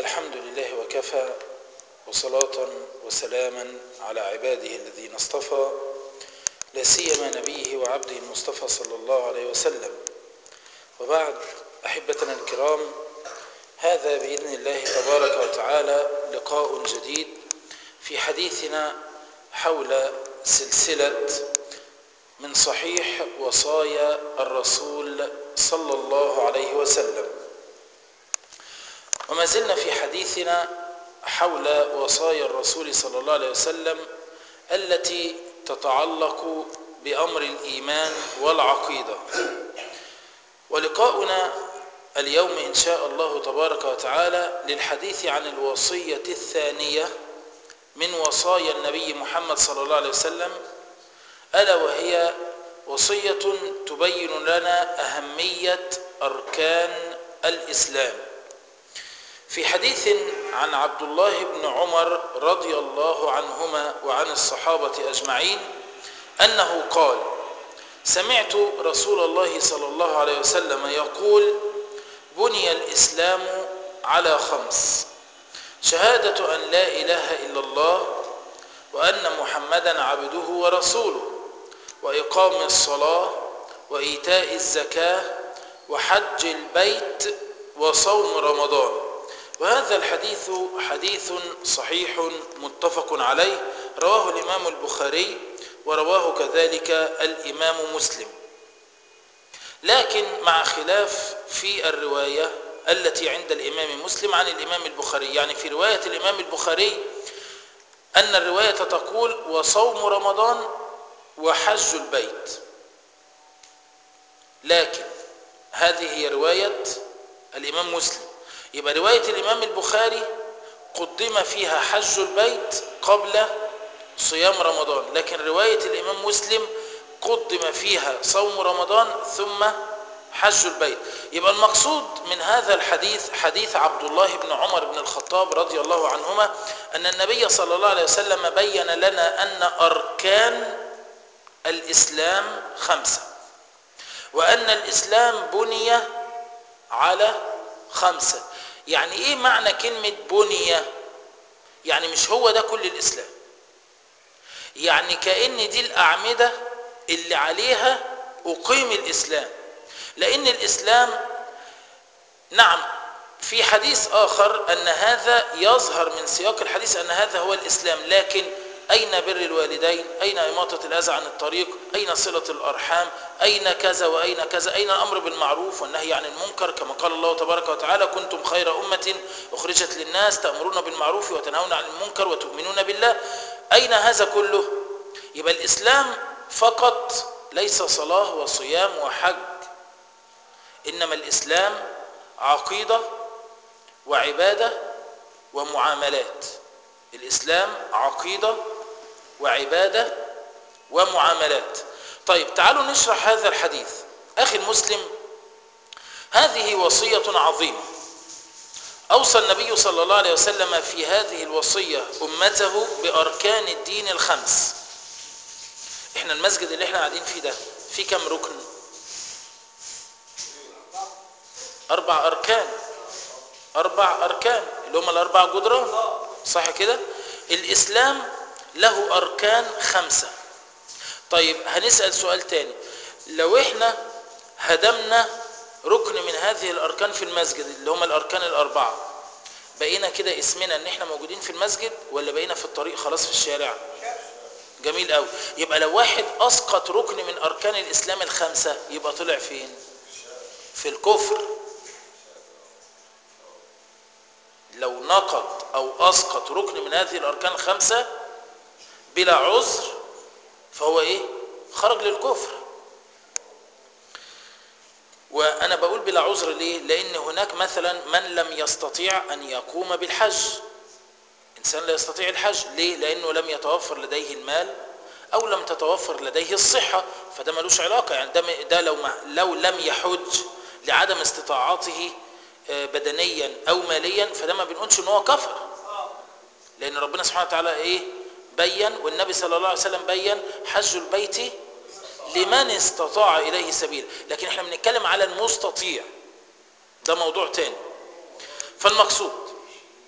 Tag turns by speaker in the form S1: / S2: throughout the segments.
S1: الحمد لله وكفى وصلاة وسلاما على عباده الذين اصطفى لا سيما نبيه وعبده المصطفى صلى الله عليه وسلم وبعد أحبتنا الكرام هذا بإذن الله تبارك وتعالى لقاء جديد في حديثنا حول سلسلة من صحيح وصايا الرسول صلى الله عليه وسلم وما زلنا في حديثنا حول وصايا الرسول صلى الله عليه وسلم التي تتعلق بأمر الإيمان والعقيدة ولقاؤنا اليوم إن شاء الله تبارك وتعالى للحديث عن الوصية الثانية من وصايا النبي محمد صلى الله عليه وسلم ألا وهي وصية تبين لنا أهمية أركان الإسلام في حديث عن عبد الله بن عمر رضي الله عنهما وعن الصحابة أجمعين أنه قال سمعت رسول الله صلى الله عليه وسلم يقول بني الإسلام على خمس شهادة أن لا إله إلا الله وأن محمدا عبده ورسوله وإقام الصلاة وإيتاء الزكاة وحج البيت وصوم رمضان وهذا الحديث حديث صحيح متفق عليه رواه الإمام البخاري ورواه كذلك الإمام مسلم لكن مع خلاف في الرواية التي عند الإمام مسلم عن الإمام البخاري يعني في رواية الإمام البخاري أن الرواية تقول وصوم رمضان وحج البيت لكن هذه هي رواية الإمام مسلم يبقى رواية الإمام البخاري قدم فيها حج البيت قبل صيام رمضان لكن رواية الإمام مسلم قدم فيها صوم رمضان ثم حج البيت يبقى المقصود من هذا الحديث حديث عبد الله بن عمر بن الخطاب رضي الله عنهما أن النبي صلى الله عليه وسلم بين لنا أن أركان الإسلام خمسة وأن الإسلام بني على خمسة يعني إيه معنى كلمة بني يعني مش هو ده كل الإسلام يعني كأن دي الأعمدة اللي عليها أقيم الإسلام لأن الإسلام نعم في حديث آخر أن هذا يظهر من سياق الحديث أن هذا هو الإسلام لكن أين بر الوالدين أين إماطة الأذى عن الطريق أين صلة الأرحام أين كذا وأين كذا أين الأمر بالمعروف والنهي عن المنكر كما قال الله تبارك وتعالى كنتم خير أمة أخرجت للناس تأمرون بالمعروف وتنهون عن المنكر وتؤمنون بالله أين هذا كله يبقى الإسلام فقط ليس صلاة وصيام وحج إنما الإسلام عقيدة وعبادة ومعاملات الإسلام عقيدة وعبادة ومعاملات طيب تعالوا نشرح هذا الحديث أخي المسلم هذه وصية عظيمة أوصى النبي صلى الله عليه وسلم في هذه الوصية أمته بأركان الدين الخمس احنا المسجد اللي احنا قاعدين فيه ده فيه كم ركن أربع أركان أربع أركان اللي هم الأربع جدران صح كده الإسلام له أركان خمسة طيب هنسأل سؤال تاني لو احنا هدمنا ركن من هذه الأركان في المسجد اللي هم الأركان الأربعة بقينا كده اسمنا ان احنا موجودين في المسجد ولا بقينا في الطريق خلاص في الشارع جميل قوي يبقى لو واحد اسقط ركن من اركان الاسلام الخمسه يبقى طلع فين في الكفر لو نقض او اسقط ركن من هذه الاركان الخمسه بلا عذر فهو ايه خرج للكفر وانا بقول بلا عذر ليه لان هناك مثلا من لم يستطيع ان يقوم بالحج انسان لا يستطيع الحج ليه لانه لم يتوفر لديه المال او لم تتوفر لديه الصحه فده ملوش علاقه يعني ده ده لو ما لو لم يحج لعدم استطاعته بدنيا او ماليا فده ما بنقولش ان هو كفر لان ربنا سبحانه وتعالى ايه بين والنبي صلى الله عليه وسلم بين حج البيت لمن استطاع إليه سبيل لكن احنا بنتكلم على المستطيع ده موضوع تاني فالمقصود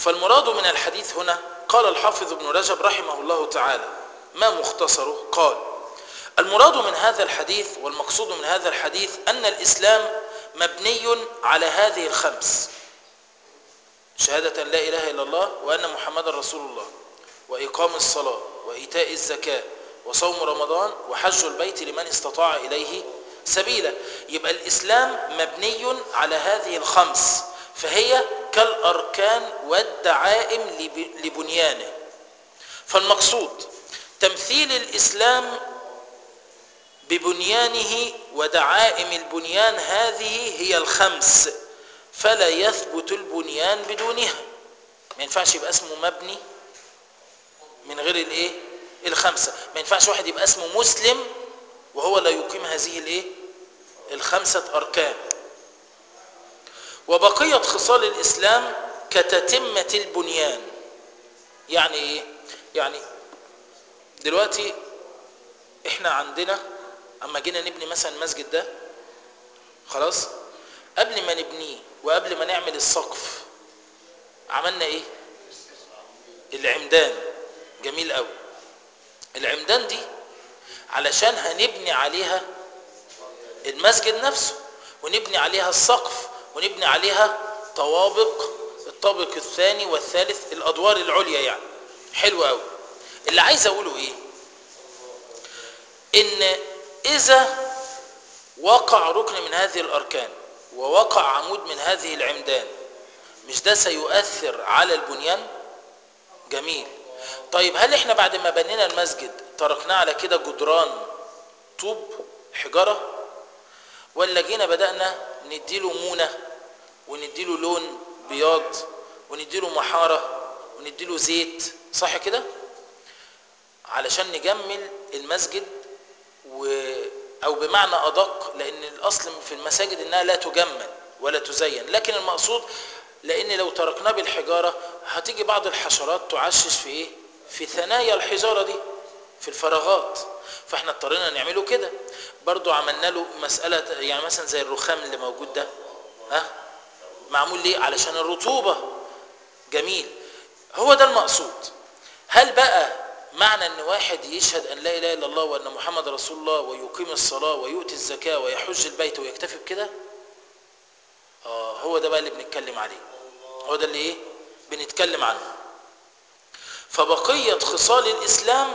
S1: فالمراد من الحديث هنا قال الحافظ ابن رجب رحمه الله تعالى ما مختصره قال المراد من هذا الحديث والمقصود من هذا الحديث أن الإسلام مبني على هذه الخمس شهادة لا إله إلا الله وأن محمد رسول الله وإقام الصلاة وإيتاء الزكاة وصوم رمضان وحج البيت لمن استطاع إليه سبيلا يبقى الإسلام مبني على هذه الخمس فهي كالأركان والدعائم لبنيانه فالمقصود تمثيل الإسلام ببنيانه ودعائم البنيان هذه هي الخمس فلا يثبت البنيان بدونها ما ينفعش يبقى اسمه مبني من غير الايه الخمسه ما ينفعش واحد يبقى اسمه مسلم وهو لا يقيم هذه الايه الخمسه اركان وبقيه خصال الاسلام كتتمه البنيان يعني ايه يعني دلوقتي احنا عندنا اما جينا نبني مثلا المسجد ده خلاص قبل ما نبنيه وقبل ما نعمل السقف عملنا ايه العمدان جميل قوي العمدان دي علشان هنبني عليها المسجد نفسه ونبني عليها السقف ونبني عليها طوابق الطابق الثاني والثالث الادوار العليا يعني حلو قوي اللي عايز اقوله ايه ان اذا وقع ركن من هذه الاركان ووقع عمود من هذه العمدان مش ده سيؤثر على البنيان جميل طيب هل احنا بعد ما بنينا المسجد تركناه على كده جدران طوب حجرة ولا جينا بدأنا نديله مونة ونديله لون بياض ونديله محارة ونديله زيت صح كده علشان نجمل المسجد و او بمعنى ادق لان الاصل في المساجد انها لا تجمل ولا تزين لكن المقصود لان لو تركناه بالحجاره هتيجي بعض الحشرات تعشش في ايه في ثنايا الحجاره دي في الفراغات فاحنا اضطرينا نعمله كده برضو عملنا له مساله يعني مثلا زي الرخام اللي موجود ده ها معمول ليه علشان الرطوبه جميل هو ده المقصود هل بقى معنى ان واحد يشهد ان لا اله الا الله وان محمد رسول الله ويقيم الصلاه ويؤتي الزكاه ويحج البيت ويكتفي بكده اه هو ده بقى اللي بنتكلم عليه هو ده اللي ايه بنتكلم عنه فبقيه خصال الاسلام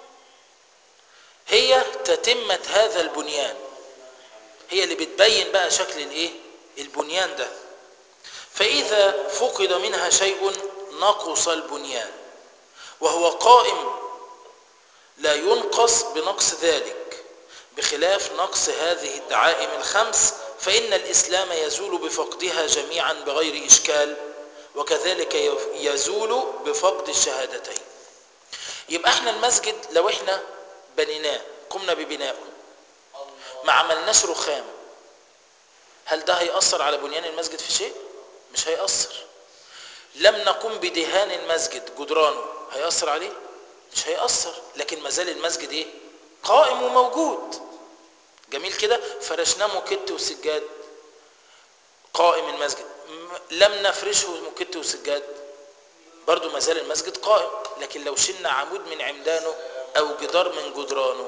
S1: هي تتمه هذا البنيان هي اللي بتبين بقى شكل الايه البنيان ده فاذا فقد منها شيء نقص البنيان وهو قائم لا ينقص بنقص ذلك بخلاف نقص هذه الدعائم الخمس فإن الإسلام يزول بفقدها جميعا بغير إشكال وكذلك يزول بفقد الشهادتين يبقى احنا المسجد لو احنا بنيناه قمنا ببنائه ما عملناش رخام هل ده هيأثر على بنيان المسجد في شيء؟ مش هيأثر لم نقم بدهان المسجد جدرانه هيأثر عليه مش هيأثر لكن ما زال المسجد ايه قائم وموجود جميل كده فرشناه موكت وسجاد قائم المسجد لم نفرشه موكت وسجاد برضو ما زال المسجد قائم لكن لو شلنا عمود من عمدانه او جدار من جدرانه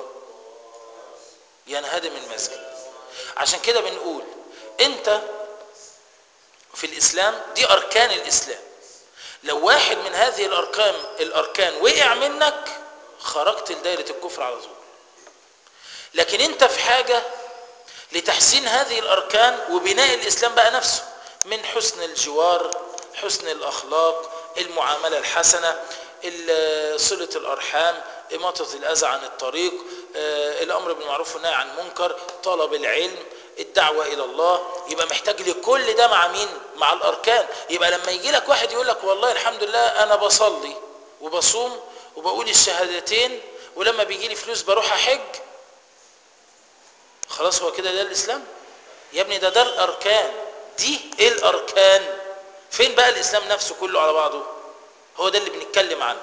S1: ينهدم المسجد عشان كده بنقول انت في الاسلام دي اركان الاسلام لو واحد من هذه الاركان الاركان وقع منك خرجت لدائره الكفر على طول لكن انت في حاجه لتحسين هذه الاركان وبناء الاسلام بقى نفسه من حسن الجوار حسن الاخلاق المعامله الحسنه صله الارحام اماطه الاذى عن الطريق الامر بالمعروف والنهي عن المنكر طلب العلم الدعوة إلى الله يبقى محتاج لكل ده مع مين؟ مع الأركان يبقى لما يجي لك واحد يقول لك والله الحمد لله أنا بصلي وبصوم وبقول الشهادتين ولما بيجي لي فلوس بروح أحج خلاص هو كده ده الإسلام يا ابني ده ده الأركان دي إيه الأركان فين بقى الإسلام نفسه كله على بعضه هو ده اللي بنتكلم عنه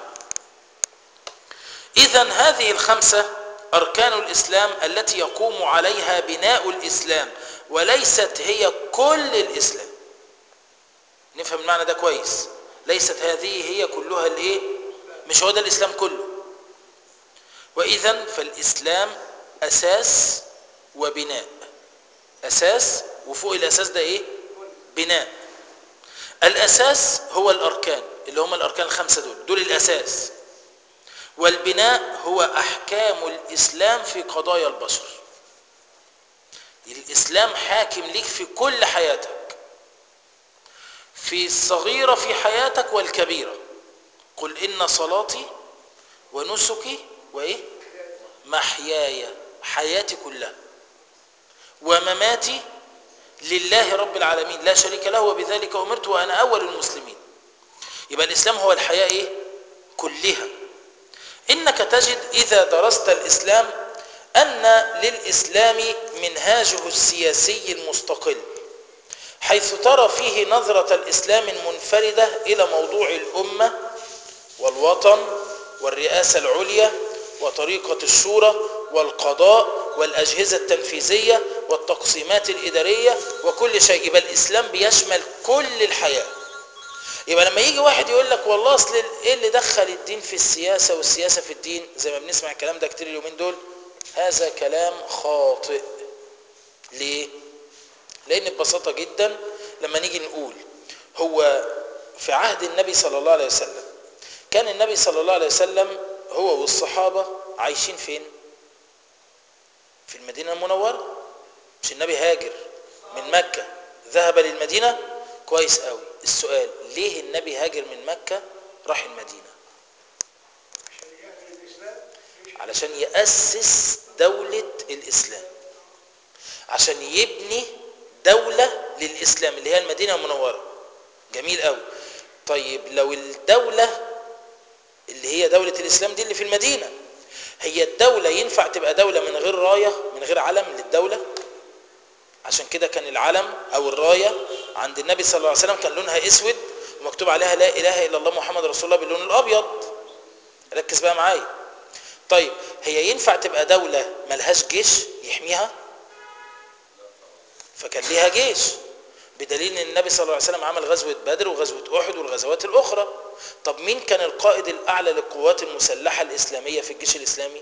S1: إذا هذه الخمسة أركان الإسلام التي يقوم عليها بناء الإسلام وليست هي كل الإسلام نفهم المعنى ده كويس ليست هذه هي كلها الايه مش هو ده الاسلام كله واذا فالاسلام اساس وبناء اساس وفوق الاساس ده ايه بناء الاساس هو الاركان اللي هم الاركان الخمسه دول دول الاساس والبناء هو احكام الاسلام في قضايا البشر الاسلام حاكم ليك في كل حياتك في الصغيره في حياتك والكبيره قل ان صلاتي ونسكي وايه محياي حياتي كلها ومماتي لله رب العالمين لا شريك له وبذلك امرت وانا اول المسلمين يبقى الاسلام هو الحياه ايه كلها انك تجد اذا درست الاسلام ان للاسلام منهاجه السياسي المستقل حيث ترى فيه نظره الاسلام المنفرده الى موضوع الامه والوطن والرئاسه العليا وطريقه الشورى والقضاء والاجهزه التنفيذيه والتقسيمات الاداريه وكل شيء يبقى الاسلام بيشمل كل الحياه يبقى لما يجي واحد يقول لك والله اصل ايه اللي دخل الدين في السياسه والسياسه في الدين زي ما بنسمع الكلام ده كتير اليومين دول هذا كلام خاطئ ليه لان ببساطه جدا لما نيجي نقول هو في عهد النبي صلى الله عليه وسلم كان النبي صلى الله عليه وسلم هو والصحابه عايشين فين في المدينه المنوره مش النبي هاجر من مكه ذهب للمدينه كويس قوي السؤال ليه النبي هاجر من مكة راح المدينة علشان يأسس دولة الإسلام عشان يبني دولة للإسلام اللي هي المدينة المنورة جميل قوي طيب لو الدولة اللي هي دولة الإسلام دي اللي في المدينة هي الدولة ينفع تبقى دولة من غير راية من غير علم للدولة عشان كده كان العلم او الرايه عند النبي صلى الله عليه وسلم كان لونها اسود ومكتوب عليها لا اله الا الله محمد رسول الله باللون الابيض ركز بقى معايا طيب هي ينفع تبقى دوله ملهاش جيش يحميها فكان ليها جيش بدليل ان النبي صلى الله عليه وسلم عمل غزوه بدر وغزوه احد والغزوات الاخرى طب مين كان القائد الاعلى للقوات المسلحه الاسلاميه في الجيش الاسلامي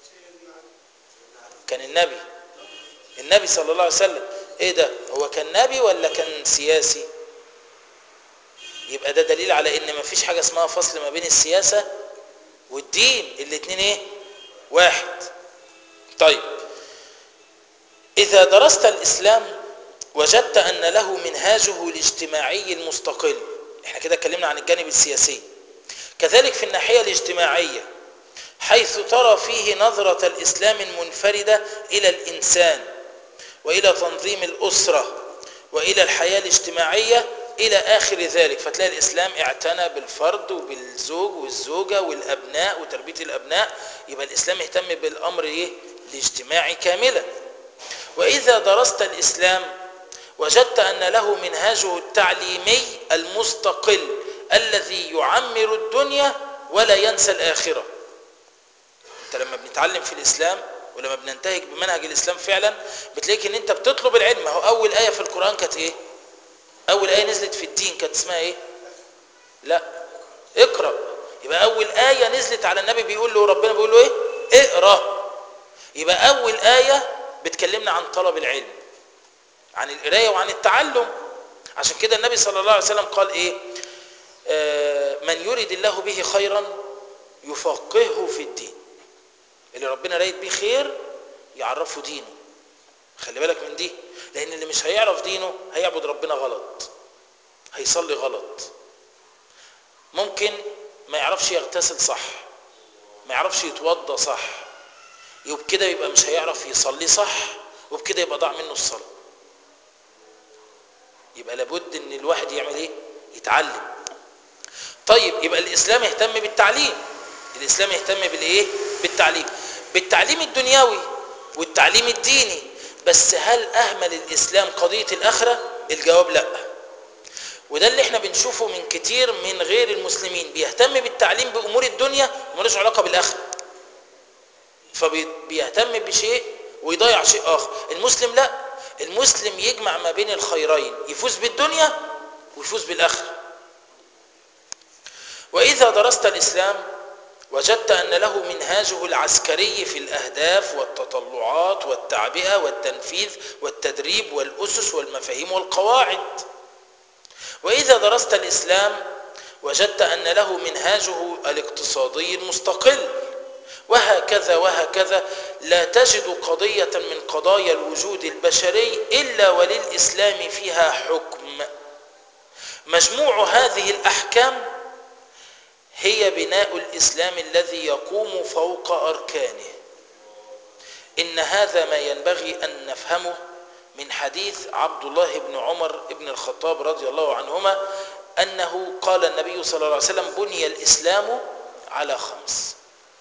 S1: كان النبي النبي صلى الله عليه وسلم ايه ده هو كان نبي ولا كان سياسي يبقى ده دليل على ان مفيش حاجه اسمها فصل ما بين السياسه والدين الاتنين ايه واحد طيب اذا درست الاسلام وجدت ان له منهاجه الاجتماعي المستقل احنا كده اتكلمنا عن الجانب السياسي كذلك في الناحيه الاجتماعيه حيث ترى فيه نظره الاسلام المنفرده الى الانسان والى تنظيم الاسره والى الحياه الاجتماعيه الى اخر ذلك فتلاقي الاسلام اعتنى بالفرد وبالزوج والزوجه والابناء وتربيه الابناء يبقى الاسلام اهتم بالامر ايه الاجتماعي كاملا واذا درست الاسلام وجدت ان له منهاجه التعليمي المستقل الذي يعمر الدنيا ولا ينسى الاخره انت لما بنتعلم في الاسلام ولما بننتهج بمنهج الاسلام فعلا بتلاقيك ان انت بتطلب العلم هو اول ايه في القران كانت ايه اول ايه نزلت في الدين كانت اسمها ايه لا اقرا يبقى اول ايه نزلت على النبي بيقول له ربنا بيقول له ايه اقرا يبقى اول ايه بتكلمنا عن طلب العلم عن القرايه وعن التعلم عشان كده النبي صلى الله عليه وسلم قال ايه آه من يريد الله به خيرا يفقهه في الدين اللي ربنا رايد بيه خير يعرفه دينه خلي بالك من دي لان اللي مش هيعرف دينه هيعبد ربنا غلط هيصلي غلط ممكن ما يعرفش يغتسل صح ما يعرفش يتوضى صح وبكده يبقى مش هيعرف يصلي صح وبكده يبقى ضاع منه الصلاه يبقى لابد ان الواحد يعمل ايه يتعلم طيب يبقى الاسلام يهتم بالتعليم الاسلام يهتم بالايه بالتعليم بالتعليم الدنيوي والتعليم الديني بس هل اهمل الاسلام قضيه الاخره الجواب لا وده اللي احنا بنشوفه من كتير من غير المسلمين بيهتم بالتعليم بامور الدنيا وملوش علاقه بالاخره فبيهتم بشيء ويضيع شيء اخر المسلم لا المسلم يجمع ما بين الخيرين يفوز بالدنيا ويفوز بالاخره وإذا درست الإسلام وجدت أن له منهاجه العسكري في الأهداف والتطلعات والتعبئة والتنفيذ والتدريب والأسس والمفاهيم والقواعد وإذا درست الإسلام وجدت أن له منهاجه الاقتصادي المستقل وهكذا وهكذا لا تجد قضية من قضايا الوجود البشري إلا وللإسلام فيها حكم مجموع هذه الأحكام هي بناء الإسلام الذي يقوم فوق أركانه إن هذا ما ينبغي أن نفهمه من حديث عبد الله بن عمر بن الخطاب رضي الله عنهما أنه قال النبي صلى الله عليه وسلم بني الإسلام على خمس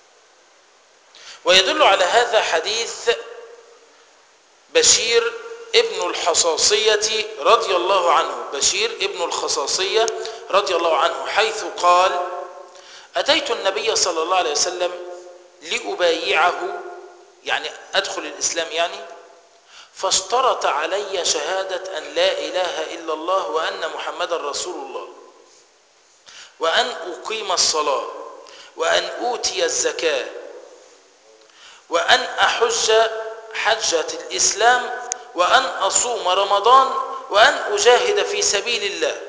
S1: ويدل على هذا حديث بشير ابن الحصاصية رضي الله عنه بشير ابن الخصاصية رضي الله عنه حيث قال أتيت النبي صلى الله عليه وسلم لأبايعه يعني أدخل الإسلام يعني فاشترط علي شهادة أن لا إله إلا الله وأن محمد رسول الله وأن أقيم الصلاة وأن أوتي الزكاة وأن أحج حجة الإسلام وأن أصوم رمضان وأن أجاهد في سبيل الله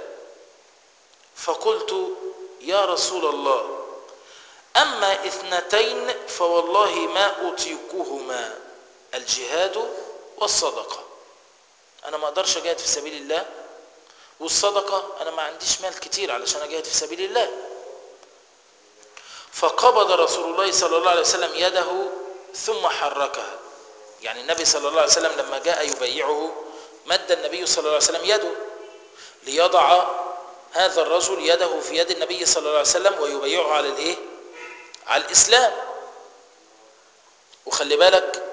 S1: فقلت يا رسول الله أما اثنتين فوالله ما أطيقهما الجهاد والصدقة أنا ما أقدرش أجاهد في سبيل الله والصدقة أنا ما عنديش مال كتير علشان أجاهد في سبيل الله فقبض رسول الله صلى الله عليه وسلم يده ثم حركها يعني النبي صلى الله عليه وسلم لما جاء يبيعه مد النبي صلى الله عليه وسلم يده ليضع هذا الرجل يده في يد النبي صلى الله عليه وسلم ويبيعه على الايه على الاسلام وخلي بالك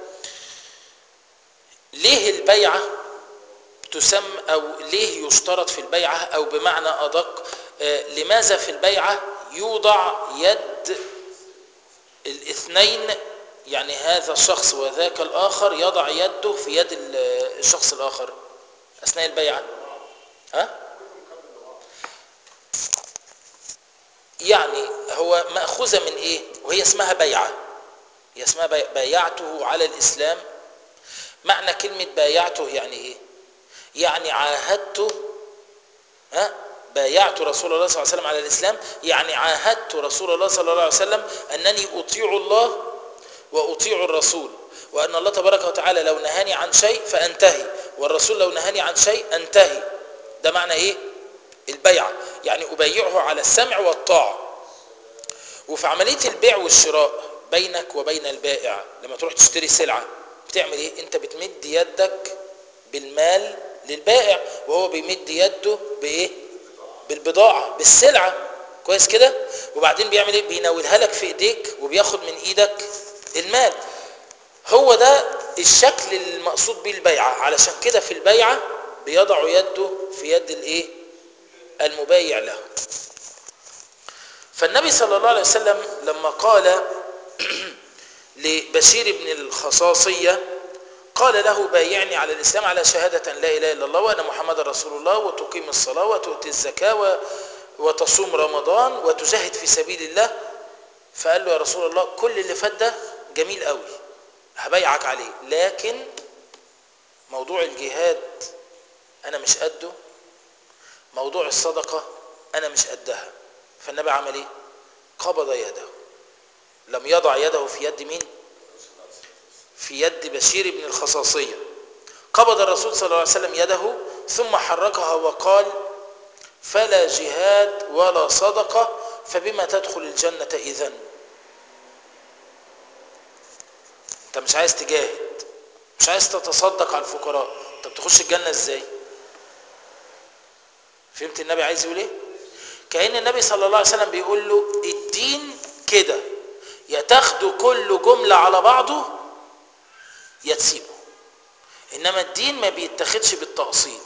S1: ليه البيعه تسمى او ليه يشترط في البيعه او بمعنى ادق آه لماذا في البيعه يوضع يد الاثنين يعني هذا الشخص وذاك الآخر يضع يده في يد الشخص الآخر أثناء البيعة ها؟ يعني هو مأخوذة من إيه وهي اسمها بيعة هي اسمها بايعته على الإسلام معنى كلمة بايعته يعني إيه يعني عاهدته ها بايعت رسول الله صلى الله عليه وسلم على الإسلام يعني عاهدت رسول الله صلى الله عليه وسلم أنني أطيع الله وأطيع الرسول وأن الله تبارك وتعالى لو نهاني عن شيء فأنتهي والرسول لو نهاني عن شيء أنتهي ده معنى إيه البيعة يعني أبيعه على السمع والطاعة وفي عملية البيع والشراء بينك وبين البائع لما تروح تشتري سلعة بتعمل إيه أنت بتمد يدك بالمال للبائع وهو بيمد يده بإيه بالبضاعة بالسلعة كويس كده وبعدين بيعمل ايه بيناولها لك في ايديك وبياخد من ايدك المال هو ده الشكل المقصود به البيعة علشان كده في البيعة بيضع يده في يد الايه المبايع له فالنبي صلى الله عليه وسلم لما قال لبشير بن الخصاصية قال له بايعني على الإسلام على شهادة لا إله إلا الله وأن محمد رسول الله وتقيم الصلاة وتؤتي الزكاة وتصوم رمضان وتجاهد في سبيل الله فقال له يا رسول الله كل اللي فات ده جميل قوي هبايعك عليه لكن موضوع الجهاد انا مش قده موضوع الصدقة انا مش قدها فالنبي عمل ايه قبض يده لم يضع يده في يد مين في يد بشير بن الخصاصية قبض الرسول صلى الله عليه وسلم يده ثم حركها وقال فلا جهاد ولا صدقة فبما تدخل الجنة إذن انت مش عايز تجاهد مش عايز تتصدق على الفقراء انت بتخش الجنة ازاي فهمت النبي عايز يقول ايه كأن النبي صلى الله عليه وسلم بيقول له الدين كده يا تاخده كل جملة على بعضه يا تسيبه انما الدين ما بيتاخدش بالتقسيط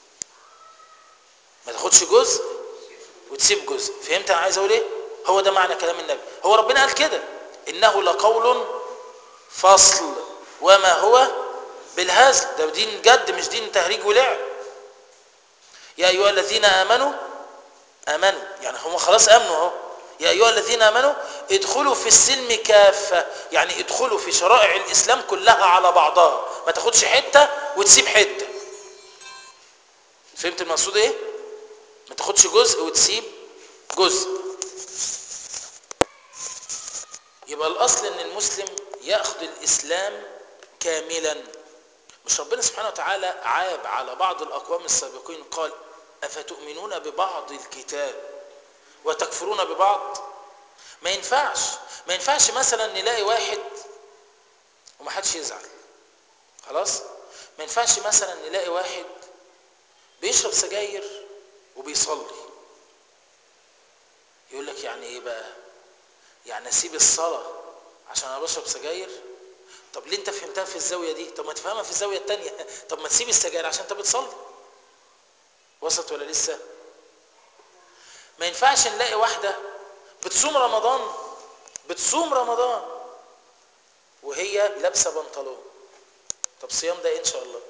S1: ما تاخدش جزء وتسيب جزء فهمت انا عايز اقول ايه هو ده معنى كلام النبي هو ربنا قال كده انه لقول فصل وما هو بالهزل ده دين جد مش دين تهريج ولعب يا ايها الذين امنوا امنوا يعني هم خلاص امنوا اهو يا ايها الذين امنوا ادخلوا في السلم كافه يعني ادخلوا في شرائع الاسلام كلها على بعضها ما تاخدش حته وتسيب حته فهمت المقصود ايه ما تاخدش جزء وتسيب جزء يبقى الاصل ان المسلم ياخذ الاسلام كاملا مش ربنا سبحانه وتعالى عاب على بعض الاقوام السابقين قال افتؤمنون ببعض الكتاب وتكفرون ببعض ما ينفعش ما ينفعش مثلا نلاقي واحد وما حدش يزعل خلاص ما ينفعش مثلا نلاقي واحد بيشرب سجاير وبيصلي يقول لك يعني ايه بقى يعني اسيب الصلاه عشان انا بشرب سجاير طب ليه انت فهمتها في الزاويه دي طب ما تفهمها في الزاويه الثانيه طب ما تسيب السجاير عشان انت بتصلي وصلت ولا لسه ما ينفعش نلاقي واحده بتصوم رمضان بتصوم رمضان وهي لابسه بنطلون طب صيام ده ايه ان شاء الله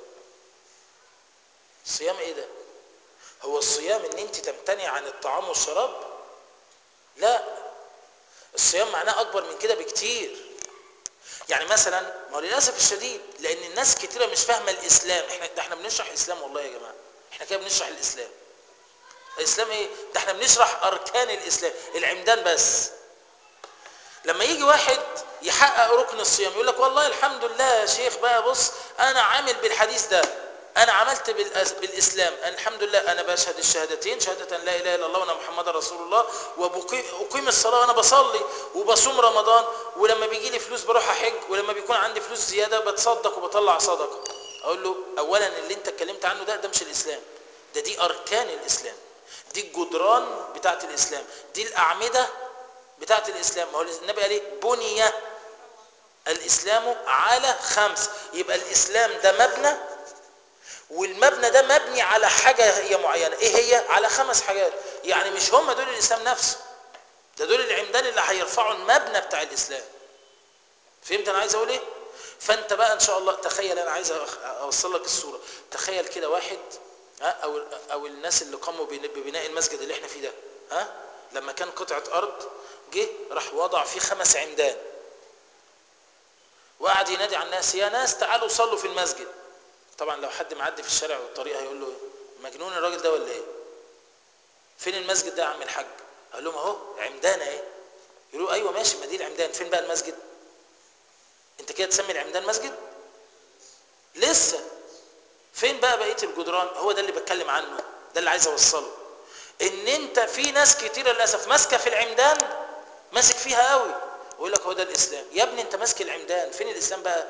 S1: صيام ايه ده هو الصيام ان انت تمتنع عن الطعام والشراب لا الصيام معناه اكبر من كده بكتير يعني مثلا ما هو للاسف الشديد لان الناس كتيره مش فاهمه الاسلام احنا ده احنا بنشرح الاسلام والله يا جماعه احنا كده بنشرح الاسلام الاسلام ايه ده احنا بنشرح اركان الاسلام العمدان بس لما يجي واحد يحقق ركن الصيام يقول لك والله الحمد لله يا شيخ بقى بص انا عامل بالحديث ده انا عملت بالأس... بالاسلام أنا الحمد لله انا بشهد الشهادتين شهاده لا اله الا الله وان محمد رسول الله واقيم الصلاه وانا بصلي وبصوم رمضان ولما بيجي لي فلوس بروح احج ولما بيكون عندي فلوس زياده بتصدق وبطلع صدقه اقول له اولا اللي انت اتكلمت عنه ده ده مش الاسلام ده دي اركان الاسلام دي الجدران بتاعت الاسلام دي الاعمده بتاعت الاسلام ما هو النبي قال ايه بني الاسلام على خمس يبقى الاسلام ده مبنى والمبنى ده مبني على حاجة هي معينة ايه هي على خمس حاجات يعني مش هم دول الاسلام نفسه ده دول العمدان اللي هيرفعوا المبنى بتاع الاسلام فهمت انا عايز اقول ايه فانت بقى ان شاء الله تخيل انا عايز اوصل لك الصورة تخيل كده واحد ها او او الناس اللي قاموا ببناء المسجد اللي احنا فيه ده ها لما كان قطعة ارض جه راح وضع فيه خمس عمدان وقعد ينادي على الناس يا ناس تعالوا صلوا في المسجد طبعا لو حد معدي في الشارع والطريق هيقول له مجنون الراجل ده ولا ايه فين المسجد ده يا عم الحاج قال لهم اهو عمدان اهي يقولوا ايوه ماشي ما دي العمدان فين بقى المسجد انت كده تسمي العمدان مسجد لسه فين بقى بقيه الجدران هو ده اللي بتكلم عنه ده اللي عايز اوصله ان انت في ناس كتير للاسف ماسكه في العمدان ماسك فيها قوي ويقول لك هو ده الاسلام يا ابني انت ماسك العمدان فين الاسلام بقى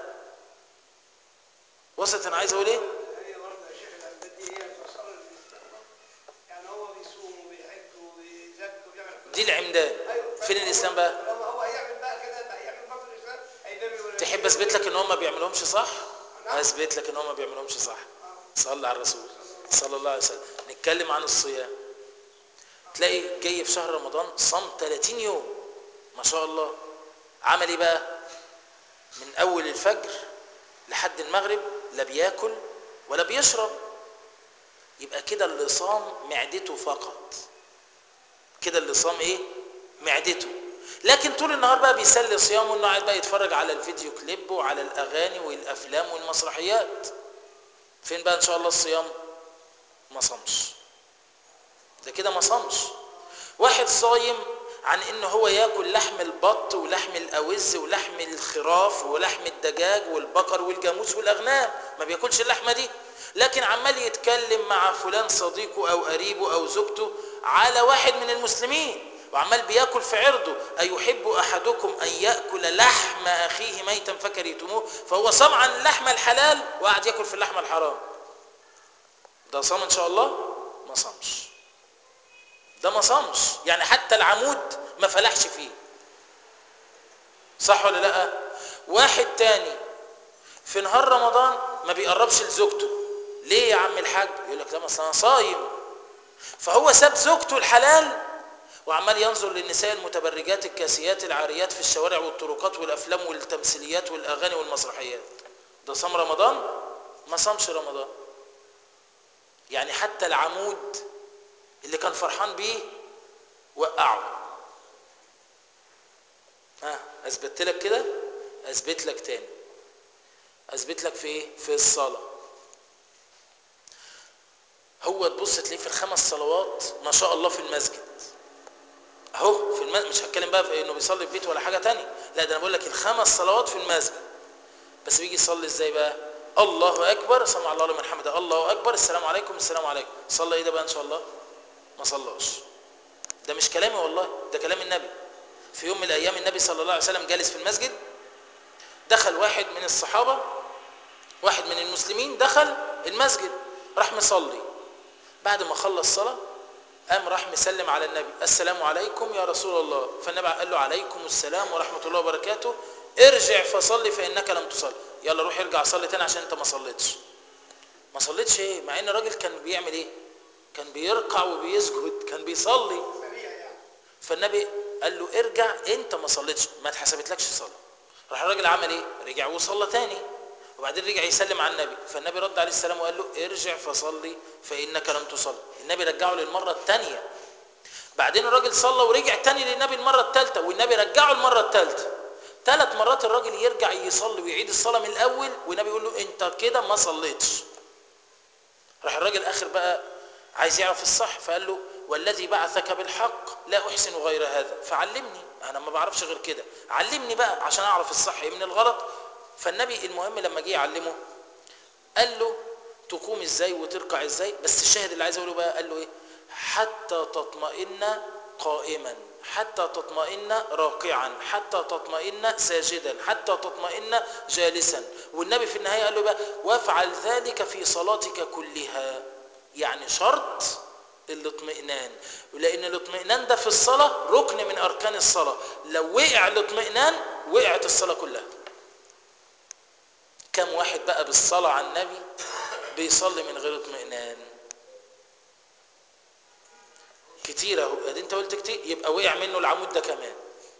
S1: وصلت انا عايز اقول ايه
S2: هي برضه يا شيخ الأنبات دي هي المسألة الإسلام يعني هو بيصوم وبيحج وبيزكي وبيعمل كل
S1: دي العمدان
S2: أيوة
S1: فين الاسلام بقى
S2: لما هو هيعمل بقى كده بقى هيعمل برضه الإسلام هينبي ولا
S1: تحب اثبت لك ان هم ما بيعملهمش صح اثبت لك ان هم ما بيعملهمش صح صلى على الرسول صلى الله عليه وسلم نتكلم عن الصيام تلاقي جاي في شهر رمضان صام 30 يوم ما شاء الله عمل ايه بقى من اول الفجر لحد المغرب لا بياكل ولا بيشرب يبقى كده اللي صام معدته فقط كده اللي صام ايه معدته لكن طول النهار بقى بيسلي صيامه انه قاعد بقى يتفرج على الفيديو كليب وعلى الاغاني والافلام والمسرحيات فين بقى ان شاء الله الصيام ما صامش ده كده ما صامش واحد صايم عن ان هو ياكل لحم البط ولحم الاوز ولحم الخراف ولحم الدجاج والبقر والجاموس والاغنام ما بياكلش اللحمه دي لكن عمال يتكلم مع فلان صديقه او قريبه او زوجته على واحد من المسلمين وعمال بياكل في عرضه أيحب أحدكم أن يأكل لحم أخيه ميتا فكرهتموه فهو صام عن اللحم الحلال وقعد ياكل في اللحم الحرام ده صام إن شاء الله ما صامش ده ما صامش يعني حتى العمود ما فلحش فيه صح ولا لا واحد تاني في نهار رمضان ما بيقربش لزوجته ليه يا عم الحاج يقول لك لا ما انا صايم فهو ساب زوجته الحلال وعمال ينظر للنساء المتبرجات الكاسيات العاريات في الشوارع والطرقات والافلام والتمثيليات والاغاني والمسرحيات ده صام رمضان ما صامش رمضان يعني حتى العمود اللي كان فرحان بيه وقعه ها اثبت لك كده اثبت لك تاني اثبت لك في ايه في الصلاه هو تبص تلاقيه في الخمس صلوات ما شاء الله في المسجد اهو في المسجد مش هتكلم بقى في انه بيصلي في بيته ولا حاجه تانية لا ده انا بقول لك الخمس صلوات في المسجد بس بيجي يصلي ازاي بقى الله اكبر سمع الله لمن حمده الله اكبر السلام عليكم السلام عليكم صلى ايه ده بقى ان شاء الله ما صلاش ده مش كلامي والله ده كلام النبي في يوم من الايام النبي صلى الله عليه وسلم جالس في المسجد دخل واحد من الصحابه واحد من المسلمين دخل المسجد راح مصلي بعد ما خلص صلاه قام راح مسلم على النبي السلام عليكم يا رسول الله فالنبي قال له عليكم السلام ورحمه الله وبركاته ارجع فصلي فانك لم تصلي يلا روح ارجع صلي تاني عشان انت ما صليتش ما صليتش ايه مع ان الراجل كان بيعمل ايه كان بيركع وبيسجد كان بيصلي
S2: سريع يعني
S1: فالنبي قال له ارجع انت ما صليتش ما اتحسبتلكش صلاه راح الراجل عمل ايه رجع وصلى تاني وبعدين رجع يسلم على النبي فالنبي رد عليه السلام وقال له ارجع فصلي فانك لم تصلي النبي رجعه للمره الثانيه بعدين الراجل صلى ورجع تاني للنبي المره الثالثه والنبي رجعه المره الثالثه ثلاث مرات الراجل يرجع يصلي ويعيد الصلاه من الاول والنبي يقول له انت كده ما صليتش راح الراجل اخر بقى عايز يعرف الصح فقال له والذي بعثك بالحق لا احسن غير هذا فعلمني انا ما بعرفش غير كده علمني بقى عشان اعرف الصح ايه من الغلط فالنبي المهم لما جه يعلمه قال له تقوم ازاي وتركع ازاي بس الشاهد اللي عايز اقوله بقى قال له ايه حتى تطمئن قائما حتى تطمئن راكعا حتى تطمئن ساجدا حتى تطمئن جالسا والنبي في النهايه قال له بقى وافعل ذلك في صلاتك كلها يعني شرط الاطمئنان لان الاطمئنان ده في الصلاه ركن من اركان الصلاه لو وقع الاطمئنان وقعت الصلاه كلها كم واحد بقى بالصلاه على النبي بيصلي من غير اطمئنان كتير اهو ادي انت قلت كتير يبقى وقع منه العمود ده كمان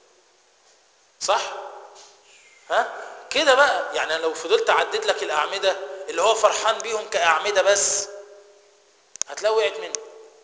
S1: صح ها كده بقى يعني أنا لو فضلت اعدد لك الاعمده اللي هو فرحان بيهم كاعمده بس هتلاقي وقعت منه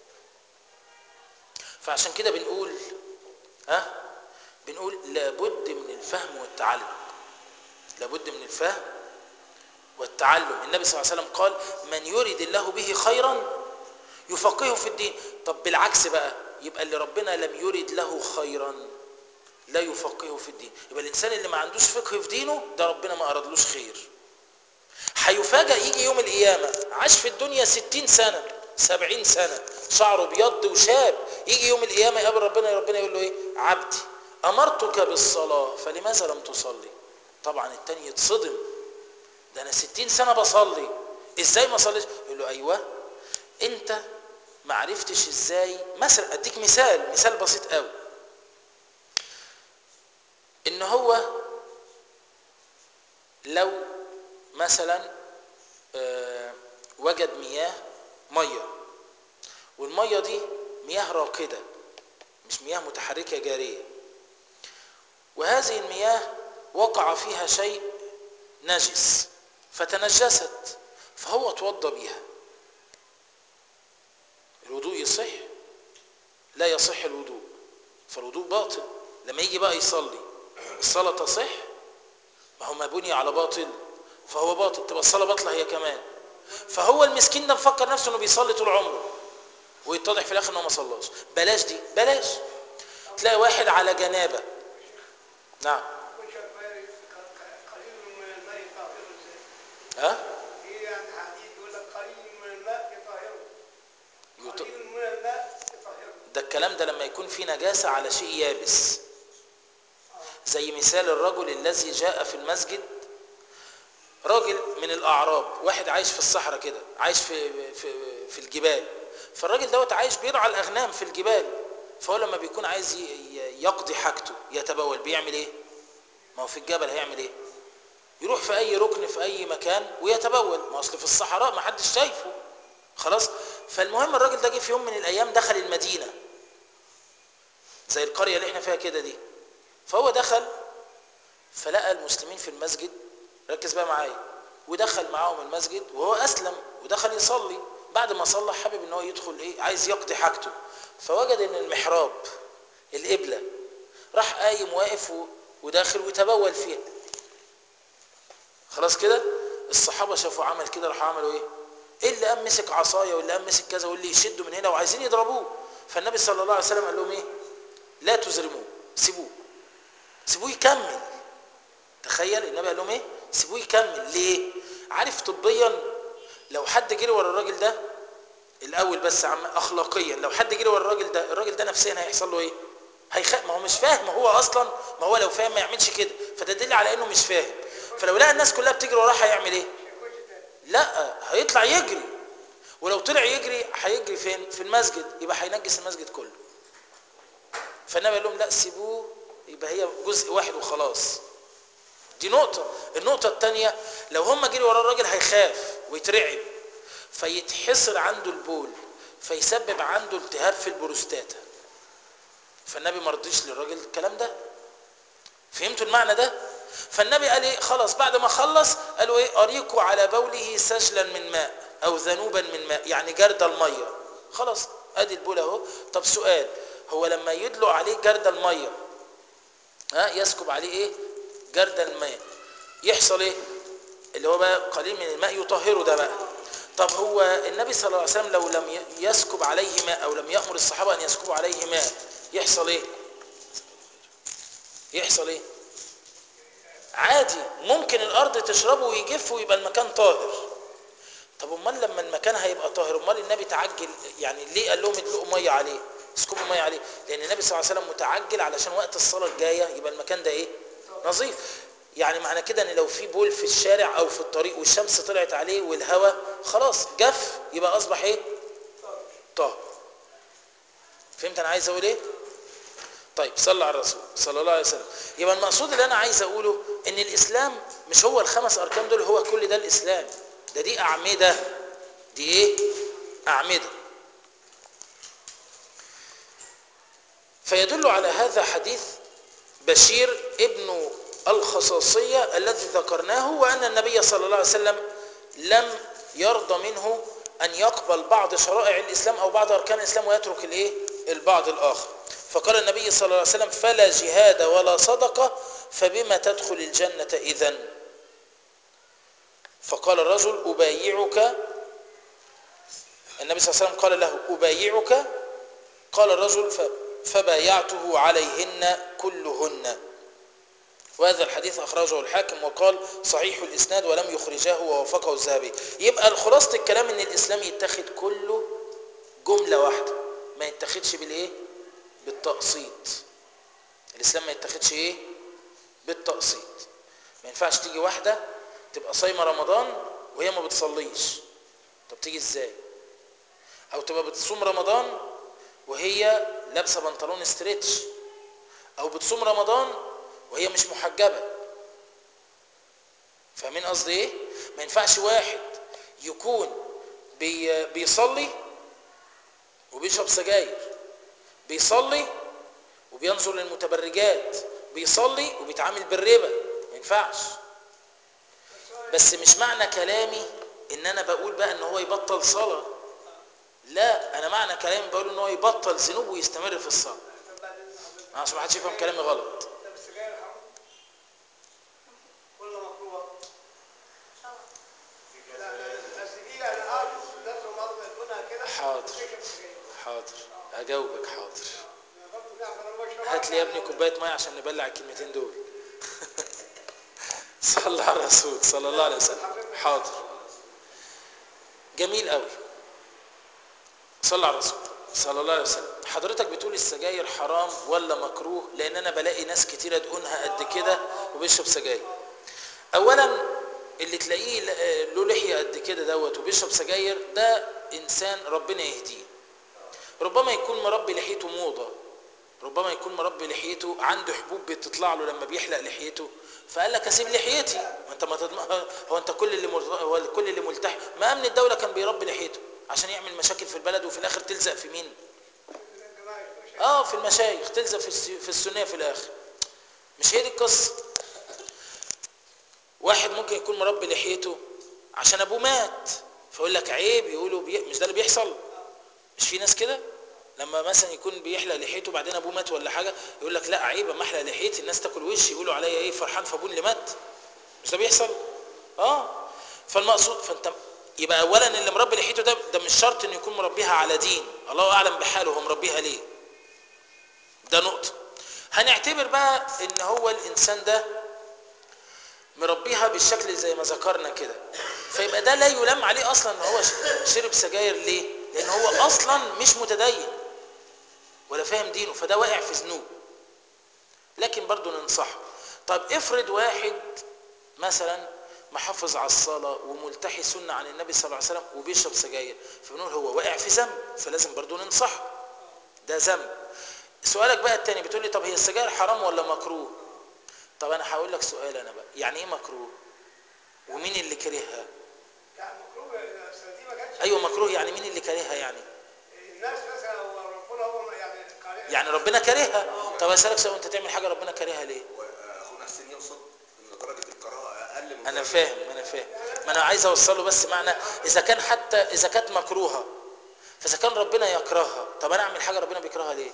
S1: فعشان كده بنقول ها بنقول لابد من الفهم والتعلم لابد من الفهم والتعلم النبي صلى الله عليه وسلم قال من يريد الله به خيرا يفقهه في الدين طب بالعكس بقى يبقى اللي ربنا لم يرد له خيرا لا يفقهه في الدين يبقى الانسان اللي ما عندوش فقه في دينه ده ربنا ما ارادلوش خير هيفاجئ يجي يوم القيامه عاش في الدنيا ستين سنه سبعين سنه شعره ابيض وشاب يجي يوم القيامه يقابل ربنا ربنا يقول له ايه عبدي امرتك بالصلاه فلماذا لم تصلي طبعا التاني يتصدم ده انا ستين سنه بصلي ازاي ما صليش يقول له ايوه انت ما عرفتش ازاي مثلا اديك مثال مثال بسيط قوي ان هو لو مثلا آه، وجد مياه ميه والميه دي مياه راكده مش مياه متحركه جاريه وهذه المياه وقع فيها شيء نجس فتنجست فهو توضى بيها الوضوء يصح لا يصح الوضوء فالوضوء باطل لما يجي بقى يصلي الصلاة تصح ما هو ما بني على باطل فهو باطل تبقى الصلاة باطلة هي كمان فهو المسكين ده مفكر نفسه انه بيصلي طول عمره ويتضح في الاخر انه ما صلاش بلاش دي بلاش تلاقي واحد على جنابه نعم
S2: كنت فارس قليل من الماء طاهر ازاي؟
S1: ها
S2: ايه يعني حديث يقول لك قليل من الماء يطهره
S1: يط-
S2: قليل من الماء يطهره
S1: ده الكلام ده لما يكون في نجاسة على شيء يابس زي مثال الرجل الذي جاء في المسجد راجل من الأعراب واحد عايش في الصحراء كده عايش في, في, في الجبال فالراجل دوت عايش بيرعى الأغنام في الجبال فهو لما بيكون عايز ي- ي- يقضي حاجته يتبول بيعمل ايه ما هو في الجبل هيعمل ايه يروح في اي ركن في اي مكان ويتبول ما اصل في الصحراء ما حدش شايفه خلاص فالمهم الراجل ده جه في يوم من الايام دخل المدينه زي القريه اللي احنا فيها كده دي فهو دخل فلقى المسلمين في المسجد ركز بقى معايا ودخل معاهم المسجد وهو اسلم ودخل يصلي بعد ما صلى حابب ان هو يدخل ايه عايز يقضي حاجته فوجد ان المحراب القبله راح قايم واقف و- وداخل ويتبول فيها خلاص كده الصحابه شافوا عمل كده راحوا عملوا ايه ايه اللي قام مسك عصايه واللي قام مسك كذا واللي يشدوا من هنا وعايزين يضربوه فالنبي صلى الله عليه وسلم قال لهم ايه لا تزرموه سيبوه سيبوه يكمل تخيل النبي قال لهم ايه سيبوه يكمل ليه عارف طبيا لو حد جري ورا الراجل ده الاول بس عم اخلاقيا لو حد جري ورا الراجل ده الراجل ده نفسيا هيحصل له ايه هيخ... ما هو مش فاهم هو اصلا ما هو لو فاهم ما يعملش كده فده دليل على انه مش فاهم فلو لقى الناس كلها بتجري وراه هيعمل ايه
S2: يخش تاني
S1: لا هيطلع يجري ولو طلع يجري هيجري فين في المسجد يبقى هينجس المسجد كله فالنبي قال لهم لا سيبوه يبقى هي جزء واحد وخلاص دي نقطة النقطة الثانية لو هم جري ورا الراجل هيخاف ويترعب فيتحصر عنده البول فيسبب عنده التهاب في البروستاتا فالنبي ما رضيش للراجل الكلام ده فهمتوا المعنى ده فالنبي قال ايه خلاص بعد ما خلص قالوا ايه اريقوا على بوله سجلا من ماء او ذنوبا من ماء يعني جرد الميه خلاص ادي البول اهو طب سؤال هو لما يدلق عليه جرد الميه ها يسكب عليه ايه جرد الماء يحصل ايه اللي هو بقى قليل من الماء يطهره ده بقى طب هو النبي صلى الله عليه وسلم لو لم ي- يسكب عليه ماء او لم يأمر الصحابة ان يسكبوا عليه ماء يحصل ايه يحصل ايه عادي ممكن الارض تشربه ويجف ويبقى المكان طاهر طب امال لما المكان هيبقى طاهر امال النبي تعجل يعني ليه قال لهم ادلقوا ميه عليه اسكبوا ميه عليه لان النبي صلى الله عليه وسلم متعجل علشان وقت الصلاه الجايه يبقى المكان ده ايه نظيف يعني معنى كده ان لو في بول في الشارع او في الطريق والشمس طلعت عليه والهواء خلاص جف يبقى اصبح ايه طاهر فهمت انا عايز اقول ايه طيب صلى على الرسول صلى الله عليه وسلم يبقى المقصود اللي انا عايز اقوله ان الاسلام مش هو الخمس اركان دول هو كل ده الاسلام ده دي اعمده دي ايه اعمده فيدل على هذا حديث بشير ابن الخصاصية الذي ذكرناه وأن النبي صلى الله عليه وسلم لم يرضى منه أن يقبل بعض شرائع الإسلام أو بعض أركان الإسلام ويترك الإيه؟ البعض الآخر فقال النبي صلى الله عليه وسلم فلا جهاد ولا صدقة فبما تدخل الجنة إذن فقال الرجل أبايعك النبي صلى الله عليه وسلم قال له أبايعك قال الرجل ف- فبايعته عليهن كلهن وهذا الحديث أخرجه الحاكم وقال صحيح الإسناد ولم يخرجاه ووافقه الذهبي يبقى الخلاصة الكلام إن الإسلام يتخذ كله جملة واحدة ما يتخذش بالإيه؟ بالتقسيط الإسلام ما يتخذش إيه؟ بالتقسيط ما ينفعش تيجي واحدة تبقى صايمة رمضان وهي ما بتصليش طب تيجي إزاي؟ أو تبقى بتصوم رمضان وهي لابسة بنطلون ستريتش أو بتصوم رمضان وهي مش محجبة فاهمين قصدي ايه ما ينفعش واحد يكون بي بيصلي وبيشرب سجاير بيصلي وبينظر للمتبرجات بيصلي وبيتعامل بالربا ما ينفعش بس مش معنى كلامي ان انا بقول بقى ان هو يبطل صلاة لا انا معنى كلامي بقول ان هو يبطل ذنوب ويستمر في الصلاة
S2: طب بعدين حضرتك
S1: عشان ما حدش يفهم كلامي غلط
S2: طب السجاير حرام ولا مكروه؟ لا لا بس دي يعني اه لازم مرضى يكونها كده
S1: حاضر.
S2: وتشرب سجاير.
S1: حاضر اجاوبك حاضر
S2: أنا برضه جعفر أنا بشرب
S1: هات لي يا ابني كوبايه ميه عشان نبلع الكلمتين دول صلى على الرسول صلى الله عليه وسلم حاضر جميل قوي صلى على الرسول صلى الله عليه وسلم حضرتك بتقول السجاير حرام ولا مكروه لان انا بلاقي ناس كتيره دقونها قد كده وبيشرب سجاير اولا اللي تلاقيه ل- له لحيه قد كده دوت وبيشرب سجاير ده انسان ربنا يهديه ربما يكون مربي لحيته موضه ربما يكون مربي لحيته عنده حبوب بتطلع له لما بيحلق لحيته فقال لك اسيب لحيتي ما انت ما تضم... هو انت كل اللي مرت... هو كل اللي ملتحي ما امن الدوله كان بيربي لحيته عشان يعمل مشاكل في البلد وفي الاخر تلزق في مين اه في المشايخ تلزق في الس... في السنيه في الاخر مش هي دي القصه واحد ممكن يكون مربي لحيته عشان ابوه مات فيقول لك عيب يقولوا بي... مش ده اللي بيحصل مش في ناس كده لما مثلا يكون بيحلق لحيته بعدين ابوه مات ولا حاجه يقول لك لا عيب اما احلق لحيتي الناس تاكل وشي يقولوا عليا ايه فرحان فابوه اللي مات مش ده بيحصل اه فالمقصود فانت يبقى اولا اللي مربي لحيته ده ده مش شرط انه يكون مربيها على دين الله اعلم بحاله هو مربيها ليه ده نقطه هنعتبر بقى ان هو الانسان ده مربيها بالشكل زي ما ذكرنا كده فيبقى ده لا يلام عليه اصلا ان هو شرب سجاير ليه لان هو اصلا مش متدين ولا فاهم دينه فده واقع في ذنوب لكن برضه ننصحه طب افرض واحد مثلا محافظ على الصلاة وملتحي سنة عن النبي صلى الله عليه وسلم وبيشرب سجاير فبنقول هو واقع في ذنب فلازم برضه ننصحه ده ذنب سؤالك بقى التاني بتقول لي طب هي السجاير حرام ولا مكروه طب انا هقول لك سؤال انا بقى يعني ايه مكروه ومين اللي كرهها
S2: يعني مكروه السنة دي ما كانش
S1: ايوه مكروه يعني مين اللي كرهها يعني
S2: الناس مثلا هو ربنا هو يعني قال
S1: يعني ربنا كرهها طب اسالك سؤال انت تعمل حاجه ربنا كرهها ليه
S3: واخونا حسين يقصد ان درجه الكراهه اقل من
S1: انا
S3: درجة-
S1: فاهم انا فاهم ما انا عايز اوصله بس معنى اذا كان حتى اذا كانت مكروهه فاذا كان ربنا يكرهها طب انا اعمل حاجه ربنا بيكرهها ليه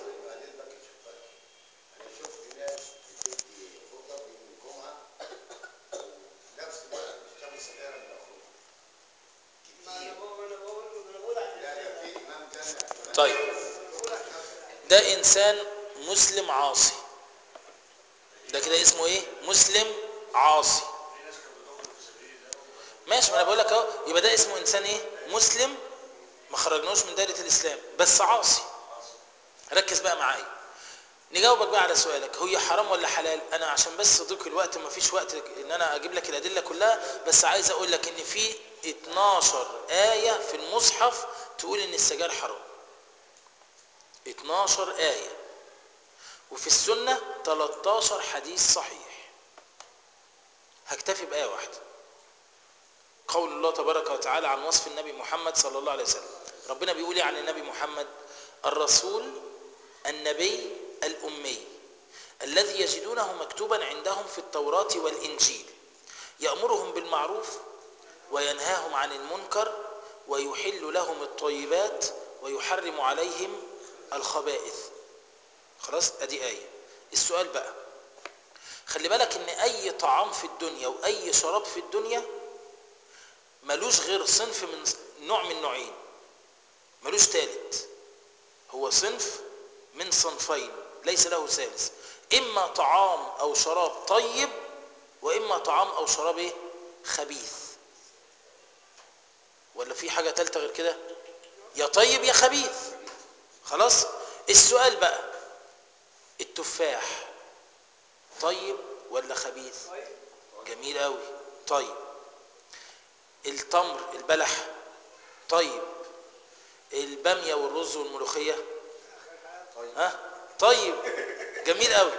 S4: انا شفت ناس بتدي خطب يوم الجمعه ونفس الوقت بيشربوا سجاير من اخوهم
S2: ما انا
S4: كتير
S2: بقول انا بقول انا بقول عن
S4: لا ده في امام جامع كمان
S1: طيب
S2: انا بقول عن
S1: ده انسان مسلم عاصي ده كده اسمه ايه مسلم عاصي ماشي ما انا بقول لك اهو يبقى ده اسمه انسان ايه مسلم ما خرجناش من دايره الاسلام بس عاصي ركز بقى معايا نجاوبك بقى على سؤالك هي حرام ولا حلال انا عشان بس ضيق الوقت ما فيش وقت ان انا اجيب لك الادله كلها بس عايز اقول لك ان في 12 ايه في المصحف تقول ان السجاير حرام 12 ايه وفي السنه 13 حديث صحيح هكتفي بايه واحده قول الله تبارك وتعالى عن وصف النبي محمد صلى الله عليه وسلم ربنا بيقول إيه عن النبي محمد الرسول النبي الأمي الذي يجدونه مكتوبا عندهم في التوراة والإنجيل يأمرهم بالمعروف وينهاهم عن المنكر ويحل لهم الطيبات ويحرم عليهم الخبائث خلاص ادي آية السؤال بقى خلي بالك ان اي طعام في الدنيا واي شراب في الدنيا ملوش غير صنف من نوع من نوعين ملوش ثالث هو صنف من صنفين ليس له ثالث اما طعام او شراب طيب واما طعام او شراب ايه خبيث ولا في حاجه ثالثه غير كده يا طيب يا خبيث خلاص السؤال بقى التفاح طيب ولا خبيث جميل قوي طيب التمر البلح طيب الباميه والرز والملوخيه ها طيب جميل قوي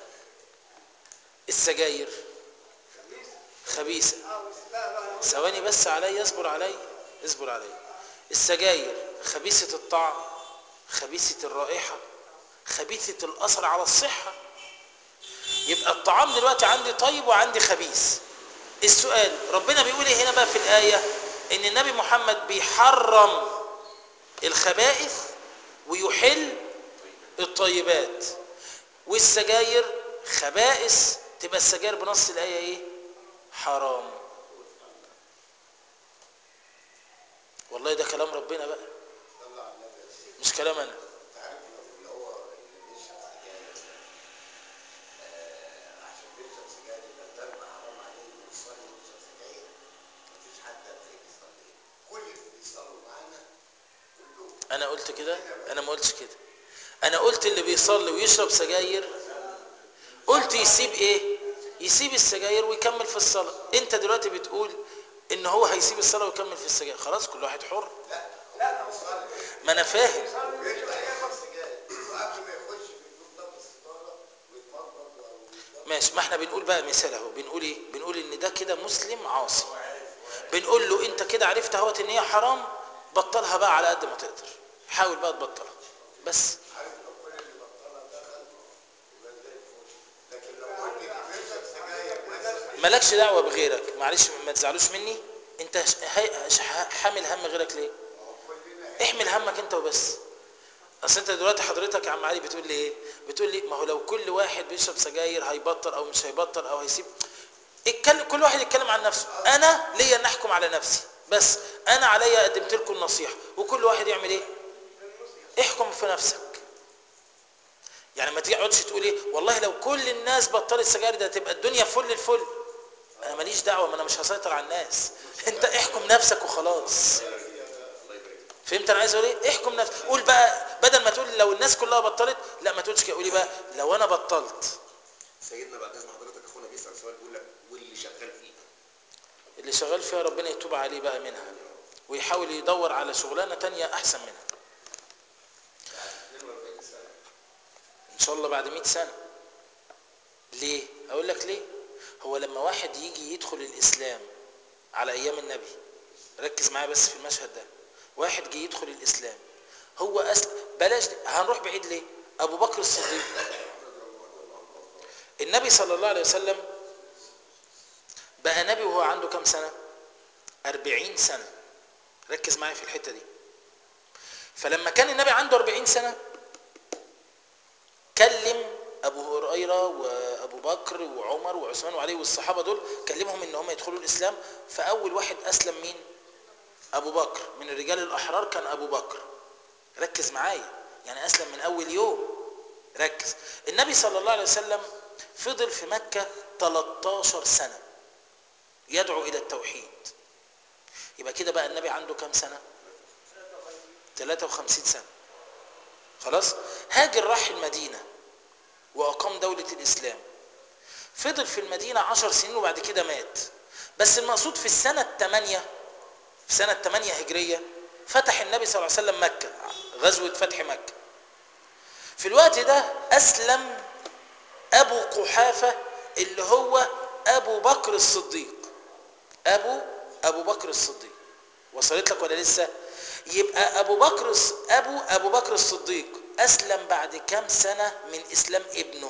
S1: السجاير خبيثه
S2: اه بس لا لا
S1: ثواني بس علي اصبر علي اصبر علي السجاير خبيثه الطعم خبيثه الرائحه خبيثه الاثر على الصحه يبقى الطعام دلوقتي عندي طيب وعندي خبيث السؤال ربنا بيقول ايه هنا بقى في الآية ان النبي محمد بيحرم الخبائث ويحل الطيبات والسجاير خبائث تبقى السجاير بنص الآية ايه حرام والله ده كلام ربنا بقى
S4: صلى على النبي يا سيدي
S1: مش كلام انا
S4: انت عارف لو اللي هو اللي بيشرب سجاير آه، عشان بيشرب سجاير يبقى ده يبقى حرام عليه انه يصلي ويشرب سجاير مفيش حد هتلاقيه بيصلي كل اللي بيصلوا معانا كلهم
S1: انا قلت كده انا ما قلتش كده انا قلت اللي بيصلي ويشرب سجاير قلت يسيب ايه يسيب السجاير ويكمل في الصلاة انت دلوقتي بتقول ان هو هيسيب الصلاة ويكمل في السجاير خلاص كل واحد حر
S2: لا هو
S1: ما انا فاهم
S4: بيشرب سجاير وقبل ما يخش في البيت ضرب السيجاره ويتمضمض ويتمضمض
S1: ماشي ما احنا بنقول بقى مثال اهو بنقول ايه بنقول ان ده كده مسلم عاصي بنقول له انت كده عرفت اهوت ان هي حرام بطلها بقى على قد ما تقدر حاول بقى تبطلها بس
S4: عارف لو كل اللي بطلها دخل يبقى زي الفل لكن لو كل اللي بيشرب سجاير مثلا
S1: مالكش دعوة بغيرك معلش ما تزعلوش مني انت ش- هي- ش- حامل هم غيرك ليه
S4: كلنا
S1: احمل همك انت وبس اصل انت دلوقتي حضرتك يا عم علي بتقول لي ايه بتقول لي ما هو لو كل واحد بيشرب سجاير هيبطل او مش هيبطل او هيسيب اتكلم كل واحد يتكلم عن نفسه انا ليا ان احكم على نفسي بس انا عليا قدمت لكم النصيحه وكل واحد يعمل ايه احكم في نفسك يعني ما تقعدش تقول ايه والله لو كل الناس بطلت سجاير ده تبقى الدنيا فل الفل انا ماليش دعوه ما انا مش هسيطر على الناس انت احكم نفسك وخلاص
S3: الله يبارك
S1: فهمت انا عايز اقول ايه احكم نفسك قول بقى بدل ما تقول لو الناس كلها بطلت لا ما تقولش كده قولي بقى لو انا بطلت
S3: سيدنا بعد اذن حضرتك اخونا بيسال سؤال بيقول لك واللي شغال فيه
S1: اللي شغال فيها ربنا يتوب عليه بقى منها ويحاول يدور على شغلانه تانية احسن منها
S4: 42 سنه
S1: ان شاء الله بعد 100 سنه ليه اقول لك ليه هو لما واحد يجي يدخل الاسلام على ايام النبي ركز معايا بس في المشهد ده واحد جه يدخل الاسلام هو أسل... بلاش دي. هنروح بعيد ليه ابو بكر الصديق النبي صلى الله عليه وسلم بقى نبي وهو عنده كام سنه 40 سنه ركز معايا في الحته دي فلما كان النبي عنده 40 سنه كلم ابو هريره وابو بكر وعمر وعثمان وعلي والصحابه دول كلمهم ان هم يدخلوا الاسلام فاول واحد اسلم مين ابو بكر من الرجال الاحرار كان ابو بكر ركز معايا يعني اسلم من اول يوم ركز النبي صلى الله عليه وسلم فضل في مكه 13 سنه يدعو الى التوحيد يبقى كده بقى النبي عنده كام سنه 53 سنه خلاص هاجر راح المدينه واقام دوله الاسلام فضل في المدينه عشر سنين وبعد كده مات بس المقصود في السنه الثمانيه في سنه 8 هجريه فتح النبي صلى الله عليه وسلم مكه غزوه فتح مكه في الوقت ده اسلم ابو قحافه اللي هو ابو بكر الصديق ابو ابو بكر الصديق وصلت لك ولا لسه يبقى ابو بكر الص- ابو ابو بكر الصديق اسلم بعد كام سنه من اسلام ابنه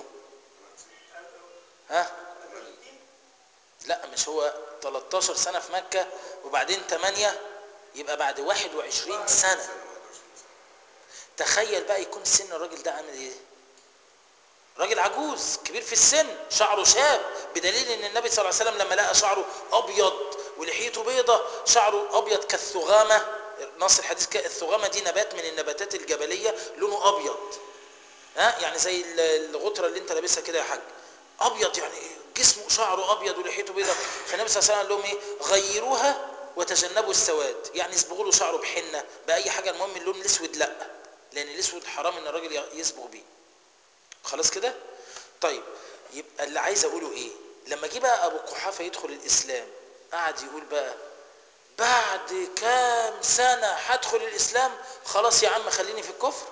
S1: ها لا مش هو 13 سنه في مكه وبعدين 8 يبقى بعد 21 سنه تخيل بقى يكون سن الراجل ده عامل ايه راجل عجوز كبير في السن شعره شاب بدليل ان النبي صلى الله عليه وسلم لما لقى شعره ابيض ولحيته بيضة شعره ابيض كالثغامة نص الحديث كده الثغامة دي نبات من النباتات الجبلية لونه ابيض ها يعني زي ال- الغطرة اللي انت لابسها كده يا حاج ابيض يعني جسمه شعره ابيض ولحيته بيضة فالنبي صلى الله عليه وسلم قال لهم ايه غيروها وتجنبوا السواد يعني يصبغوا له شعره بحنة باي حاجة المهم اللون الاسود لا لان الاسود حرام ان الراجل يصبغ بيه خلاص كده طيب يبقى اللي عايز اقوله ايه لما جه بقى ابو قحافه يدخل الاسلام قعد يقول بقى بعد كام سنه هدخل الاسلام خلاص يا عم خليني في الكفر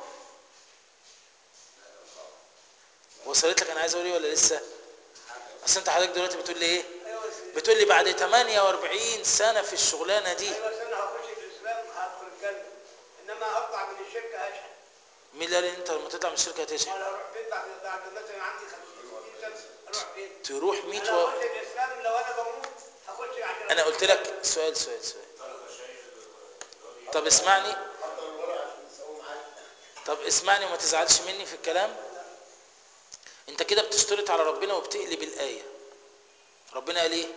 S1: وصلت لك انا عايز اقول ايه ولا لسه اصل انت حضرتك دلوقتي بتقول لي ايه
S2: ايوه بس-
S1: بتقول لي بعد 48 سنه في الشغلانه دي
S2: ايوه بس انا هخش الاسلام هدخل الجنه انما اطلع من الشركه هشحن
S1: مين اللي قال ان انت لما تطلع من الشركه هتشحن
S2: وانا اروح فين بعد بعد مثلا عندي 50 60 سنه اروح فين؟
S1: تروح 100
S2: انا
S1: و...
S2: هخش الاسلام لو انا بموت هخش عشان
S1: انا قلت لك سؤال سؤال سؤال طب اسمعني
S4: حضر الورق عشان يسووا معاك
S1: طب اسمعني وما تزعلش مني في الكلام انت كده بتشترط على ربنا وبتقلب الآية ربنا قال ايه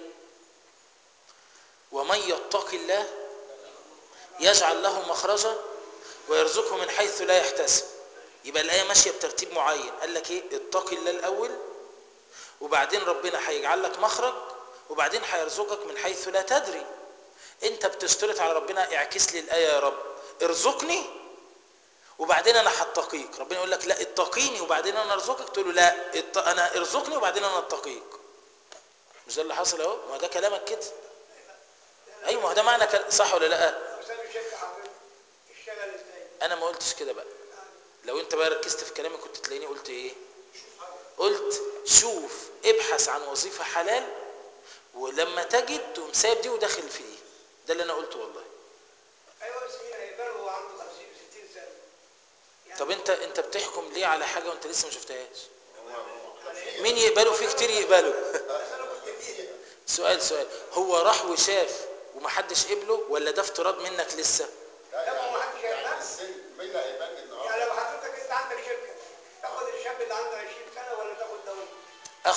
S1: ومن يتق الله يجعل له مخرجا ويرزقه من حيث لا يحتسب يبقى الآية ماشية بترتيب معين قال لك ايه اتق الله الأول وبعدين ربنا هيجعل لك مخرج وبعدين هيرزقك من حيث لا تدري انت بتشترط على ربنا اعكس لي الآية يا رب ارزقني وبعدين انا هتقيك ربنا يقول لك لا اتقيني وبعدين انا ارزقك تقول له لا ات... انا ارزقني وبعدين انا اتقيك مش ده اللي حصل اهو ما ده كلامك كده ايوه ما هو ده معنى كل... صح ولا لا
S2: لو ساب الشركه حضرتك اشتغل ازاي؟
S1: انا ما قلتش كده بقى لو انت بقى ركزت في كلامي كنت تلاقيني قلت ايه قلت شوف ابحث عن وظيفة حلال ولما تجد تقوم سايب دي وداخل في دي ده اللي انا قلته والله
S2: ايوه بس مين هيقبله وهو عنده 50 60 سنه؟ يعني
S1: طب انت انت بتحكم ليه على حاجة وانت لسه ما شفتهاش
S2: يعني إيه؟
S1: مين يقبله في كتير يقبله
S2: بس انا كنت فيها
S1: سؤال سؤال هو راح وشاف ومحدش قبله ولا ده افتراض منك لسه
S2: لا ما هو محدش
S4: يعني
S2: هيقبله
S4: السن مين اللي هيبان
S2: يعني
S4: النهارده؟
S2: لو هتروح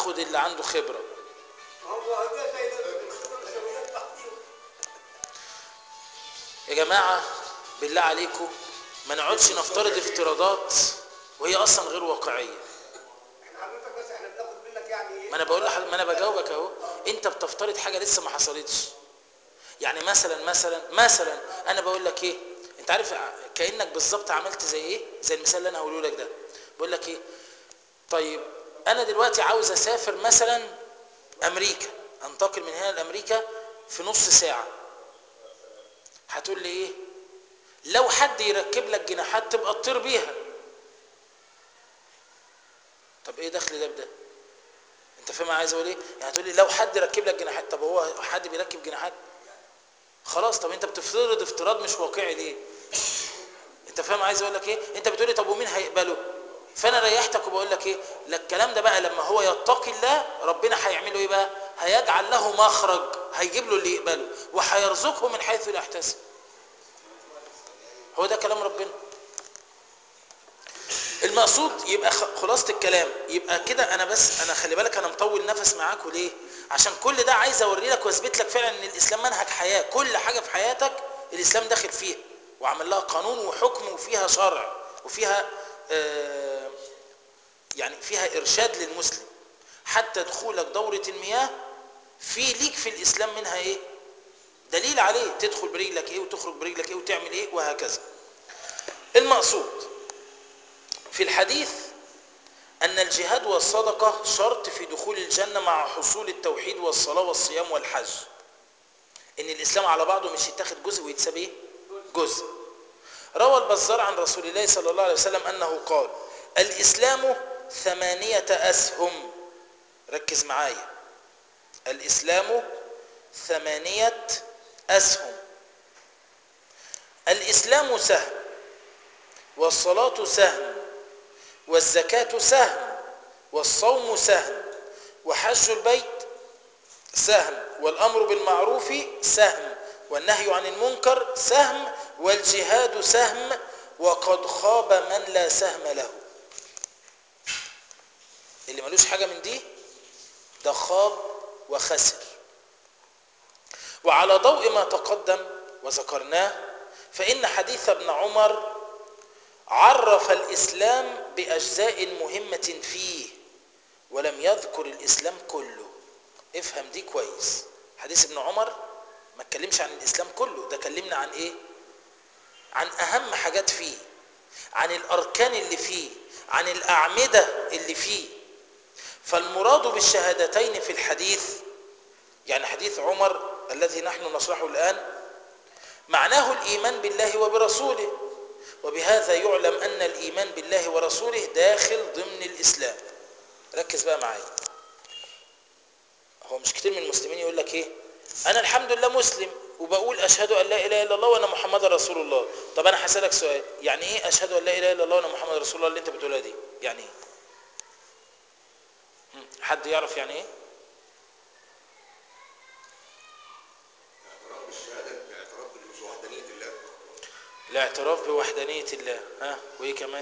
S1: ناخد اللي عنده خبره
S2: ما هو ده زي ده مسويات بعضيهم
S1: يا جماعه بالله عليكم ما نقعدش نفترض افتراضات وهي اصلا غير واقعيه
S2: احنا حضرتك بس احنا بناخد منك يعني ايه
S1: ما انا بقول لحضرتك ما انا بجاوبك اهو انت بتفترض حاجه لسه ما حصلتش يعني مثلا مثلا مثلا انا بقول لك ايه انت عارف ع- كانك بالظبط عملت زي ايه زي المثال اللي انا هقوله لك ده بقول لك ايه طيب انا دلوقتي عاوز اسافر مثلا امريكا انتقل من هنا لامريكا في نص ساعه هتقول لي ايه لو حد يركب لك جناحات تبقى تطير بيها طب ايه دخل ده بده انت فاهم أنا عايز اقول ايه يعني هتقول لي لو حد ركب لك جناحات طب هو حد بيركب جناحات خلاص طب انت بتفترض افتراض مش واقعي ليه انت فاهم عايز اقول لك ايه انت بتقول لي طب ومين هيقبله فانا ريحتك وبقول لك ايه لا الكلام ده بقى لما هو يتقي الله ربنا هيعمله ايه بقى هيجعل له مخرج هيجيب له اللي يقبله وهيرزقه من حيث لا يحتسب هو ده كلام ربنا المقصود يبقى خ- خلاصة الكلام يبقى كده انا بس انا خلي بالك انا مطول نفس معاك وليه عشان كل ده عايز اوري لك واثبت لك فعلا ان الاسلام منهج حياة كل حاجة في حياتك الاسلام داخل فيها وعمل لها قانون وحكم وفيها شرع وفيها آه يعني فيها ارشاد للمسلم حتى دخولك دورة المياه في ليك في الاسلام منها ايه دليل عليه تدخل برجلك ايه وتخرج برجلك ايه وتعمل ايه وهكذا المقصود في الحديث أن الجهاد والصدقة شرط في دخول الجنة مع حصول التوحيد والصلاة والصيام والحج إن الإسلام على بعضه مش يتاخد جزء ويتساب إيه؟ جزء روى البزار عن رسول الله صلى الله عليه وسلم أنه قال الإسلام ثمانية أسهم ركز معايا الإسلام ثمانية أسهم الإسلام سهم والصلاة سهم والزكاة سهم والصوم سهم وحج البيت سهم والأمر بالمعروف سهم والنهي عن المنكر سهم والجهاد سهم وقد خاب من لا سهم له اللي ملوش حاجة من دي ده خاب وخسر وعلى ضوء ما تقدم وذكرناه فإن حديث ابن عمر عرف الإسلام بأجزاء مهمة فيه ولم يذكر الإسلام كله افهم دي كويس حديث ابن عمر ما اتكلمش عن الإسلام كله ده كلمنا عن إيه عن أهم حاجات فيه عن الأركان اللي فيه عن الأعمدة اللي فيه فالمراد بالشهادتين في الحديث يعني حديث عمر الذي نحن نشرحه الآن معناه الإيمان بالله وبرسوله وبهذا يعلم أن الإيمان بالله ورسوله داخل ضمن الإسلام ركز بقى معايا هو مش كتير من المسلمين يقول لك ايه انا الحمد لله مسلم وبقول اشهد ان لا اله الا الله وانا محمد رسول الله طب انا هسالك سؤال يعني ايه اشهد ان لا اله الا الله وانا محمد رسول الله اللي انت بتقولها دي يعني ايه هم، حد يعرف يعني ايه
S3: اعتراف بالشهاده اعتراف بوحدانيه الله
S1: الاعتراف بوحدانية الله ها وايه كمان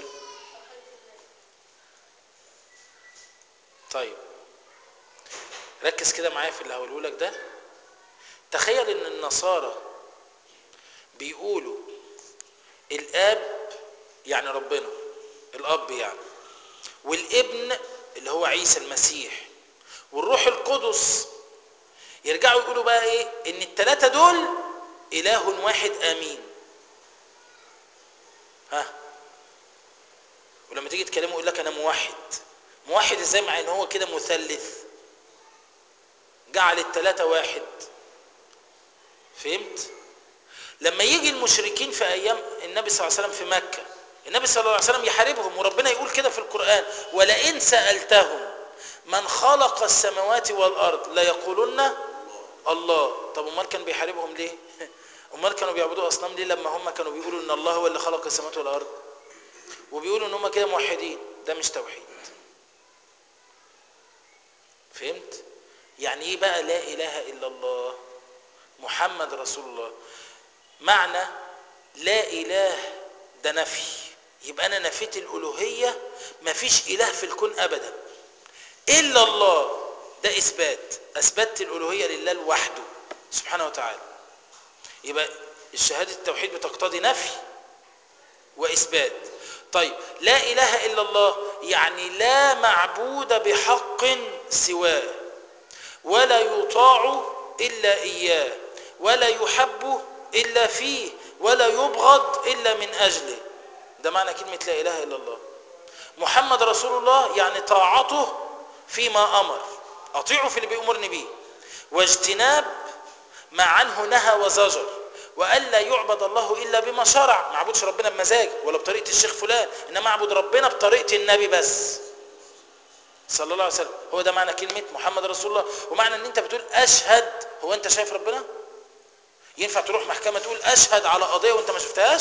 S1: طيب ركز كده معايا في اللي هقوله لك ده تخيل ان النصارى بيقولوا الاب يعني ربنا الاب يعني والابن اللي هو عيسى المسيح والروح القدس يرجعوا يقولوا بقى ايه ان الثلاثه دول اله واحد امين ها ولما تيجي تكلمه يقول لك انا موحد موحد ازاي مع ان هو كده مثلث جعل الثلاثه واحد فهمت لما يجي المشركين في ايام النبي صلى الله عليه وسلم في مكه النبي صلى الله عليه وسلم يحاربهم وربنا يقول كده في القران ولئن سالتهم من خلق السماوات والارض ليقولن الله طب امال كان بيحاربهم ليه امال كانوا بيعبدوا اصنام ليه لما هم كانوا بيقولوا ان الله هو اللي خلق السماوات والارض وبيقولوا ان هم كده موحدين ده مش توحيد فهمت يعني ايه بقى لا اله الا الله محمد رسول الله معنى لا اله ده نفي يبقى انا نفيت الالوهيه مفيش اله في الكون ابدا الا الله ده اثبات اثبتت الالوهيه لله لوحده سبحانه وتعالى يبقى الشهاده التوحيد بتقتضي نفي واثبات طيب لا اله الا الله يعني لا معبود بحق سواه ولا يطاع الا اياه ولا يحب الا فيه ولا يبغض الا من اجله ده معنى كلمه لا اله الا الله محمد رسول الله يعني طاعته فيما امر اطيعه في اللي بيامرني بيه واجتناب ما عنه نهى وزجر والا يعبد الله الا بما شرع ما اعبدش ربنا بمزاجي ولا بطريقه الشيخ فلان انما اعبد ربنا بطريقه النبي بس صلى الله عليه وسلم هو ده معنى كلمه محمد رسول الله ومعنى ان انت بتقول اشهد هو انت شايف ربنا ينفع تروح محكمه تقول اشهد على قضيه وانت ما شفتهاش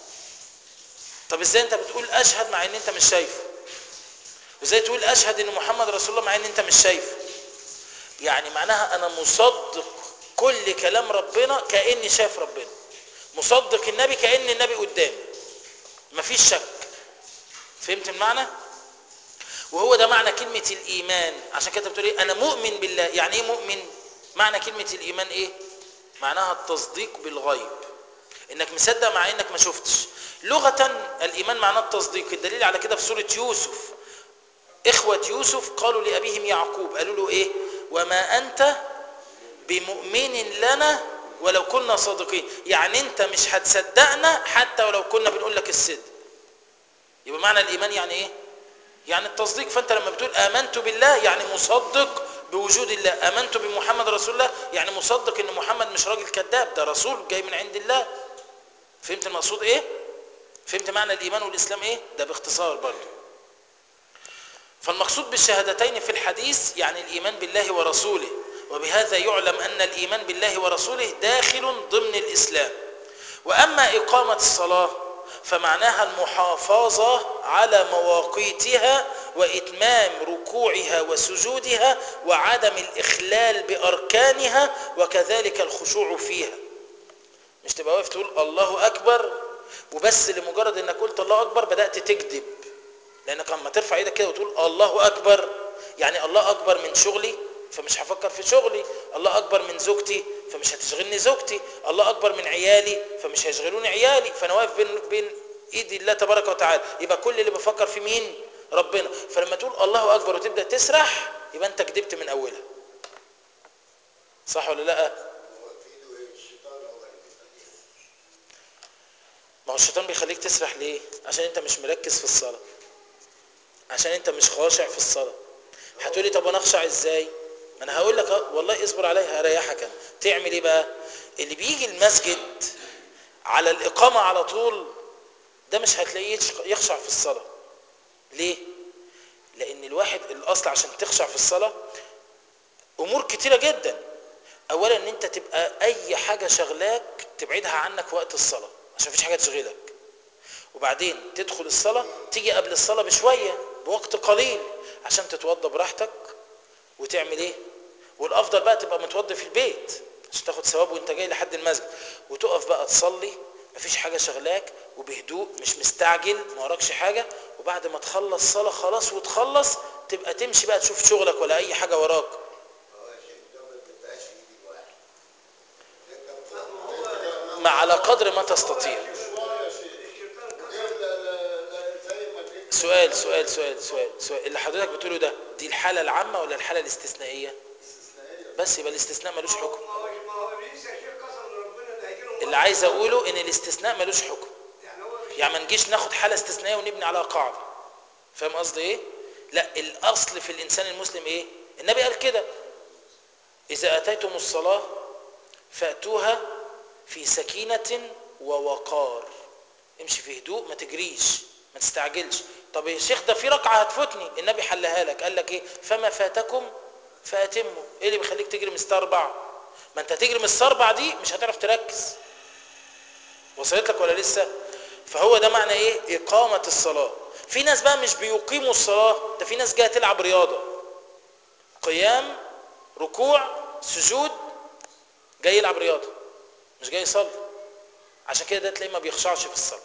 S1: طب ازاي انت بتقول اشهد مع ان انت مش شايفه وازاي تقول اشهد ان محمد رسول الله مع ان انت مش شايفه يعني معناها انا مصدق كل كلام ربنا كاني شايف ربنا مصدق النبي كان النبي قدامي مفيش شك فهمت المعنى وهو ده معنى كلمة الإيمان عشان كده بتقول إيه أنا مؤمن بالله يعني إيه مؤمن معنى كلمة الإيمان إيه معناها التصديق بالغيب إنك مصدق مع إنك ما شفتش لغة الإيمان معناه التصديق الدليل على كده في سورة يوسف إخوة يوسف قالوا لأبيهم يعقوب قالوا له إيه وما أنت بمؤمن لنا ولو كنا صادقين يعني أنت مش هتصدقنا حتى ولو كنا بنقول لك الصدق يبقى معنى الإيمان يعني إيه يعني التصديق فأنت لما بتقول آمنت بالله يعني مصدق بوجود الله آمنت بمحمد رسول الله يعني مصدق ان محمد مش راجل كذاب ده رسول جاي من عند الله فهمت المقصود ايه فهمت معنى الايمان والاسلام ايه ده باختصار برضه فالمقصود بالشهادتين في الحديث يعني الايمان بالله ورسوله وبهذا يعلم ان الايمان بالله ورسوله داخل ضمن الاسلام واما اقامه الصلاه فمعناها المحافظه على مواقيتها واتمام ركوعها وسجودها وعدم الاخلال باركانها وكذلك الخشوع فيها مش تبقى واقف تقول الله اكبر وبس لمجرد انك قلت الله اكبر بدات تكذب لانك لما ترفع ايدك كده وتقول الله اكبر يعني الله اكبر من شغلي فمش هفكر في شغلي الله اكبر من زوجتي فمش هتشغلني زوجتي الله اكبر من عيالي فمش هيشغلوني عيالي فانا واقف بين بين ايدي الله تبارك وتعالى يبقى كل اللي بفكر في مين ربنا فلما تقول الله اكبر وتبدا تسرح يبقى انت كذبت من اولها صح ولا لا
S4: هو في ايده ايه الشيطان هو اللي بيخليه
S1: ما هو الشيطان بيخليك تسرح ليه عشان انت مش مركز في الصلاه عشان انت مش خاشع في الصلاه هتقولي طب انا اخشع ازاي ما انا هقول لك أهو، والله اصبر عليها هريحك انا تعمل ايه بقى اللي بيجي المسجد على الاقامه على طول ده مش هتلاقيه يشق- يخشع في الصلاه ليه لان الواحد الاصل عشان تخشع في الصلاه امور كتيره جدا اولا ان انت تبقى اي حاجه شغلاك تبعدها عنك وقت الصلاه عشان مفيش حاجه تشغلك وبعدين تدخل الصلاه تيجي قبل الصلاه بشويه بوقت قليل عشان تتوضى براحتك وتعمل ايه والافضل بقى تبقى متوضي في البيت عشان تاخد ثواب وانت جاي لحد المسجد وتقف بقى تصلي مفيش حاجه شغلاك وبهدوء مش مستعجل ما وراكش حاجه وبعد ما تخلص صلاه خلاص وتخلص تبقى تمشي بقى تشوف شغلك ولا اي حاجه وراك
S4: هو يا شيخ ده ما بيبقاش في ايد الواحد انت
S1: ما على قدر ما تستطيع
S4: شويه يا شيخ
S2: الشيطان
S4: غير لا- لا- لا- زي ما جبت
S1: سؤال سؤال سؤال سؤال سؤال اللي حضرتك بتقوله ده دي الحاله العامه ولا الحاله الاستثنائيه
S4: استثنائيه
S1: بس يبقى الاستثناء ملوش حكم
S2: ما هو ما هو ابليس يا شيخ قسم ربنا ده هيجي له
S1: اللي عايز اقوله ان الاستثناء ملوش حكم
S2: يعني هو مش
S1: يعني ما نجيش ناخد حاله استثنائيه ونبني عليها قاعده فاهم قصدي ايه لا الاصل في الانسان المسلم ايه النبي قال كده اذا اتيتم الصلاه فاتوها في سكينه ووقار امشي في هدوء ما تجريش ما تستعجلش طب يا شيخ ده في ركعه هتفوتني النبي حلها لك قال لك ايه فما فاتكم فاتموا ايه اللي بيخليك تجري مستربع ما انت تجري مستربع دي مش هتعرف تركز وصلت لك ولا لسه فهو ده معنى ايه اقامه الصلاه في ناس بقى مش بيقيموا الصلاه ده في ناس جايه تلعب رياضه قيام ركوع سجود جاي يلعب رياضه مش جاي يصلي عشان كده ده تلاقيه ما بيخشعش في الصلاه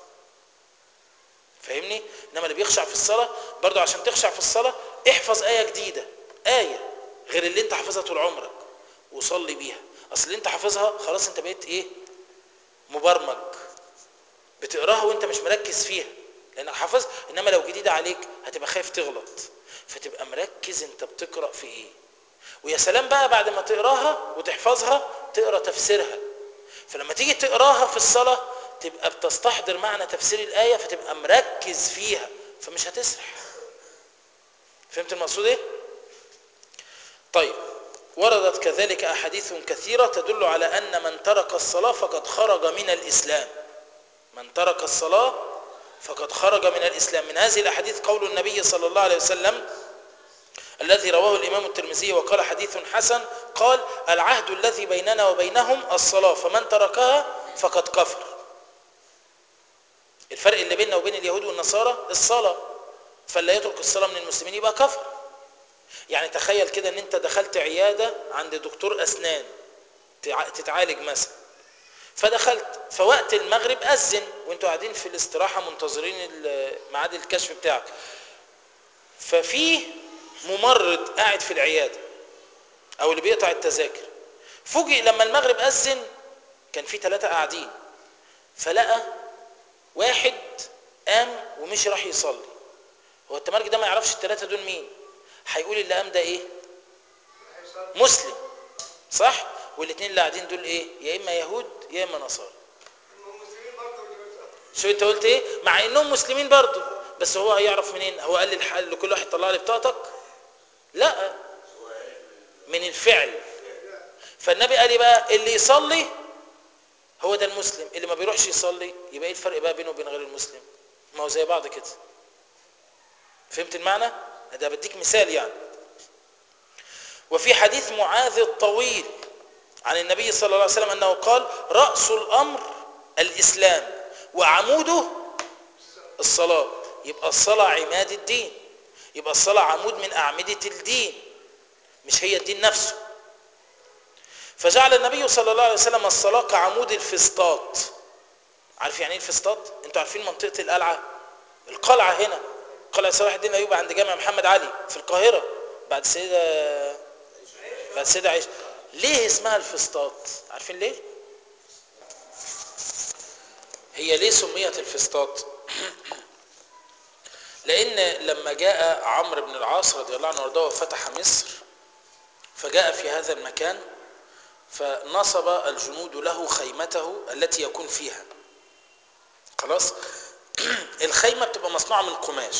S1: فاهمني انما اللي بيخشع في الصلاه برضه عشان تخشع في الصلاه احفظ ايه جديده ايه غير اللي انت حافظها طول عمرك وصلي بيها اصل اللي انت حافظها خلاص انت بقيت ايه مبرمج بتقراها وانت مش مركز فيها لانك حافظ انما لو جديده عليك هتبقى خايف تغلط فتبقى مركز انت بتقرا في ايه ويا سلام بقى بعد ما تقراها وتحفظها تقرا تفسيرها فلما تيجي تقراها في الصلاه تبقى بتستحضر معنى تفسير الايه فتبقى مركز فيها فمش هتسرح فهمت المقصود ايه طيب وردت كذلك احاديث كثيره تدل على ان من ترك الصلاه فقد خرج من الاسلام من ترك الصلاه فقد خرج من الاسلام من هذه الاحاديث قول النبي صلى الله عليه وسلم الذي رواه الامام الترمذي وقال حديث حسن قال العهد الذي بيننا وبينهم الصلاه فمن تركها فقد كفر الفرق اللي بيننا وبين اليهود والنصارى الصلاه فلا يترك الصلاه من المسلمين يبقى كفر يعني تخيل كده ان انت دخلت عياده عند دكتور اسنان تع- تتعالج مثلا فدخلت فوقت المغرب اذن وانتوا قاعدين في الاستراحه منتظرين ال- ميعاد الكشف بتاعك ففي ممرض قاعد في العياده او اللي بيقطع التذاكر فوجئ لما المغرب اذن كان في ثلاثه قاعدين فلقى واحد قام ومشي راح يصلي هو التمرجي ده ما يعرفش الثلاثه دول مين هيقول اللي قام ده ايه مسلم صح والاثنين اللي قاعدين دول ايه يا اما يهود يا اما نصارى
S2: المسلمين برضه اللي بيصلوا.
S1: شو انت قلت ايه مع انهم مسلمين برضه بس هو هيعرف منين هو قال للح- لكل واحد طلع لي بطاقتك لا من الفعل فالنبي قال لي بقى اللي يصلي هو ده المسلم اللي ما بيروحش يصلي يبقى ايه الفرق بقى بينه وبين غير المسلم ما هو زي بعض كده فهمت المعنى ده بديك مثال يعني وفي حديث معاذ الطويل عن النبي صلى الله عليه وسلم انه قال راس الامر الاسلام وعموده الصلاه يبقى الصلاه عماد الدين يبقى الصلاه عمود من اعمده الدين مش هي الدين نفسه فجعل النبي صلى الله عليه وسلم الصلاه كعمود الفسطاط عارف يعني ايه الفسطاط انتوا عارفين منطقه القلعه القلعه هنا قلعه صلاح الدين الايوبي عند جامع محمد علي في القاهره بعد السيده بعد السيده عائشه ليه اسمها الفسطاط عارفين ليه هي ليه سميت الفسطاط لان لما جاء عمرو بن العاص رضي الله عنه وارضاه وفتح مصر فجاء في هذا المكان فنصب الجنود له خيمته التي يكون فيها خلاص الخيمه بتبقى مصنوعه من قماش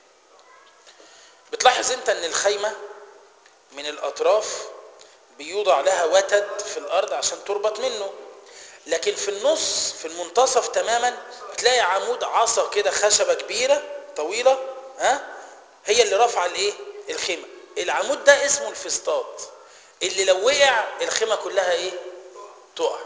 S1: بتلاحظ انت ان الخيمه من الاطراف بيوضع لها وتد في الارض عشان تربط منه لكن في النص في المنتصف تماما بتلاقي عمود عصا كده خشبه كبيره طويله ها هي اللي رافعه الايه الخيمه العمود ده اسمه الفسطاط اللي لو وقع الخيمه كلها ايه تقع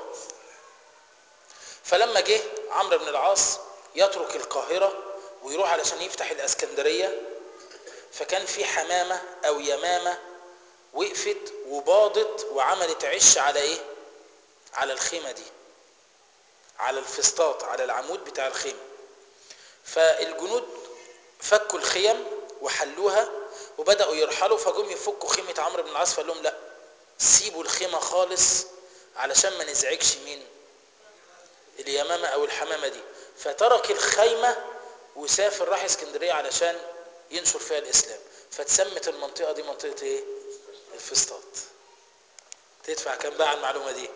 S1: فلما جه عمرو بن العاص يترك القاهره ويروح علشان يفتح الاسكندريه فكان في حمامه او يمامه وقفت وباضت وعملت عش على ايه على الخيمه دي على الفسطاط على العمود بتاع الخيمه فالجنود فكوا الخيم وحلوها وبداوا يرحلوا فجم يفكوا خيمه عمرو بن العاص فقال لهم لا سيبوا الخيمه خالص علشان ما نزعجش مين اليمامه او الحمامه دي فترك الخيمه وسافر راح اسكندريه علشان ينشر فيها الاسلام فتسمت المنطقه دي منطقه ايه الفسطاط تدفع كام بقى على المعلومه دي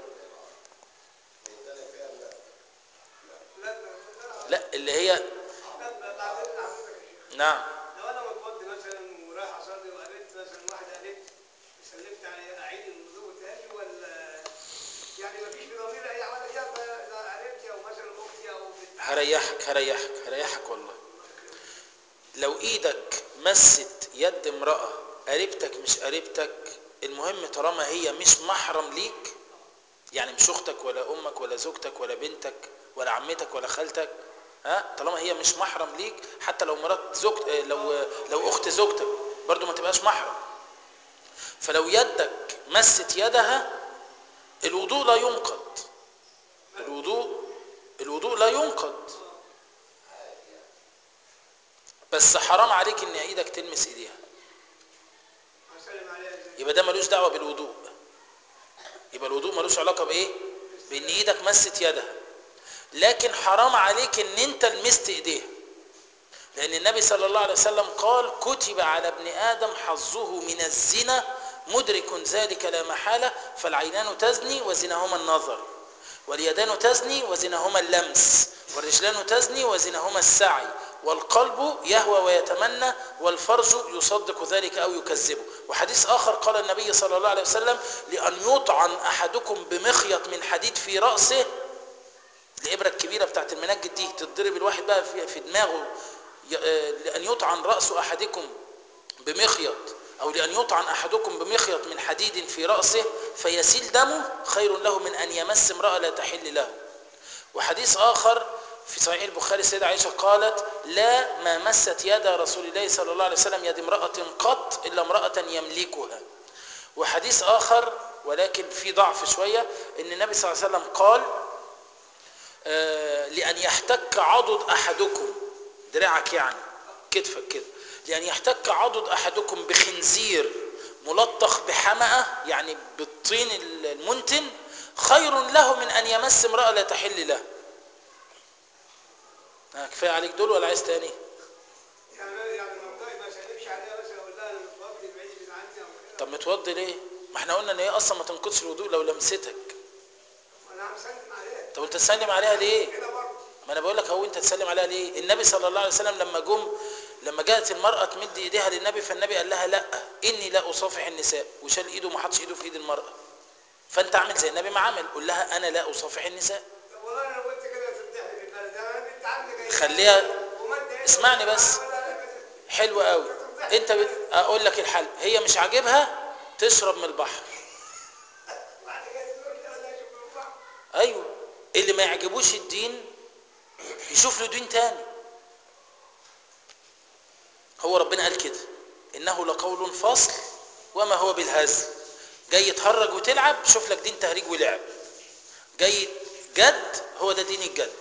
S2: لا لا
S1: لا اللي هي
S2: لا لا بعدين حضرتك يا شيخ
S1: نعم
S2: لو انا متوضي مثلا ورايح اصلي وقابلت مثلا واحد قابلت سلمت عليه اعيد الوضوء تاني ولا يعني ما فيش ضمير اي عمل ايه قريبتي او مثلا اختي او بنت
S1: هريحك هريحك هريحك والله لو ايدك مست يد امرأة قريبتك مش قريبتك المهم طالما هي مش محرم ليك يعني مش اختك ولا امك ولا زوجتك ولا بنتك ولا عمتك ولا خالتك ها طالما هي مش محرم ليك حتى لو مرات زوجت آه، لو لو اخت زوجتك برضو ما تبقاش محرم فلو يدك مست يدها الوضوء لا ينقض الوضوء الوضوء لا ينقض بس حرام عليك ان ايدك تلمس ايديها
S2: هسلم عليها ازاي
S1: يبقى ده ملوش دعوه بالوضوء يبقى الوضوء ملوش علاقه بايه بان ايدك مست يدها لكن حرام عليك ان انت لمست ايديها لان النبي صلى الله عليه وسلم قال كتب على ابن ادم حظه من الزنا مدرك ذلك لا محاله فالعينان تزني وزناهما النظر واليدان تزني وزناهما اللمس والرجلان تزني وزناهما السعي والقلب يهوى ويتمنى والفرج يصدق ذلك او يكذبه وحديث اخر قال النبي صلى الله عليه وسلم لان يطعن احدكم بمخيط من حديد في راسه الابره الكبيره بتاعت المنجد دي تضرب الواحد بقى في, في دماغه ي- آه، لان يطعن راس احدكم بمخيط او لان يطعن احدكم بمخيط من حديد في راسه فيسيل دمه خير له من ان يمس امراه لا تحل له وحديث آخر في صحيح البخاري السيدة عائشة قالت لا ما مست يد رسول الله صلى الله عليه وسلم يد امرأة قط إلا امرأة يملكها وحديث آخر ولكن في ضعف شوية إن النبي صلى الله عليه وسلم قال آه، لأن يحتك عضد أحدكم دراعك يعني كتفك كده لأن يحتك عضد أحدكم بخنزير ملطخ بحمأة يعني بالطين المنتن خير له من أن يمس امرأة لا تحل له ها، كفاية عليك دول ولا عايز تاني
S2: يعني يعني مرضاي ما اسلمش عليها مثلا اقول لها انا متوضي بعيد عني او كده
S1: طب متوضي ليه ما احنا قلنا ان هي اصلا ما تنقضش الوضوء لو لمستك
S2: انا عم سلم عليها
S1: طب انت تسلم عليها ليه
S2: كده برضه
S1: ما انا بقول لك هو انت تسلم عليها ليه النبي صلى الله عليه وسلم لما جم لما جاءت المرأة تمد ايديها للنبي فالنبي قال لها لا اني لا اصافح النساء وشال ايده وما حطش ايده في ايد المرأة فانت عامل زي النبي ما عمل قول لها انا لا اصافح النساء
S2: طب والله انا لو قلت كده تفتحي في البلد انا بنت عمي جايه
S1: خليها-
S2: ومد ايده
S1: اسمعني بس.
S2: ولا لا كده.
S1: حلو قوي انت ب... اقول لك الحل هي مش عاجبها تشرب من البحر
S2: بعد كده تقول لي ولا شوف من بعض
S1: ايوه اللي ما يعجبوش الدين يشوف له دين تاني هو ربنا قال كده انه لقول فصل وما هو بالهزل جاي تهرج وتلعب شوف لك دين تهريج ولعب جاي جد هو ده دين الجد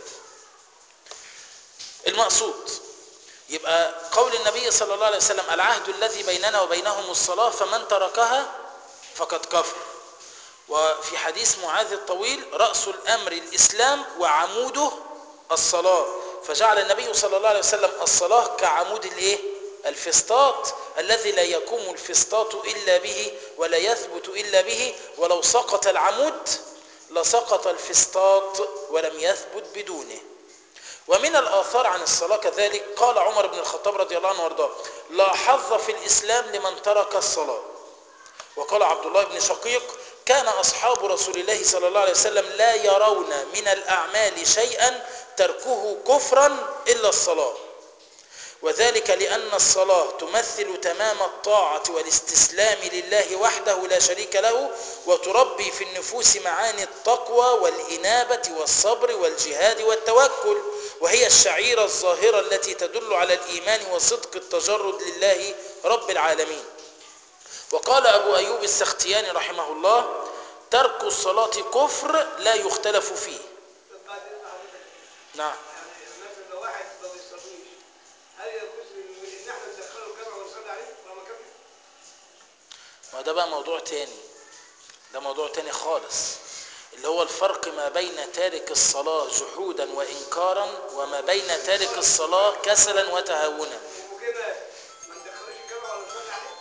S1: المقصود يبقى قول النبي صلى الله عليه وسلم العهد الذي بيننا وبينهم الصلاة فمن تركها فقد كفر وفي حديث معاذ الطويل رأس الأمر الإسلام وعموده الصلاة فجعل النبي صلى الله عليه وسلم الصلاة كعمود الايه الفسطاط الذي لا يقوم الفسطاط إلا به ولا يثبت إلا به ولو سقط العمود لسقط الفسطاط ولم يثبت بدونه ومن الآثار عن الصلاة كذلك قال عمر بن الخطاب رضي الله عنه وارضاه لا حظ في الإسلام لمن ترك الصلاة وقال عبد الله بن شقيق كان أصحاب رسول الله صلى الله عليه وسلم لا يرون من الأعمال شيئا تركه كفرا إلا الصلاة وذلك لأن الصلاة تمثل تمام الطاعة والاستسلام لله وحده لا شريك له وتربي في النفوس معاني التقوى والإنابة والصبر والجهاد والتوكل وهي الشعيرة الظاهرة التي تدل على الإيمان وصدق التجرد لله رب العالمين وقال أبو أيوب السختياني رحمه الله ترك الصلاة كفر لا يختلف فيه
S2: طب بعد اذن حضرتك
S1: نعم
S2: يعني مثلا لو واحد ما بيصليش هل يجوز ان إن احنا ندخله الجامع ونصلي عليه طالما كافي؟
S1: ما ده بقى موضوع تاني ده موضوع تاني خالص اللي هو الفرق ما بين تارك الصلاة جحودا وإنكارا وما بين تارك الصلاة كسلا وتهاونا
S2: وكده ما ندخلوش الجامع ولا نصلي عليه؟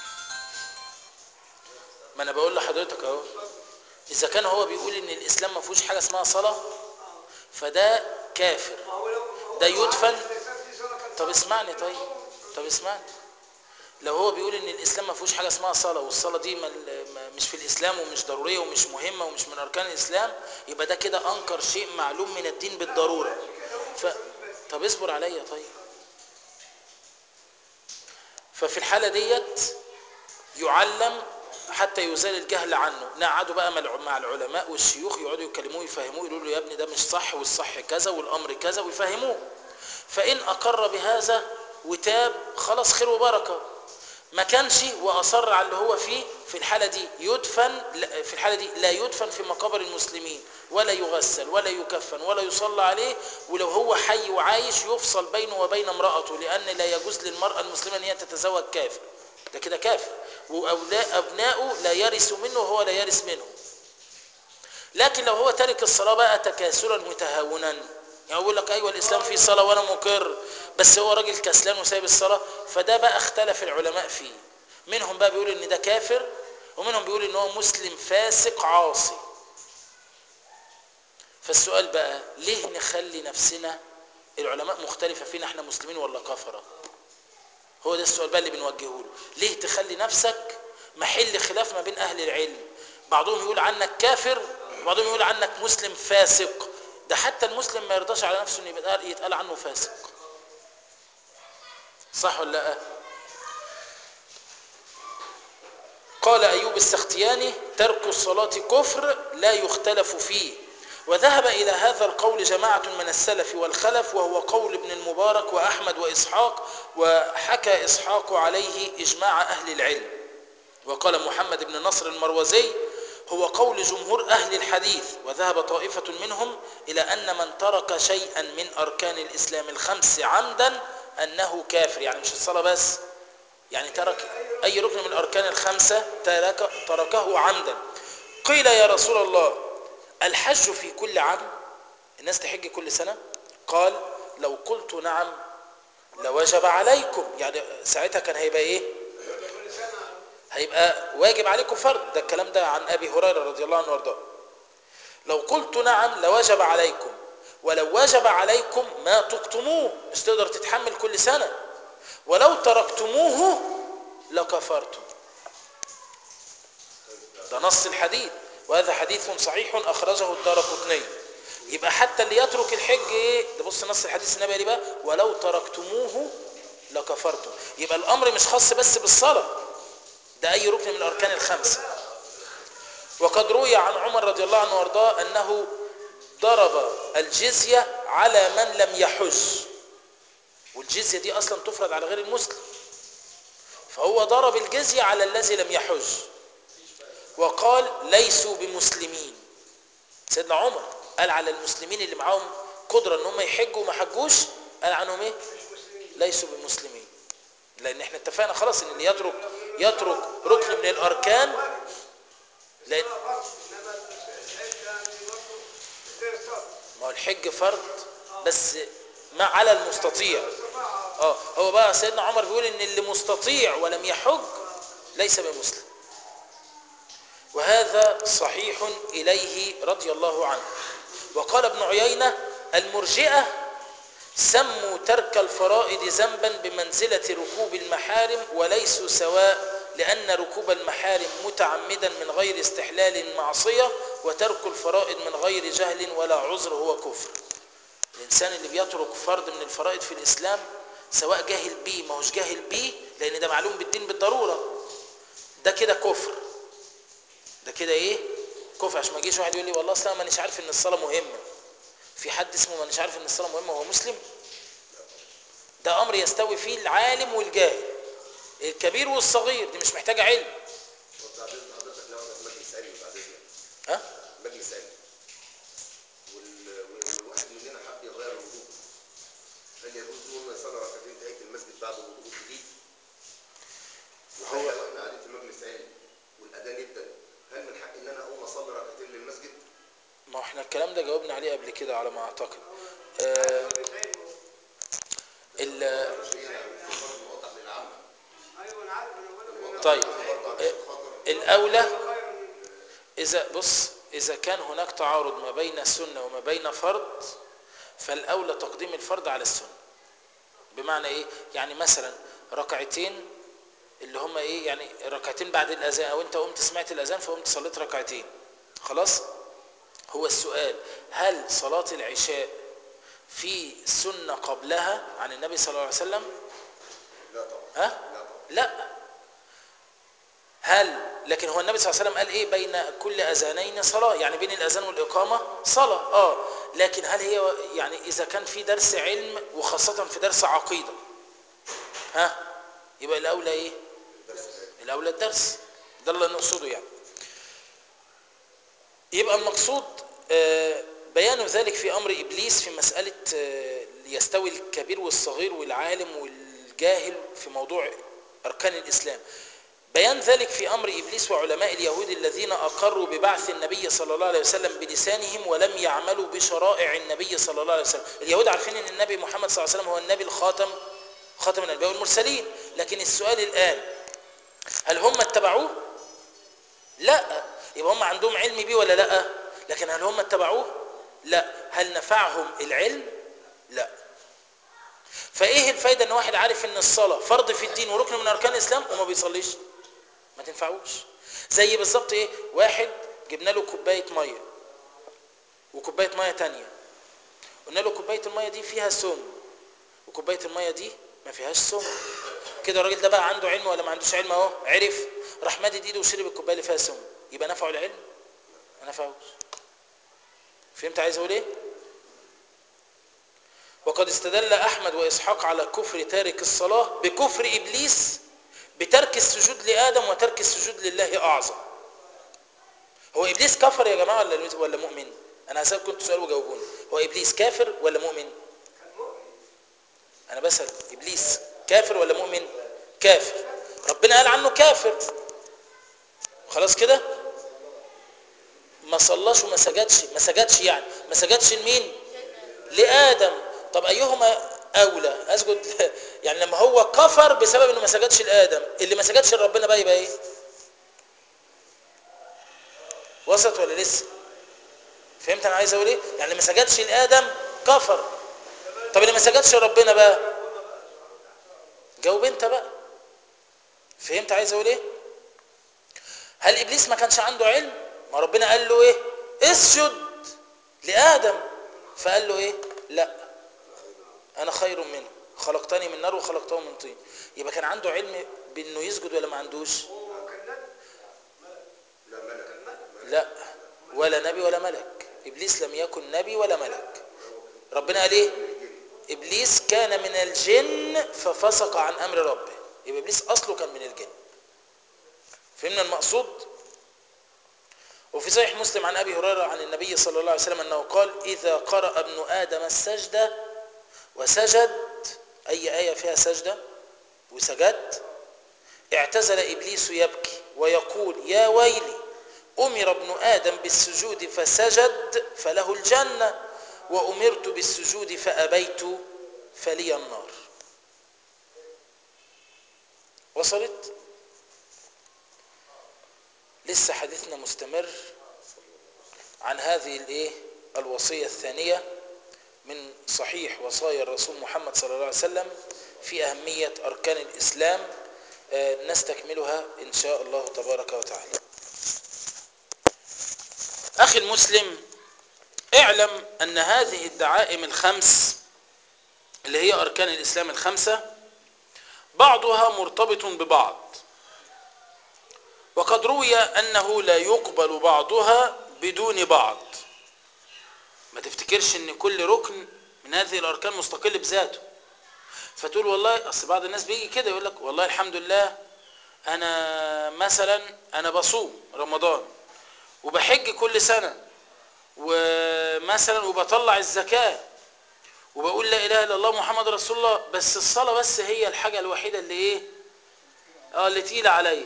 S1: ما أنا بقول لحضرتك أهو إذا كان هو بيقول إن الإسلام ما فيهوش حاجة اسمها صلاة فده كافر
S2: ما هو لو ما هو
S1: ده
S2: لو
S1: يدفن.
S2: عارف إن الإسلام فيه صلاة كان
S1: طب
S2: صلاة.
S1: اسمعني طيب طب اسمعني لو هو بيقول ان الاسلام ما فيهوش حاجه اسمها صلاه والصلاه دي مل- ما- مش في الاسلام ومش ضروريه ومش مهمه ومش من اركان الاسلام يبقى ده كده انكر شيء معلوم من الدين بالضروره ف... طب اصبر عليا طيب ففي الحاله ديت يعلم حتى يزال الجهل عنه نقعدوا بقى مع الع- مع العلماء والشيوخ يقعدوا يكلموه يفهموه يقولوا له يا ابني ده مش صح والصح كذا والامر كذا ويفهموه فان اقر بهذا وتاب خلاص خير وبركه ما كانش واصر على اللي هو فيه في الحاله دي يدفن لا، في الحاله دي لا يدفن في مقابر المسلمين ولا يغسل ولا يكفن ولا يصلى عليه ولو هو حي وعايش يفصل بينه وبين امراته لان لا يجوز للمراه المسلمه ان هي تتزوج كافر ده كده كافر وأبناؤه لا يرثوا منه وهو لا يرث منه لكن لو هو تارك الصلاة بقى تكاسلا متهاونا يعني يقول لك أيوة الإسلام فيه صلاة وأنا مقر بس هو راجل كسلان وسايب الصلاة فده بقى اختلف العلماء فيه منهم بقى بيقول إن ده كافر ومنهم بيقول إن هو مسلم فاسق عاصي فالسؤال بقى ليه نخلي نفسنا العلماء مختلفة فينا احنا مسلمين ولا كفرة هو ده السؤال بقى اللي بنوجهه له ليه تخلي نفسك محل خلاف ما بين أهل العلم بعضهم يقول عنك كافر وبعضهم يقول عنك مسلم فاسق ده حتى المسلم ما يرضاش على نفسه ان يبقى يتقال عنه فاسق صح ولا لا قال أيوب السختياني ترك الصلاة كفر لا يختلف فيه وذهب إلى هذا القول جماعة من السلف والخلف وهو قول ابن المبارك وأحمد وإسحاق وحكى إسحاق عليه إجماع أهل العلم وقال محمد بن نصر المروزي هو قول جمهور أهل الحديث وذهب طائفة منهم إلى أن من ترك شيئا من أركان الإسلام الخمس عمدا أنه كافر يعني مش الصلاة بس يعني ترك أي ركن من الأركان الخمسة ترك تركه عمدا قيل يا رسول الله الحج في كل عام الناس تحج كل سنة قال لو قلت نعم لوجب عليكم يعني ساعتها كان هيبقى ايه
S2: كل سنة
S1: هيبقى واجب عليكم فرض ده الكلام ده عن ابي هريره رضي الله عنه وارضاه لو قلت نعم لوجب عليكم ولو وجب عليكم ما تقتموه مش تقدر تتحمل كل سنه ولو تركتموه لكفرتم ده نص الحديث وهذا حديث صحيح اخرجه الدار قطني يبقى حتى اللي يترك الحج ايه ده بص نص الحديث النبي قال إيه بقى ولو تركتموه لكفرتم يبقى الامر مش خاص بس بالصلاه ده أي ركن من الأركان الخمسة وقد روي عن عمر رضي الله عنه وارضاه أنه ضرب الجزية على من لم يحج والجزية دي أصلا تفرض على غير المسلم فهو ضرب الجزية على الذي لم يحج وقال ليسوا بمسلمين سيدنا عمر قال على المسلمين اللي معاهم قدرة ان هم يحجوا وما حجوش قال عنهم ايه ليسوا بمسلمين لان احنا اتفقنا خلاص ان اللي يترك يترك ركن من الاركان لان
S2: فرض إنما الحج يعني برضه غير فرض
S1: ما هو الحج فرض بس ما على المستطيع
S2: استطاع
S1: اه هو بقى سيدنا عمر بيقول ان اللي مستطيع ولم يحج ليس بمسلم وهذا صحيح اليه رضي الله عنه وقال ابن عيينه المرجئه سموا ترك الفرائض ذنبا بمنزله ركوب المحارم وليسوا سواء لان ركوب المحارم متعمدا من غير استحلال معصيه وترك الفرائض من غير جهل ولا عذر هو كفر الانسان اللي بيترك فرض من الفرائض في الاسلام سواء جاهل بيه ما هوش جاهل بيه لان ده معلوم بالدين بالضروره ده كده كفر ده كده ايه كفر عشان ما يجيش واحد يقول لي والله اصلا مانيش عارف ان الصلاه مهمه في حد اسمه مانيش عارف ان الصلاه مهمه وهو مسلم ده امر يستوي فيه العالم والجاهل الكبير والصغير دي مش محتاجه علم
S3: وبعدين حضرتك لو انا في مجلس علمي بعد اذنك
S1: ها
S3: مجلس علمي وال- وال- والواحد مننا حب يغير الوضوء هل يجوز له انه يصلي ركعتين تحيه المسجد بعد الوضوء الجديد؟
S1: هو-
S3: هو لو احنا قاعدين في مجلس علمي والاذان يبدا هل من حق ان انا اقوم اصلي ركعتين للمسجد؟
S1: ما هو احنا الكلام ده جاوبنا عليه قبل كده على ما اعتقد آه ال-
S3: مش هي برضه موضح للعامه
S2: ايوه انا عارف انا بقول لك
S1: طيب
S3: برضه
S1: آه،
S3: عشان خاطر
S1: الاولى
S2: خير من
S1: إذا بص إذا كان هناك تعارض ما بين السنة وما بين فرض فالأولى تقديم الفرض على السنة بمعنى إيه؟ يعني مثلا ركعتين اللي هم إيه؟ يعني ركعتين بعد الأذان أو أنت قمت سمعت الأذان فقمت صليت ركعتين خلاص؟ هو السؤال هل صلاة العشاء في سنة قبلها عن النبي صلى الله عليه وسلم؟
S3: لا طبعا
S1: ها؟
S3: لا طبعا
S1: لا هل لكن هو النبي صلى الله عليه وسلم قال ايه بين كل اذانين صلاه يعني بين الاذان والاقامه صلاه اه لكن هل هي يعني اذا كان في درس علم وخاصه في درس عقيده ها يبقى الاولى ايه الاولى الدرس ده اللي نقصده يعني يبقى المقصود آه، بيان ذلك في امر ابليس في مساله آه، يستوي الكبير والصغير والعالم والجاهل في موضوع اركان الاسلام بيان ذلك في أمر إبليس وعلماء اليهود الذين أقروا ببعث النبي صلى الله عليه وسلم بلسانهم ولم يعملوا بشرائع النبي صلى الله عليه وسلم اليهود عارفين أن النبي محمد صلى الله عليه وسلم هو النبي الخاتم خاتم الأنبياء والمرسلين لكن السؤال الآن هل هم اتبعوه؟ لا يبقى هم عندهم علم بيه ولا لا لكن هل هم اتبعوه؟ لا هل نفعهم العلم؟ لا فايه الفايده ان واحد عارف ان الصلاه فرض في الدين وركن من اركان الاسلام وما بيصليش ما تنفعوش زي بالظبط ايه واحد جبنا له كوبايه ميه وكوبايه ميه تانية قلنا له كوبايه الميه دي فيها سم وكوبايه الميه دي ما فيهاش سم كده الراجل ده بقى عنده علم ولا ما عندوش علم اهو عرف راح مادد ايده وشرب الكوبايه اللي فيها سم يبقى نفعه العلم ما نفعوش فهمت عايز اقول ايه وقد استدل احمد واسحاق على كفر تارك الصلاه بكفر ابليس بترك السجود لادم وترك السجود لله اعظم هو ابليس كفر يا جماعه ولا ولا مؤمن انا هسالكم كنت سؤال وجاوبوني هو ابليس كافر ولا مؤمن انا بسال ابليس كافر ولا مؤمن كافر ربنا قال عنه كافر خلاص كده ما صلاش وما سجدش ما سجدش يعني ما سجدش لمين لادم طب ايهما اولى اسجد يعني لما هو كفر بسبب انه ما سجدش لادم اللي ما سجدش لربنا بقى يبقى ايه وسط ولا لسه فهمت انا عايز اقول ايه يعني اللي ما سجدش لادم كفر طب اللي ما سجدش لربنا بقى جاوب انت بقى فهمت عايز اقول ايه هل ابليس ما كانش عنده علم ما ربنا قال له ايه اسجد لادم فقال له ايه لا انا خير منه خلقتني من نار وخلقته من طين يبقى كان عنده علم بانه يسجد ولا ما عندوش
S2: هو كان نبي
S3: لا ملك
S2: كان ملك
S1: لا ولا نبي ولا ملك ابليس لم يكن نبي ولا ملك ربنا قال ايه ابليس كان من الجن ففسق عن امر ربه يبقى ابليس اصله كان من الجن فهمنا المقصود وفي صحيح مسلم عن ابي هريره عن النبي صلى الله عليه وسلم انه قال اذا قرأ ابن ادم السجده وسجد اي ايه فيها سجده وسجد اعتزل ابليس يبكي ويقول يا ويلي امر ابن ادم بالسجود فسجد فله الجنه وامرت بالسجود فابيت فلي النار وصلت لسه حديثنا مستمر عن هذه الايه الوصيه الثانيه من صحيح وصايا الرسول محمد صلى الله عليه وسلم في اهميه اركان الاسلام آه، نستكملها ان شاء الله تبارك وتعالى اخي المسلم اعلم ان هذه الدعائم الخمس اللي هي اركان الاسلام الخمسه بعضها مرتبط ببعض وقد روي انه لا يقبل بعضها بدون بعض ما تفتكرش ان كل ركن من هذه الاركان مستقل بذاته فتقول والله اصل بعض الناس بيجي كده يقول لك والله الحمد لله انا مثلا انا بصوم رمضان وبحج كل سنه ومثلا وبطلع الزكاه وبقول لا اله الا الله محمد رسول الله بس الصلاه بس هي الحاجه الوحيده اللي ايه اه اللي تقيله عليا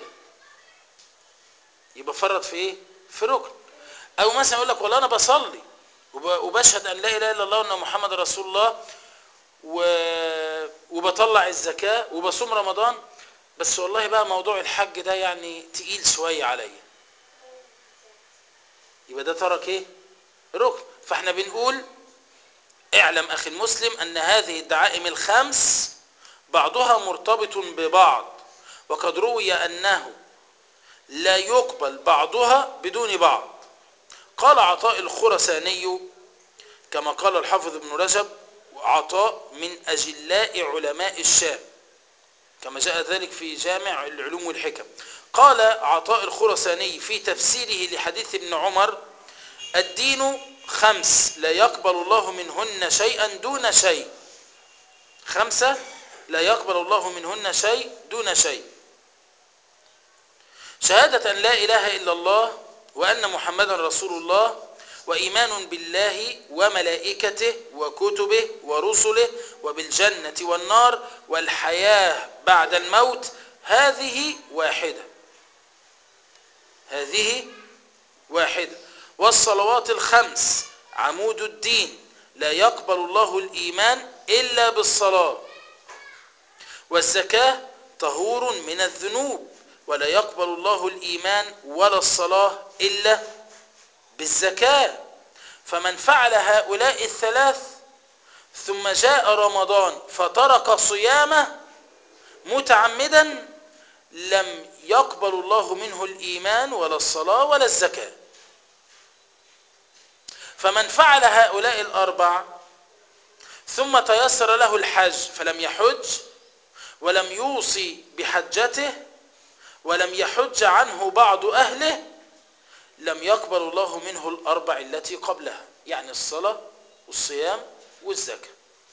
S1: يبقى فرط في ايه في ركن او مثلا يقول لك والله انا بصلي وب- وبشهد ان لا اله الا الله وان محمد رسول الله و... وبطلع الزكاه وبصوم رمضان بس والله بقى موضوع الحج ده يعني تقيل شويه عليا يبقى ده ترك ايه ركن فاحنا بنقول اعلم اخي المسلم ان هذه الدعائم الخمس بعضها مرتبط ببعض وقد روي انه لا يقبل بعضها بدون بعض قال عطاء الخرساني كما قال الحافظ ابن رجب عطاء من أجلاء علماء الشام كما جاء ذلك في جامع العلوم والحكم قال عطاء الخرساني في تفسيره لحديث ابن عمر الدين خمس لا يقبل الله منهن شيئا دون شيء خمسة لا يقبل الله منهن شيء دون شيء شهادة أن لا إله إلا الله وأن محمدا رسول الله وإيمان بالله وملائكته وكتبه ورسله وبالجنة والنار والحياة بعد الموت هذه واحدة هذه واحدة والصلوات الخمس عمود الدين لا يقبل الله الإيمان إلا بالصلاة والزكاة طهور من الذنوب ولا يقبل الله الإيمان ولا الصلاة إلا بالزكاة فمن فعل هؤلاء الثلاث ثم جاء رمضان فترك صيامه متعمدا لم يقبل الله منه الإيمان ولا الصلاة ولا الزكاة فمن فعل هؤلاء الأربع ثم تيسر له الحج فلم يحج ولم يوصي بحجته ولم يحج عنه بعض أهله لم يقبل الله منه الأربع التي قبلها يعني الصلاة والصيام والزكاة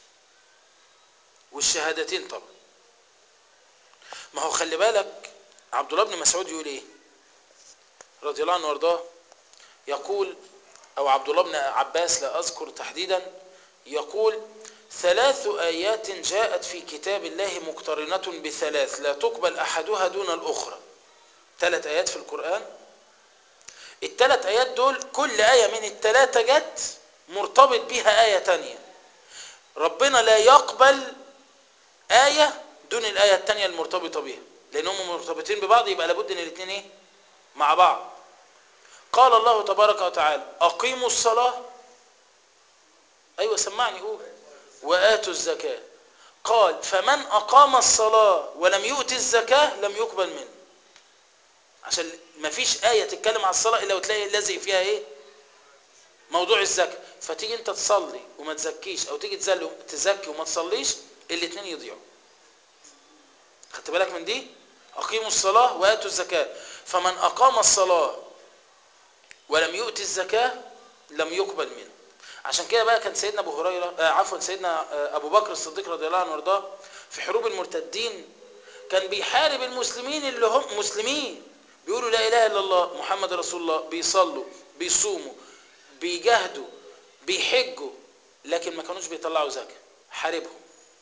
S1: والشهادتين طبعا ما هو خلي بالك عبد الله بن مسعود يقول ايه رضي الله عنه وارضاه يقول او عبد الله بن عباس لا اذكر تحديدا يقول ثلاث ايات جاءت في كتاب الله مقترنة بثلاث لا تقبل احدها دون الاخرى ثلاث ايات في القرآن الثلاث ايات دول كل اية من الثلاثة جت مرتبط بها اية تانية ربنا لا يقبل آية دون الآية التانية المرتبطة بها لأنهم مرتبطين ببعض يبقى لابد ان الاثنين ايه مع بعض قال الله تبارك وتعالى أقيموا الصلاة أيوة سمعني قول وآتوا الزكاة قال فمن أقام الصلاة ولم يؤت الزكاة لم يقبل منه عشان ما فيش آية تتكلم عن الصلاة إلا وتلاقي لازق فيها إيه موضوع الزكاة فتيجي أنت تصلي وما تزكيش أو تيجي تزلي تزكي وما تصليش الاثنين يضيعوا خدت بالك من دي أقيموا الصلاة وآتوا الزكاة فمن أقام الصلاة ولم يؤت الزكاة لم يقبل منه عشان كده بقى كان سيدنا أبو هريرة آه عفوا سيدنا آه أبو بكر الصديق رضي الله عنه وارضاه في حروب المرتدين كان بيحارب المسلمين اللي هم مسلمين بيقولوا لا إله إلا الله محمد رسول الله بيصلوا بيصوموا بيجاهدوا بيحجوا لكن ما كانوش بيطلعوا زكاة حاربهم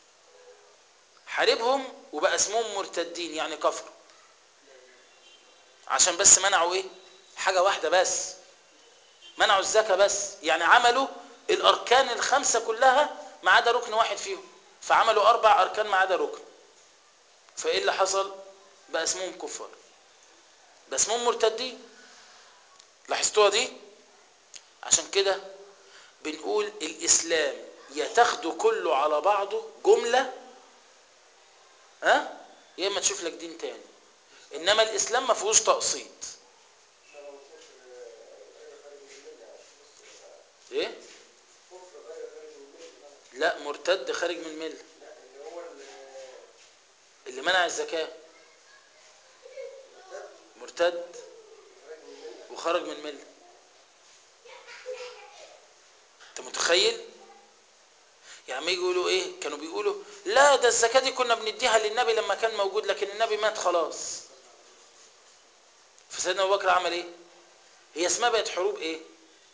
S1: حاربهم وبقى اسمهم مرتدين يعني كفر عشان بس منعوا ايه حاجة واحدة بس منعوا الزكاة بس يعني عملوا الاركان الخمسة كلها ما عدا ركن واحد فيهم فعملوا اربع اركان ما عدا ركن فايه اللي حصل بقى اسمهم كفار بقى اسمهم مرتدين لاحظتوها دي عشان كده بنقول الاسلام يا تاخده كله على بعضه جمله ها يا اما تشوف لك دين تاني انما الاسلام ما فيهوش تقسيط ايه لا مرتد خارج من المله اللي منع الزكاه مرتد وخرج من المله انت متخيل يعني ما يقولوا ايه كانوا بيقولوا لا ده الزكاة دي كنا بنديها للنبي لما كان موجود لكن النبي مات خلاص فسيدنا ابو بكر عمل ايه هي اسمها بقت حروب ايه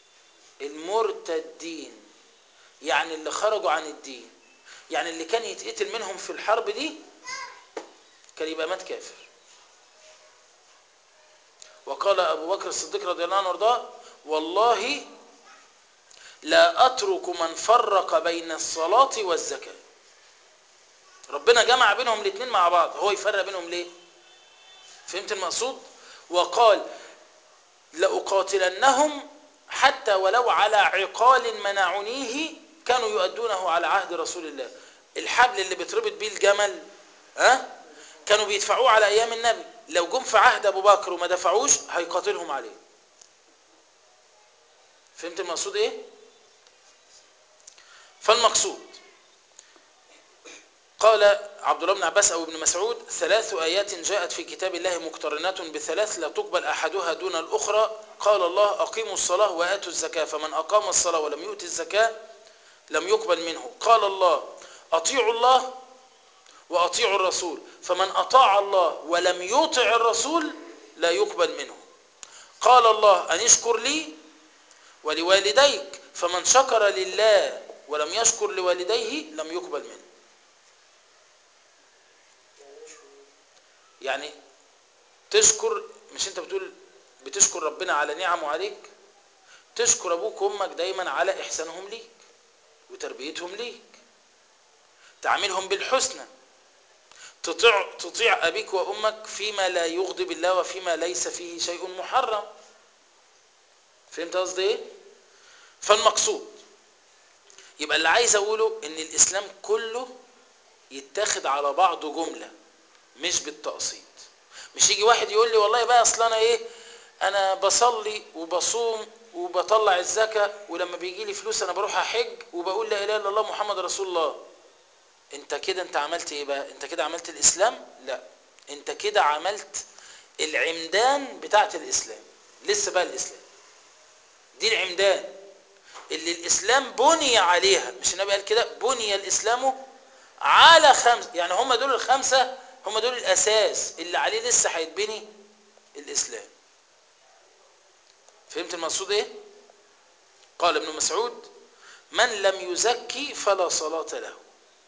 S1: المرتدين يعني اللي خرجوا عن الدين يعني اللي كان يتقتل منهم في الحرب دي كان يبقى مات كافر وقال ابو بكر الصديق رضي الله عنه وارضاه والله لا أترك من فرق بين الصلاة والزكاة ربنا جمع بينهم الاثنين مع بعض هو يفرق بينهم ليه فهمت المقصود وقال لأقاتلنهم حتى ولو على عقال منعونيه كانوا يؤدونه على عهد رسول الله الحبل اللي بيتربط بيه الجمل ها أه؟ كانوا بيدفعوه على ايام النبي لو جم في عهد ابو بكر وما دفعوش هيقاتلهم عليه فهمت المقصود ايه فالمقصود قال عبد الله بن عباس او ابن مسعود ثلاث ايات جاءت في كتاب الله مقترنات بثلاث لا تقبل احدها دون الاخرى قال الله اقيموا الصلاه واتوا الزكاه فمن اقام الصلاه ولم يؤت الزكاه لم يقبل منه قال الله اطيعوا الله واطيعوا الرسول فمن اطاع الله ولم يطع الرسول لا يقبل منه قال الله ان اشكر لي ولوالديك فمن شكر لله ولم يشكر لوالديه لم يقبل منه يعني تشكر مش انت بتقول بتشكر ربنا على نعمه عليك تشكر ابوك وامك دايما على احسانهم ليك وتربيتهم ليك تعاملهم بالحسنى تطيع تطيع ابيك وامك فيما لا يغضب الله وفيما ليس فيه شيء محرم فهمت قصدي ايه فالمقصود يبقى اللي عايز اقوله ان الاسلام كله يتاخد على بعضه جمله مش بالتقسيط مش يجي واحد يقول لي والله بقى اصل انا ايه انا بصلي وبصوم وبطلع الزكاه ولما بيجي لي فلوس انا بروح احج وبقول لا اله الا الله محمد رسول الله انت كده انت عملت ايه بقى انت كده عملت الاسلام لا انت كده عملت العمدان بتاعت الاسلام لسه بقى الاسلام دي العمدان اللي الاسلام بني عليها مش النبي قال كده بني الاسلام على خمس يعني هم دول الخمسه هم دول الاساس اللي عليه لسه هيتبني الاسلام فهمت المقصود ايه قال ابن مسعود من لم يزكي فلا صلاه له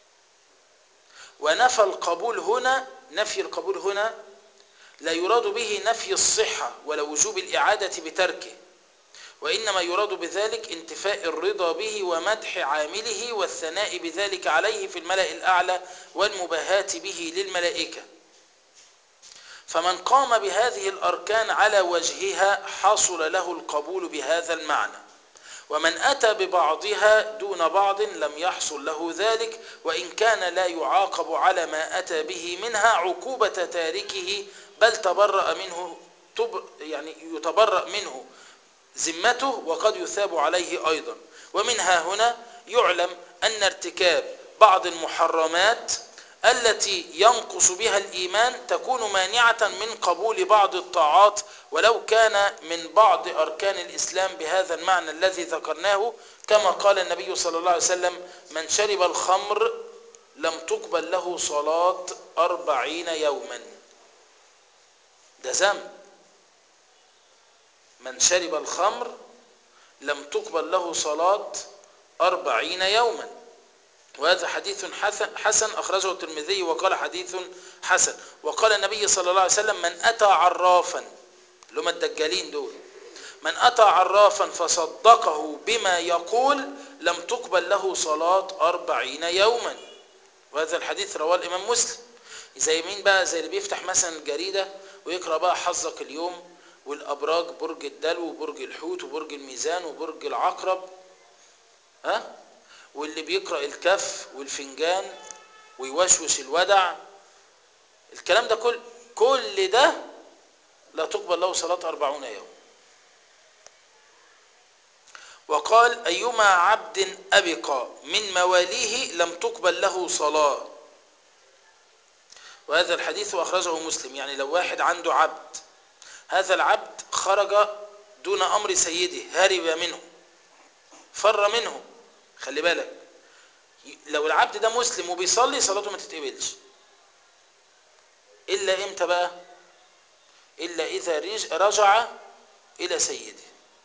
S1: ونفى القبول هنا نفي القبول هنا لا يراد به نفي الصحة ولا وجوب الإعادة بتركه وإنما يراد بذلك انتفاء الرضا به ومدح عامله والثناء بذلك عليه في الملأ الأعلى والمباهاة به للملائكة فمن قام بهذه الأركان على وجهها حصل له القبول بهذا المعنى ومن أتى ببعضها دون بعض لم يحصل له ذلك وإن كان لا يعاقب على ما أتى به منها عقوبة تاركه بل تبرأ منه تب يعني يتبرأ منه ذمته وقد يثاب عليه أيضا ومنها هنا يعلم أن ارتكاب بعض المحرمات التي ينقص بها الإيمان تكون مانعة من قبول بعض الطاعات ولو كان من بعض أركان الإسلام بهذا المعنى الذي ذكرناه كما قال النبي صلى الله عليه وسلم من شرب الخمر لم تقبل له صلاة أربعين يوما ده ذنب من شرب الخمر لم تقبل له صلاة أربعين يوما وهذا حديث حسن أخرجه الترمذي وقال حديث حسن وقال النبي صلى الله عليه وسلم من أتى عرافا اللي هم الدجالين دول من أتى عرافا فصدقه بما يقول لم تقبل له صلاة أربعين يوما وهذا الحديث رواه الإمام مسلم زي مين بقى زي اللي بيفتح مثلا الجريدة ويقرأ بقى حظك اليوم والأبراج برج الدلو وبرج الحوت وبرج الميزان وبرج العقرب ها واللي بيقرأ الكف والفنجان ويوشوش الودع الكلام ده كل كل ده لا تقبل له صلاة أربعون يوم وقال أيما عبد أبقى من مواليه لم تقبل له صلاة وهذا الحديث أخرجه مسلم يعني لو واحد عنده عبد هذا العبد خرج دون أمر سيده هرب منه فر منه خلي بالك لو العبد ده مسلم وبيصلي صلاته ما تتقبلش إلا إمتى بقى إلا إذا رجع إلى سيده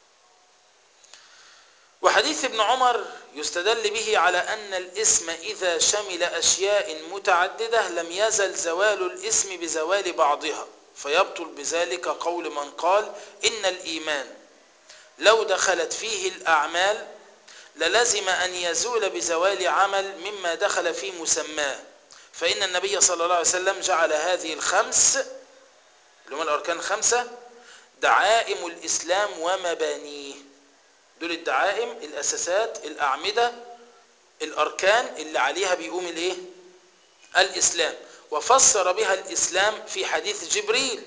S1: وحديث ابن عمر يستدل به على أن الاسم إذا شمل أشياء متعددة لم يزل زوال الاسم بزوال بعضها فيبطل بذلك قول من قال إن الإيمان لو دخلت فيه الأعمال للزم أن يزول بزوال عمل مما دخل في مسماه فإن النبي صلى الله عليه وسلم جعل هذه الخمس اللي هم الأركان الخمسة دعائم الإسلام ومبانيه دول الدعائم الأساسات الأعمدة الأركان اللي عليها بيقوم الإيه؟ الإسلام وفسر بها الإسلام في حديث جبريل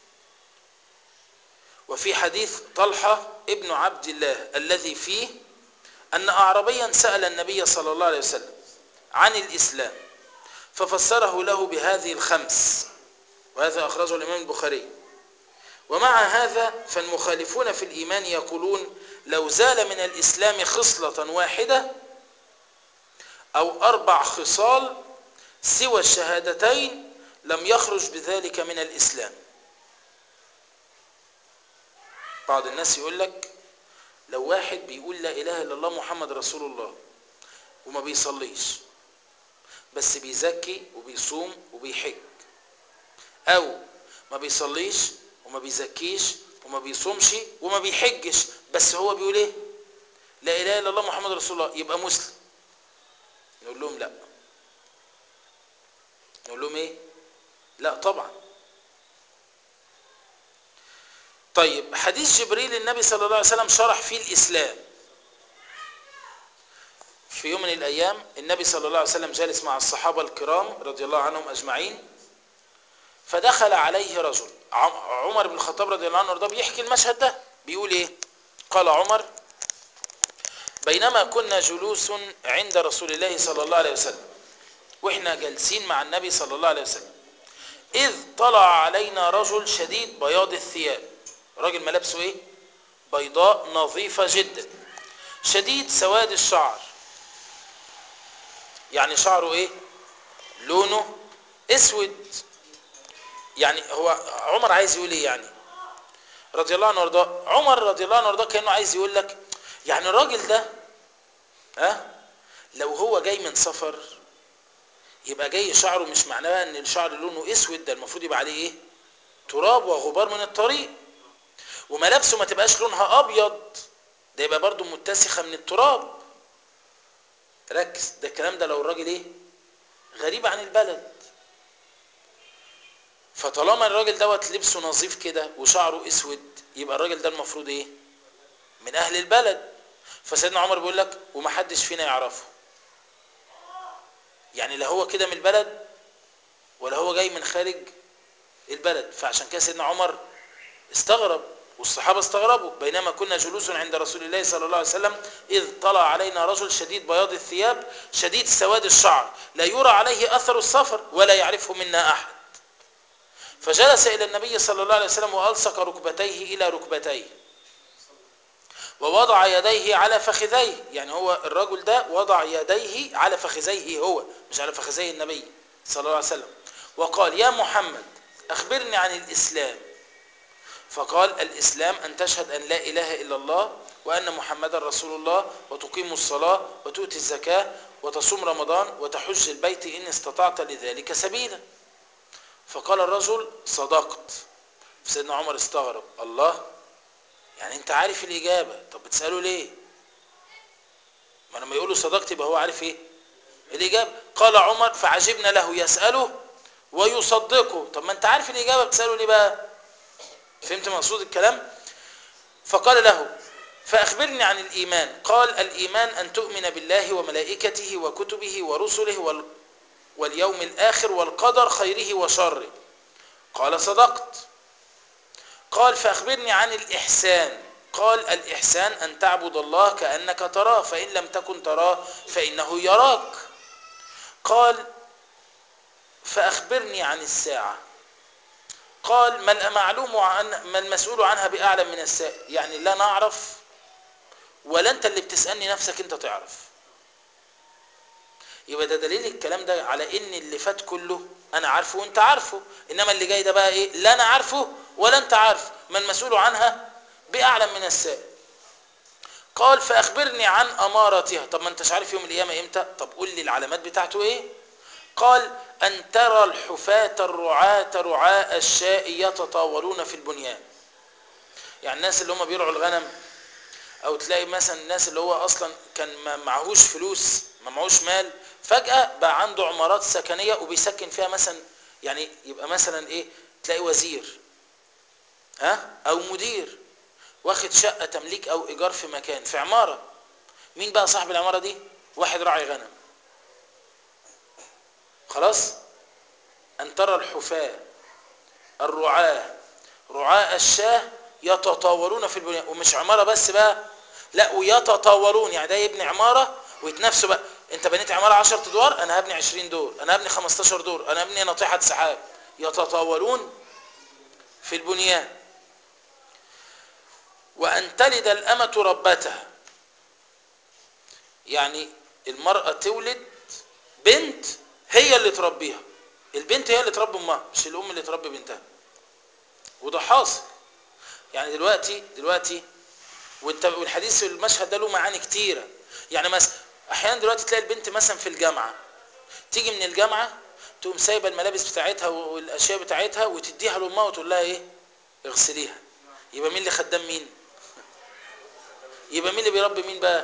S1: وفي حديث طلحة ابن عبد الله الذي فيه أن أعربيا سأل النبي صلى الله عليه وسلم عن الإسلام ففسره له بهذه الخمس وهذا أخرجه الإمام البخاري ومع هذا فالمخالفون في الإيمان يقولون لو زال من الإسلام خصلة واحدة أو أربع خصال سوى الشهادتين لم يخرج بذلك من الإسلام بعض الناس يقول لك لو واحد بيقول لا إله إلا الله محمد رسول الله وما بيصليش بس بيزكي وبيصوم وبيحج أو ما بيصليش وما بيزكيش وما بيصومش وما بيحجش بس هو بيقول ايه لا اله الا الله محمد رسول الله يبقى مسلم نقول لهم لا نقول لهم ايه لا طبعا طيب حديث جبريل النبي صلى الله عليه وسلم شرح فيه الاسلام في يوم من الايام النبي صلى الله عليه وسلم جالس مع الصحابه الكرام رضي الله عنهم اجمعين فدخل عليه رجل عم- عمر بن الخطاب رضي الله عنه وارضاه بيحكي المشهد ده بيقول ايه قال عمر بينما كنا جلوس عند رسول الله صلى الله عليه وسلم واحنا جالسين مع النبي صلى الله عليه وسلم اذ طلع علينا رجل شديد بياض الثياب راجل ملابسه ايه بيضاء نظيفة جدا شديد سواد الشعر يعني شعره ايه لونه اسود يعني هو عمر عايز يقول ايه يعني رضي الله عنه وارضاه عمر رضي الله عنه وارضاه كانه عايز يقول لك يعني الراجل ده ها لو هو جاي من سفر يبقى جاي شعره مش معناه ان الشعر لونه اسود ده المفروض يبقى عليه ايه تراب وغبار من الطريق وملابسه ما تبقاش لونها ابيض ده يبقى برضو متسخه من التراب ركز ده الكلام ده لو الراجل ايه غريب عن البلد فطالما الراجل دوت لبسه نظيف كده وشعره اسود يبقى الراجل ده المفروض ايه من اهل البلد فسيدنا عمر بيقول لك ومحدش فينا يعرفه يعني لا هو كده من البلد ولا هو جاي من خارج البلد فعشان كده سيدنا عمر استغرب والصحابة استغربوا بينما كنا جلوس عند رسول الله صلى الله عليه وسلم إذ طلع علينا رجل شديد بياض الثياب شديد سواد الشعر لا يرى عليه أثر السفر ولا يعرفه منا أحد فجلس إلى النبي صلى الله عليه وسلم وألصق ركبتيه إلى ركبتيه ووضع يديه على فخذيه يعني هو الرجل ده وضع يديه على فخذيه هو مش على فخذي النبي صلى الله عليه وسلم وقال يا محمد أخبرني عن الإسلام فقال الإسلام أن تشهد أن لا إله إلا الله وأن محمدا رسول الله وتقيم الصلاة وتؤتي الزكاة وتصوم رمضان وتحج البيت إن استطعت لذلك سبيلا فقال الرجل صدقت فسيدنا عمر استغرب الله يعني انت عارف الإجابة طب بتسأله ليه ما لما يقوله صدقت يبقى هو عارف ايه الإجابة قال عمر فعجبنا له يسأله ويصدقه طب ما انت عارف الإجابة بتسأله ليه بقى فهمت مقصود الكلام فقال له فأخبرني عن الإيمان قال الإيمان أن تؤمن بالله وملائكته وكتبه ورسله وال واليوم الآخر والقدر خيره وشره قال صدقت قال فأخبرني عن الإحسان قال الإحسان أن تعبد الله كأنك تراه فإن لم تكن تراه فإنه يراك قال فأخبرني عن الساعة قال ما المعلوم عن ما المسؤول عنها بأعلم من السائل يعني لا نعرف ولا أنت اللي بتسألني نفسك أنت تعرف يبقى ده دليل الكلام ده على ان اللي فات كله انا عارفه وانت عارفه انما اللي جاي ده بقى ايه لا انا عارفه ولا انت عارف ما المسؤول عنها باعلم من السائل قال فاخبرني عن امارتها طب ما انتش عارف يوم القيامه امتى طب قول لي العلامات بتاعته ايه قال ان ترى الحفاة الرعاة رعاء الشاء يتطاولون في البنيان يعني الناس اللي هم بيرعوا الغنم او تلاقي مثلا الناس اللي هو اصلا كان ما معهوش فلوس ما معهوش مال فجأة بقى عنده عمارات سكنية وبيسكن فيها مثلا يعني يبقى مثلا ايه تلاقي وزير ها او مدير واخد شقة تمليك او ايجار في مكان في عمارة مين بقى صاحب العمارة دي واحد راعي غنم خلاص ان ترى الحفاة الرعاة رعاء الشاه يتطاولون في البنيان ومش عمارة بس بقى لا ويتطاولون يعني ده يبني عمارة ويتنافسوا بقى انت بنيت عمارة 10 ادوار انا هبني 20 دور انا هبني 15 دور انا هبني ناطحة سحاب يتطاولون في البنيان وان تلد الامة ربتها يعني المرأة تولد بنت هي اللي تربيها البنت هي اللي تربي امها مش الام اللي تربي بنتها وده حاصل يعني دلوقتي دلوقتي وانت والحديث المشهد ده له معاني كتيره يعني مثلا احيانا دلوقتي تلاقي البنت مثلا في الجامعه تيجي من الجامعه تقوم سايبه الملابس بتاعتها والاشياء بتاعتها وتديها لامها وتقول لها ايه اغسليها يبقى مين اللي خدام مين يبقى مين اللي بيربي مين بقى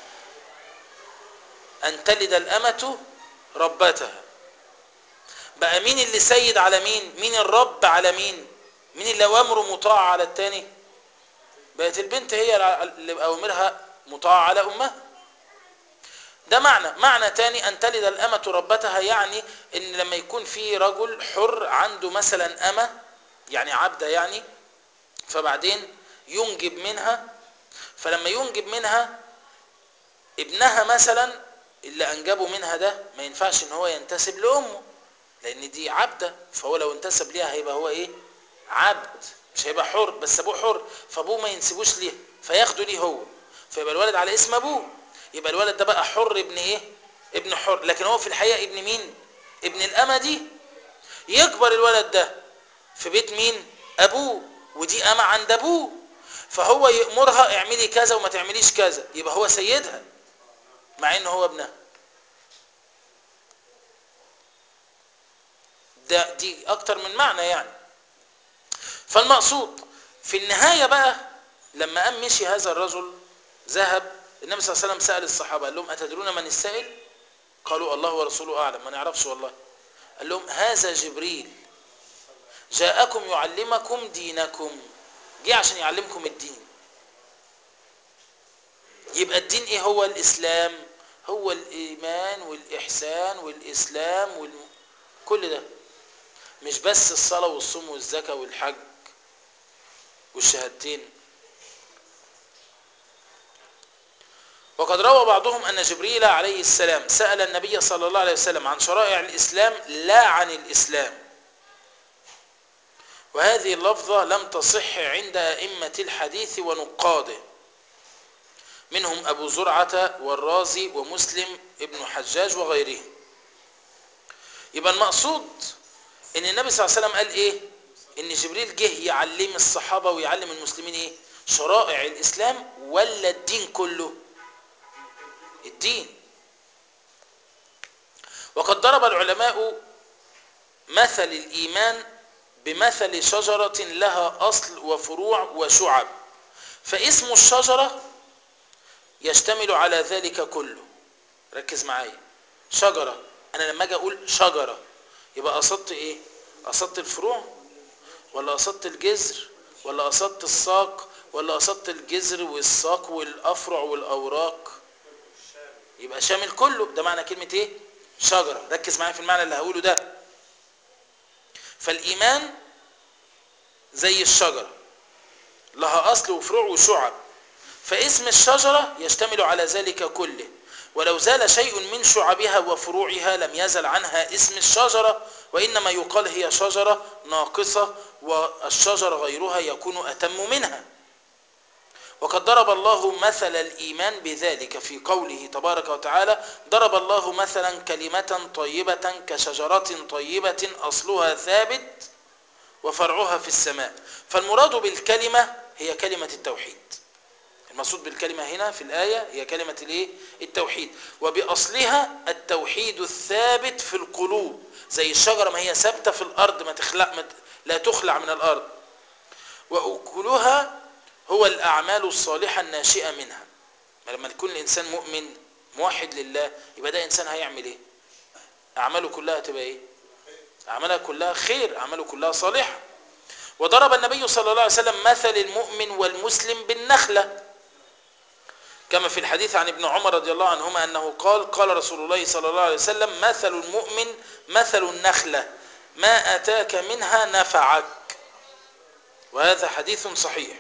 S1: ان تلد الامه ربتها بقى مين اللي سيد على مين مين الرب على مين مين اللي اوامره مطاع على التاني بقت البنت هي اللي اوامرها مطاعه على امها ده معنى معنى تاني ان تلد الامه ربتها يعني ان لما يكون في رجل حر عنده مثلا امه يعني عبده يعني فبعدين ينجب منها فلما ينجب منها ابنها مثلا اللي انجبه منها ده ما ينفعش ان هو ينتسب لامه لان دي عبده فهو لو انتسب ليها هيبقى هو ايه عبد مش هيبقى حر بس ابوه حر فابوه ما ينسبوش ليه فياخده ليه هو فيبقى الولد على اسم ابوه يبقى الولد ده بقى حر ابن ايه ابن حر لكن هو في الحقيقه ابن مين ابن الامه دي يكبر الولد ده في بيت مين ابوه ودي امه عند ابوه فهو يأمرها اعملي كذا وما تعمليش كذا يبقى هو سيدها مع ان هو ابنها ده دي اكتر من معنى يعني فالمقصود في النهايه بقى لما قام مشي هذا الرجل ذهب النبي صلى الله عليه وسلم سال الصحابه قال لهم اتدرون من السائل قالوا الله ورسوله اعلم ما نعرفش والله قال لهم هذا جبريل جاءكم يعلمكم دينكم جه عشان يعلمكم الدين يبقى الدين ايه هو الاسلام هو الايمان والاحسان والاسلام وال... كل ده مش بس الصلاه والصوم والزكاه والحج والشهادتين وقد روى بعضهم ان جبريل عليه السلام سال النبي صلى الله عليه وسلم عن شرائع الاسلام لا عن الاسلام وهذه اللفظة لم تصح عند أئمة الحديث ونقاده منهم أبو زرعة والرازي ومسلم ابن حجاج وغيرهم يبقى المقصود ان النبي صلى الله عليه وسلم قال ايه ان جبريل جه يعلم الصحابة ويعلم المسلمين ايه شرائع الاسلام ولا الدين كله الدين وقد ضرب العلماء مثل الايمان بمثل شجرة لها أصل وفروع وشعب فاسم الشجرة يشتمل على ذلك كله ركز معايا شجرة أنا لما أجي أقول شجرة يبقى قصدت إيه قصدت الفروع ولا قصدت الجذر ولا قصدت الساق ولا قصدت الجذر والساق والأفرع والأوراق يبقى شامل كله ده معنى كلمة إيه شجرة ركز معايا في المعنى اللي هقوله ده فالإيمان زي الشجرة لها أصل وفروع وشعب فاسم الشجرة يشتمل على ذلك كله ولو زال شيء من شعبها وفروعها لم يزل عنها اسم الشجرة وإنما يقال هي شجرة ناقصة والشجر غيرها يكون أتم منها وقد ضرب الله مثل الإيمان بذلك في قوله تبارك وتعالى ضرب الله مثلا كلمة طيبة كشجرة طيبة أصلها ثابت وفرعها في السماء فالمراد بالكلمة هي كلمة التوحيد المقصود بالكلمة هنا في الآية هي كلمة الايه التوحيد وبأصلها التوحيد الثابت في القلوب زي الشجرة ما هي ثابتة في الأرض ما تخلع ما لا تخلع من الأرض وأكلها هو الأعمال الصالحة الناشئة منها لما يكون الإنسان مؤمن موحد لله يبقى ده إنسان هيعمل إيه أعماله كلها تبقى إيه أعمالها كلها خير أعماله كلها صالحة وضرب النبي صلى الله عليه وسلم مثل المؤمن والمسلم بالنخلة كما في الحديث عن ابن عمر رضي الله عنهما أنه قال قال رسول الله صلى الله عليه وسلم مثل المؤمن مثل النخلة ما أتاك منها نفعك وهذا حديث صحيح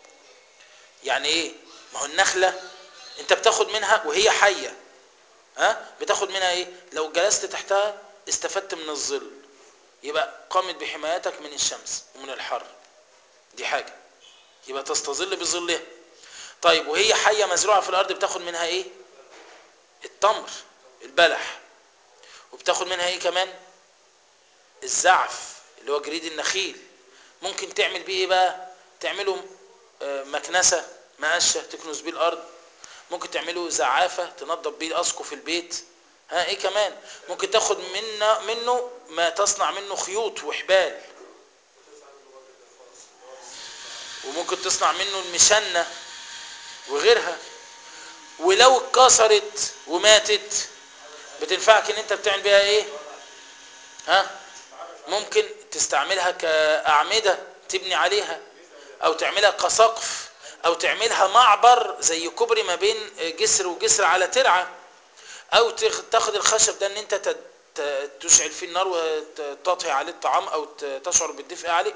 S1: يعني ايه ما هو النخلة انت بتاخد منها وهي حية ها بتاخد منها ايه لو جلست تحتها استفدت من الظل يبقى قامت بحمايتك من الشمس ومن الحر دي حاجة يبقى تستظل بظلها طيب وهي حية مزروعة في الأرض بتاخد منها ايه التمر البلح وبتاخد منها ايه كمان الزعف اللي هو جريد النخيل ممكن تعمل بيه ايه بقى تعمله مكنسة مقشة تكنس بيه الأرض ممكن تعمله زعافة تنظف بيه أسقف البيت ها ايه كمان ممكن تاخد منه منه ما تصنع منه خيوط وحبال وممكن تصنع منه المشنة وغيرها ولو اتكسرت وماتت بتنفعك ان انت بتعمل بيها ايه ها ممكن تستعملها كأعمدة تبني عليها او تعملها كسقف او تعملها معبر زي كوبري ما بين جسر وجسر على ترعة او تاخ- تاخد الخشب ده ان انت تد- ت- تشعل فيه النار وتطهي عليه الطعام او ت- تشعر بالدفء عليه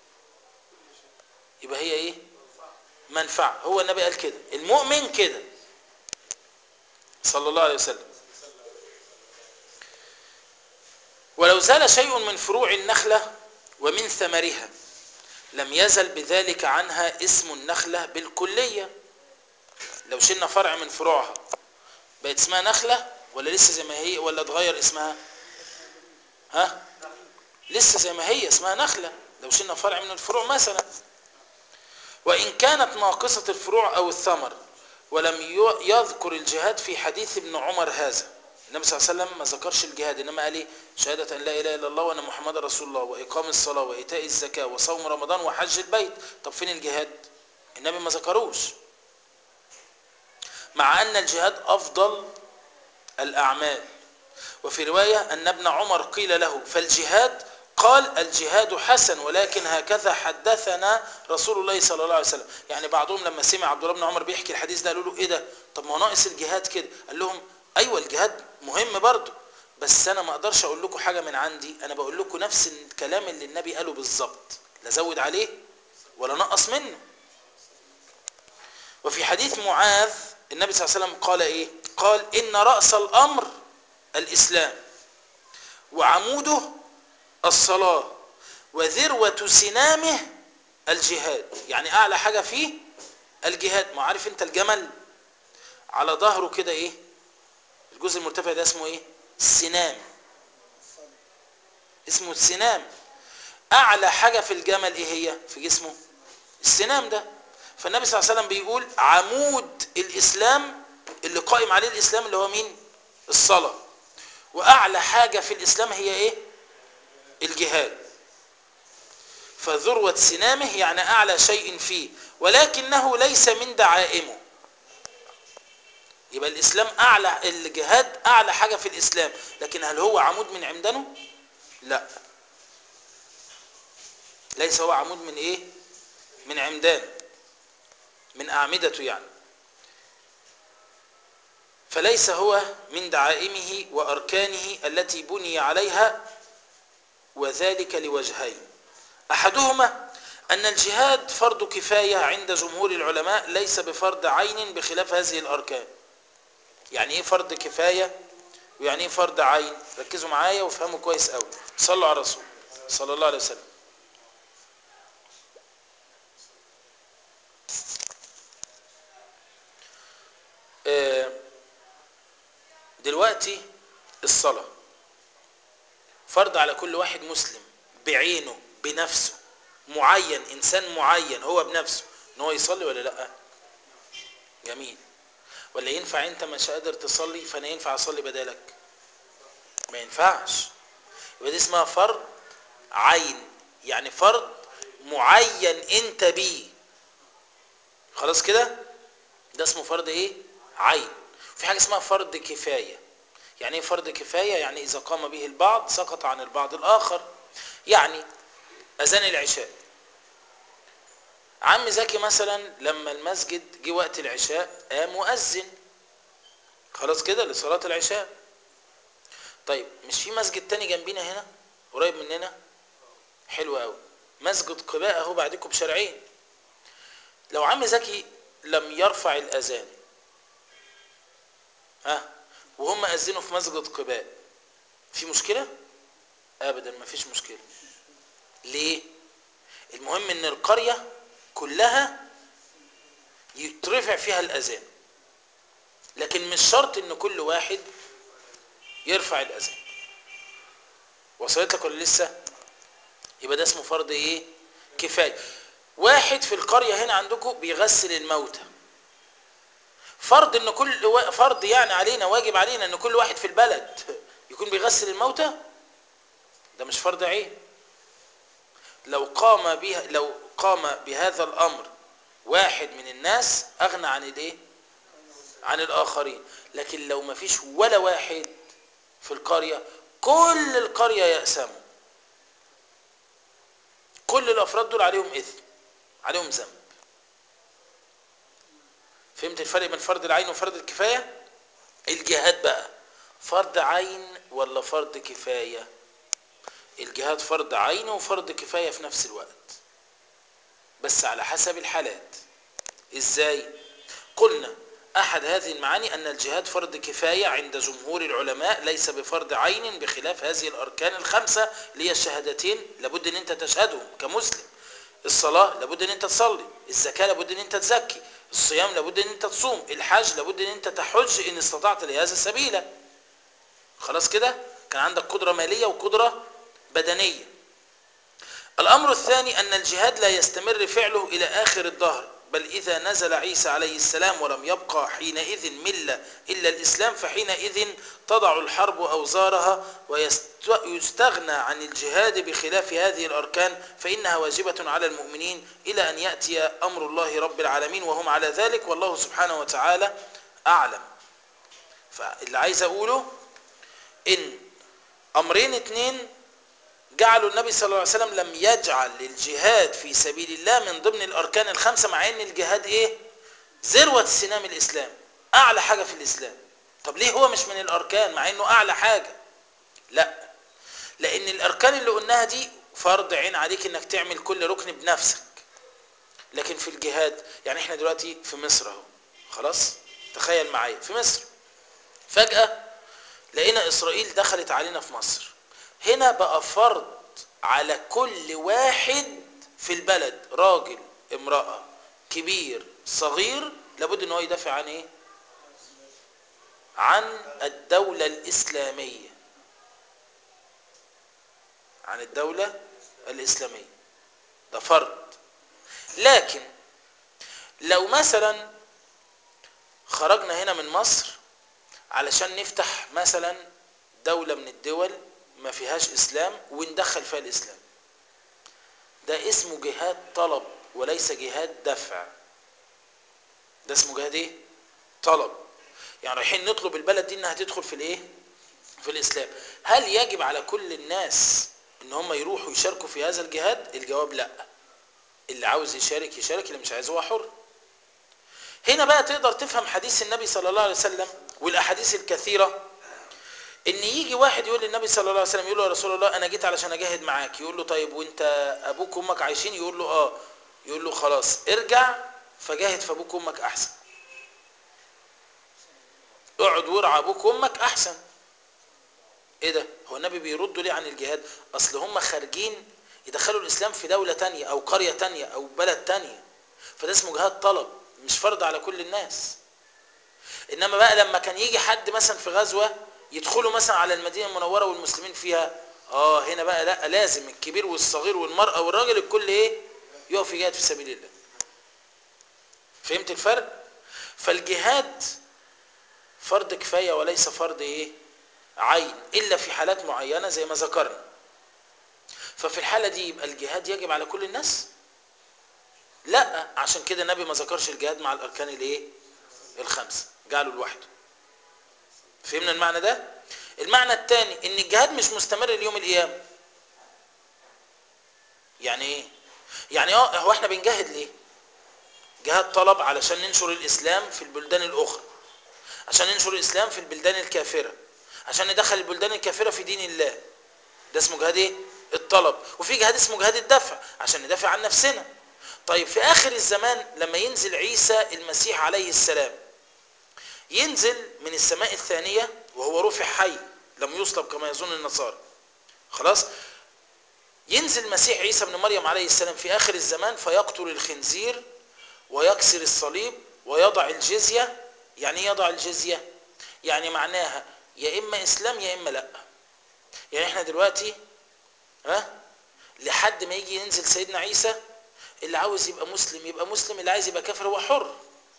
S1: يبقى هي ايه منفعة هو النبي قال كده المؤمن كده صلى الله عليه وسلم ولو زال شيء من فروع النخلة ومن ثمرها لم يزل بذلك عنها اسم النخلة بالكلية لو شلنا فرع من فروعها بقت اسمها نخلة ولا لسه زي ما هي ولا اتغير اسمها ها لسه زي ما هي اسمها نخلة لو شلنا فرع من الفروع مثلا وإن كانت ناقصة الفروع أو الثمر ولم ي- يذكر الجهاد في حديث ابن عمر هذا النبي صلى الله عليه وسلم ما ذكرش الجهاد إنما قال إيه شهادة أن لا إله إلا الله وأن محمد رسول الله وإقام الصلاة وإيتاء الزكاة وصوم رمضان وحج البيت طب فين الجهاد النبي ما ذكروش مع أن الجهاد أفضل الأعمال وفي رواية أن ابن عمر قيل له فالجهاد قال الجهاد حسن ولكن هكذا حدثنا رسول الله صلى الله عليه وسلم يعني بعضهم لما سمع عبد الله بن عمر بيحكي الحديث ده قالوا له ايه ده طب ما هو ناقص الجهاد كده قال لهم ايوه الجهاد مهم برضه بس انا ما اقدرش اقول لكم حاجه من عندي انا بقول لكم نفس الكلام اللي النبي قاله بالظبط لا زود عليه ولا نقص منه وفي حديث معاذ النبي صلى الله عليه وسلم قال ايه قال ان راس الامر الاسلام وعموده الصلاه وذروه سنامه الجهاد يعني اعلى حاجه فيه الجهاد ما عارف انت الجمل على ظهره كده ايه الجزء المرتفع ده اسمه ايه السنام اسمه السنام اعلى حاجه في الجمل ايه هي في جسمه السنام ده فالنبي صلى الله عليه وسلم بيقول عمود الاسلام اللي قائم عليه الاسلام اللي هو مين الصلاه واعلى حاجه في الاسلام هي ايه الجهاد فذروه سنامه يعني اعلى شيء فيه ولكنه ليس من دعائمه يبقى الاسلام اعلى الجهاد اعلى حاجه في الاسلام لكن هل هو عمود من عمدانه لا ليس هو عمود من ايه من عمدان من اعمدته يعني فليس هو من دعائمه واركانه التي بني عليها وذلك لوجهين احدهما ان الجهاد فرض كفايه عند جمهور العلماء ليس بفرض عين بخلاف هذه الاركان يعني ايه فرض كفايه ويعني ايه فرض عين ركزوا معايا وافهموا كويس قوي صلوا على الرسول صلى الله عليه وسلم آه، دلوقتي الصلاة فرض على كل واحد مسلم بعينه بنفسه معين انسان معين هو بنفسه ان هو يصلي ولا لا جميل ولا ينفع انت مش قادر تصلي فانا ينفع اصلي بدالك ما ينفعش يبقى دي اسمها فرض عين يعني فرض معين انت بيه خلاص كده ده اسمه فرض ايه عين في حاجه اسمها فرض كفايه يعني ايه فرض كفايه يعني اذا قام به البعض سقط عن البعض الاخر يعني اذان العشاء عم زكي مثلا لما المسجد جه وقت العشاء قام مؤذن خلاص كده لصلاه العشاء طيب مش في مسجد تاني جنبينا هنا قريب مننا حلو قوي مسجد قباء اهو بعدكم بشارعين لو عم زكي لم يرفع الاذان ها وهم اذنوا في مسجد قباء في مشكله ابدا ما فيش مشكله ليه المهم ان القريه كلها يترفع فيها الاذان لكن مش شرط ان كل واحد يرفع الاذان وصلت لك ولا لسه يبقى ده اسمه فرض ايه كفايه واحد في القريه هنا عندكم بيغسل الموتى فرض ان كل و... فرض يعني علينا واجب علينا ان كل واحد في البلد يكون بيغسل الموتى ده مش فرض عين لو قام بها لو قام بهذا الامر واحد من الناس اغنى عن الايه عن الاخرين لكن لو ما فيش ولا واحد في القرية كل القرية يأسموا كل الافراد دول عليهم اثم عليهم ذنب فهمت الفرق بين فرض العين وفرض الكفاية الجهاد بقى فرض عين ولا فرض كفاية الجهاد فرض عين وفرض كفاية في نفس الوقت بس على حسب الحالات ازاي قلنا احد هذه المعاني ان الجهاد فرض كفاية عند جمهور العلماء ليس بفرض عين بخلاف هذه الاركان الخمسة اللي هي الشهادتين لابد ان انت تشهدهم كمسلم الصلاة لابد ان انت تصلي الزكاة لابد ان انت تزكي الصيام لابد ان انت تصوم الحج لابد ان انت تحج ان استطعت لهذا سبيلا خلاص كده كان عندك قدرة مالية وقدرة بدنية الأمر الثاني أن الجهاد لا يستمر فعله إلى آخر الدهر بل إذا نزل عيسى عليه السلام ولم يبقى حينئذ ملة إلا الإسلام فحينئذ تضع الحرب أوزارها ويستغنى عن الجهاد بخلاف هذه الأركان فإنها واجبة على المؤمنين إلى أن يأتي أمر الله رب العالمين وهم على ذلك والله سبحانه وتعالى أعلم فاللي عايز أقوله إن أمرين اتنين جعلوا النبي صلى الله عليه وسلم لم يجعل الجهاد في سبيل الله من ضمن الأركان الخمسة مع أن الجهاد إيه ذروة سنام الإسلام أعلى حاجة في الإسلام طب ليه هو مش من الأركان مع أنه أعلى حاجة لا لأن الأركان اللي قلناها دي فرض عين عليك أنك تعمل كل ركن بنفسك لكن في الجهاد يعني احنا دلوقتي في مصر اهو خلاص تخيل معايا في مصر فجأة لقينا إسرائيل دخلت علينا في مصر هنا بقى فرض على كل واحد في البلد راجل امرأة كبير صغير لابد ان هو يدافع عن ايه عن الدولة الإسلامية عن الدولة الإسلامية ده فرض لكن لو مثلا خرجنا هنا من مصر علشان نفتح مثلا دولة من الدول ما فيهاش اسلام وندخل فيها الاسلام ده اسمه جهاد طلب وليس جهاد دفع ده اسمه جهاد ايه طلب يعني رايحين نطلب البلد دي انها تدخل في الايه في الاسلام هل يجب على كل الناس ان هم يروحوا يشاركوا في هذا الجهاد الجواب لا اللي عاوز يشارك يشارك اللي مش عايز هو حر هنا بقى تقدر تفهم حديث النبي صلى الله عليه وسلم والاحاديث الكثيره ان يجي واحد يقول للنبي صلى الله عليه وسلم يقول له يا رسول الله انا جيت علشان اجاهد معاك يقول له طيب وانت ابوك وامك عايشين يقول له اه يقول له خلاص ارجع فجاهد في ابوك وامك احسن اقعد وارعى ابوك وامك احسن ايه ده هو النبي بيردوا ليه عن الجهاد اصل هم خارجين يدخلوا الاسلام في دولة تانية او قرية تانية او بلد تانية فده اسمه جهاد طلب مش فرض على كل الناس انما بقى لما كان يجي حد مثلا في غزوة يدخلوا مثلا على المدينة المنورة والمسلمين فيها اه هنا بقى لا لازم الكبير والصغير والمرأة والراجل الكل ايه يقف يجاهد في سبيل الله فهمت الفرق فالجهاد فرض كفاية وليس فرض ايه عين الا في حالات معينة زي ما ذكرنا ففي الحالة دي يبقى الجهاد يجب على كل الناس لا عشان كده النبي ما ذكرش الجهاد مع الاركان الايه الخمسة جعله لوحده فهمنا المعنى ده المعنى الثاني ان الجهاد مش مستمر ليوم القيامه يعني ايه يعني اه هو احنا بنجاهد ليه جهاد طلب علشان ننشر الاسلام في البلدان الاخرى عشان ننشر الاسلام في البلدان الكافره عشان ندخل البلدان الكافره في دين الله ده اسمه جهاد ايه الطلب وفي جهاد اسمه جهاد الدفع عشان ندافع عن نفسنا طيب في اخر الزمان لما ينزل عيسى المسيح عليه السلام ينزل من السماء الثانية وهو رفع حي لم يصلب كما يظن النصارى خلاص ينزل المسيح عيسى بن مريم عليه السلام في آخر الزمان فيقتل الخنزير ويكسر الصليب ويضع الجزية يعني يضع الجزية يعني معناها يا إما إسلام يا إما لا يعني إحنا دلوقتي ها لحد ما يجي ينزل سيدنا عيسى اللي عاوز يبقى مسلم يبقى مسلم اللي عايز يبقى كافر هو حر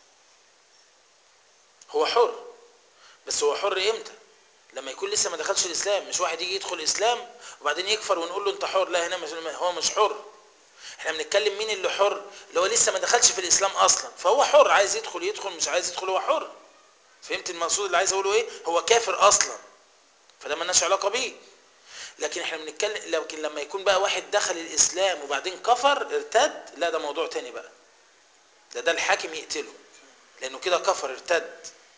S1: هو حر بس هو حر امتى لما يكون لسه ما دخلش الاسلام مش واحد يجي يدخل الاسلام وبعدين يكفر ونقول له انت حر لا هنا مش هو مش حر احنا بنتكلم مين اللي حر اللي هو لسه ما دخلش في الاسلام اصلا فهو حر عايز يدخل يدخل مش عايز يدخل هو حر فهمت المقصود اللي عايز اقوله ايه هو كافر اصلا فده ملناش علاقه بيه لكن احنا بنتكلم لكن لما يكون بقى واحد دخل الاسلام وبعدين كفر ارتد لا ده موضوع تاني بقى ده ده الحاكم يقتله لانه كده كفر ارتد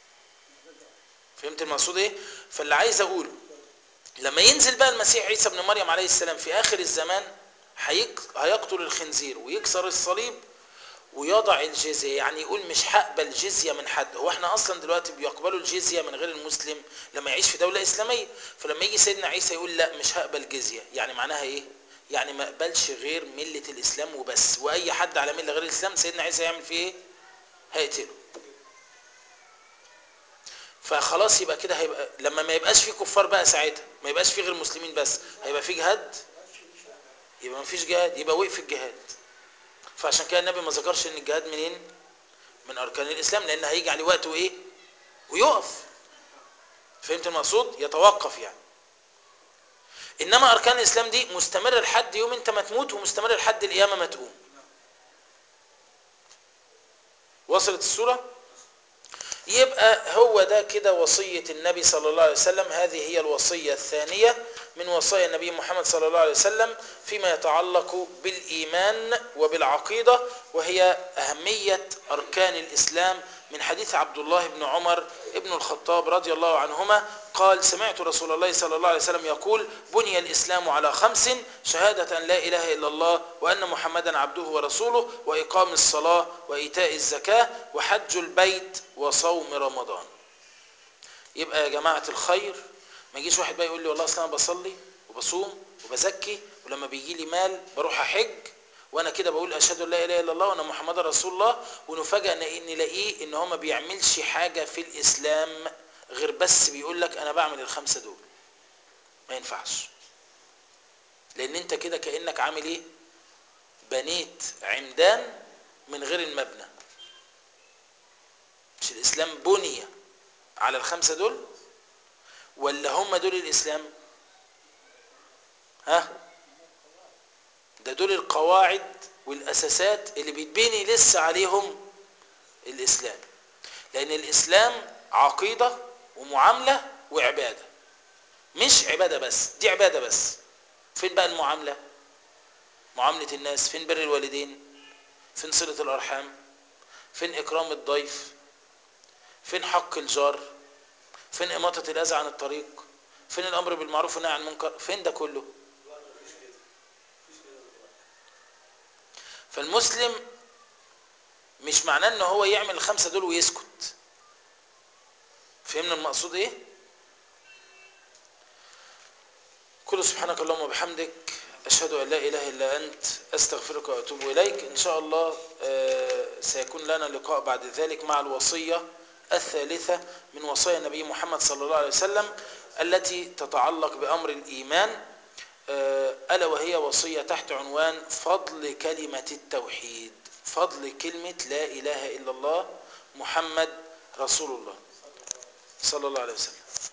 S1: فهمت المقصود ايه فاللي عايز اقوله لما ينزل بقى المسيح عيسى ابن مريم عليه السلام في اخر الزمان هيك- هيقتل الخنزير ويكسر الصليب ويضع الجزية يعني يقول مش هقبل جزية من حد هو احنا اصلا دلوقتي بيقبلوا الجزية من غير المسلم لما يعيش في دولة اسلامية فلما يجي سيدنا عيسى يقول لا مش هقبل جزية يعني معناها ايه يعني ما اقبلش غير ملة الاسلام وبس واي حد على ملة غير الاسلام سيدنا عيسى يعمل فيه ايه هيقتله فخلاص يبقى كده هيبقى لما ما يبقاش فيه كفار بقى ساعتها ما يبقاش فيه غير مسلمين بس هيبقى فيه جهاد يبقى ما فيش جهاد يبقى وقف الجهاد فعشان كده النبي ما ذكرش ان الجهاد منين من اركان الاسلام لان هيجي عليه وقت وايه ويقف فهمت المقصود يتوقف يعني انما اركان الاسلام دي مستمره لحد يوم انت ما تموت ومستمره لحد القيامه ما تقوم وصلت الصوره يبقى هو ده كده وصية النبي صلى الله عليه وسلم هذه هي الوصية الثانية من وصايا النبي محمد صلى الله عليه وسلم فيما يتعلق بالإيمان وبالعقيدة وهي أهمية أركان الإسلام من حديث عبد الله بن عمر ابن الخطاب رضي الله عنهما قال سمعت رسول الله صلى الله عليه وسلم يقول بني الإسلام على خمس شهادة أن لا إله إلا الله وأن محمدا عبده ورسوله وإقام الصلاة وإيتاء الزكاة وحج البيت وصوم رمضان يبقى يا جماعة الخير ما يجيش واحد بقى يقول لي والله أصل أنا بصلي وبصوم وبزكي ولما بيجي لي مال بروح أحج وانا كده بقول اشهد ان لا اله الا الله وان محمد رسول الله ونفاجئ ان نلاقيه ان هو ما بيعملش حاجه في الاسلام غير بس بيقول لك انا بعمل الخمسه دول ما ينفعش لان انت كده كانك عامل ايه بنيت عمدان من غير المبنى مش الاسلام بني على الخمسه دول ولا هم دول الاسلام ها ده دول القواعد والاساسات اللي بيتبني لسه عليهم الاسلام لان الاسلام عقيده ومعامله وعباده مش عباده بس دي عباده بس فين بقى المعامله معامله الناس فين بر الوالدين فين صله الارحام فين اكرام الضيف فين حق الجار فين اماطه الاذى عن الطريق فين الامر بالمعروف والنهي عن المنكر فين ده كله فالمسلم مش معناه ان هو يعمل الخمسه دول ويسكت فهمنا المقصود ايه كل سبحانك اللهم وبحمدك اشهد ان لا اله الا انت استغفرك واتوب اليك ان شاء الله سيكون لنا لقاء بعد ذلك مع الوصيه الثالثه من وصايا النبي محمد صلى الله عليه وسلم التي تتعلق بامر الايمان ألا وهي وصية تحت عنوان فضل كلمة التوحيد فضل كلمة لا إله إلا الله محمد رسول الله صلى الله عليه وسلم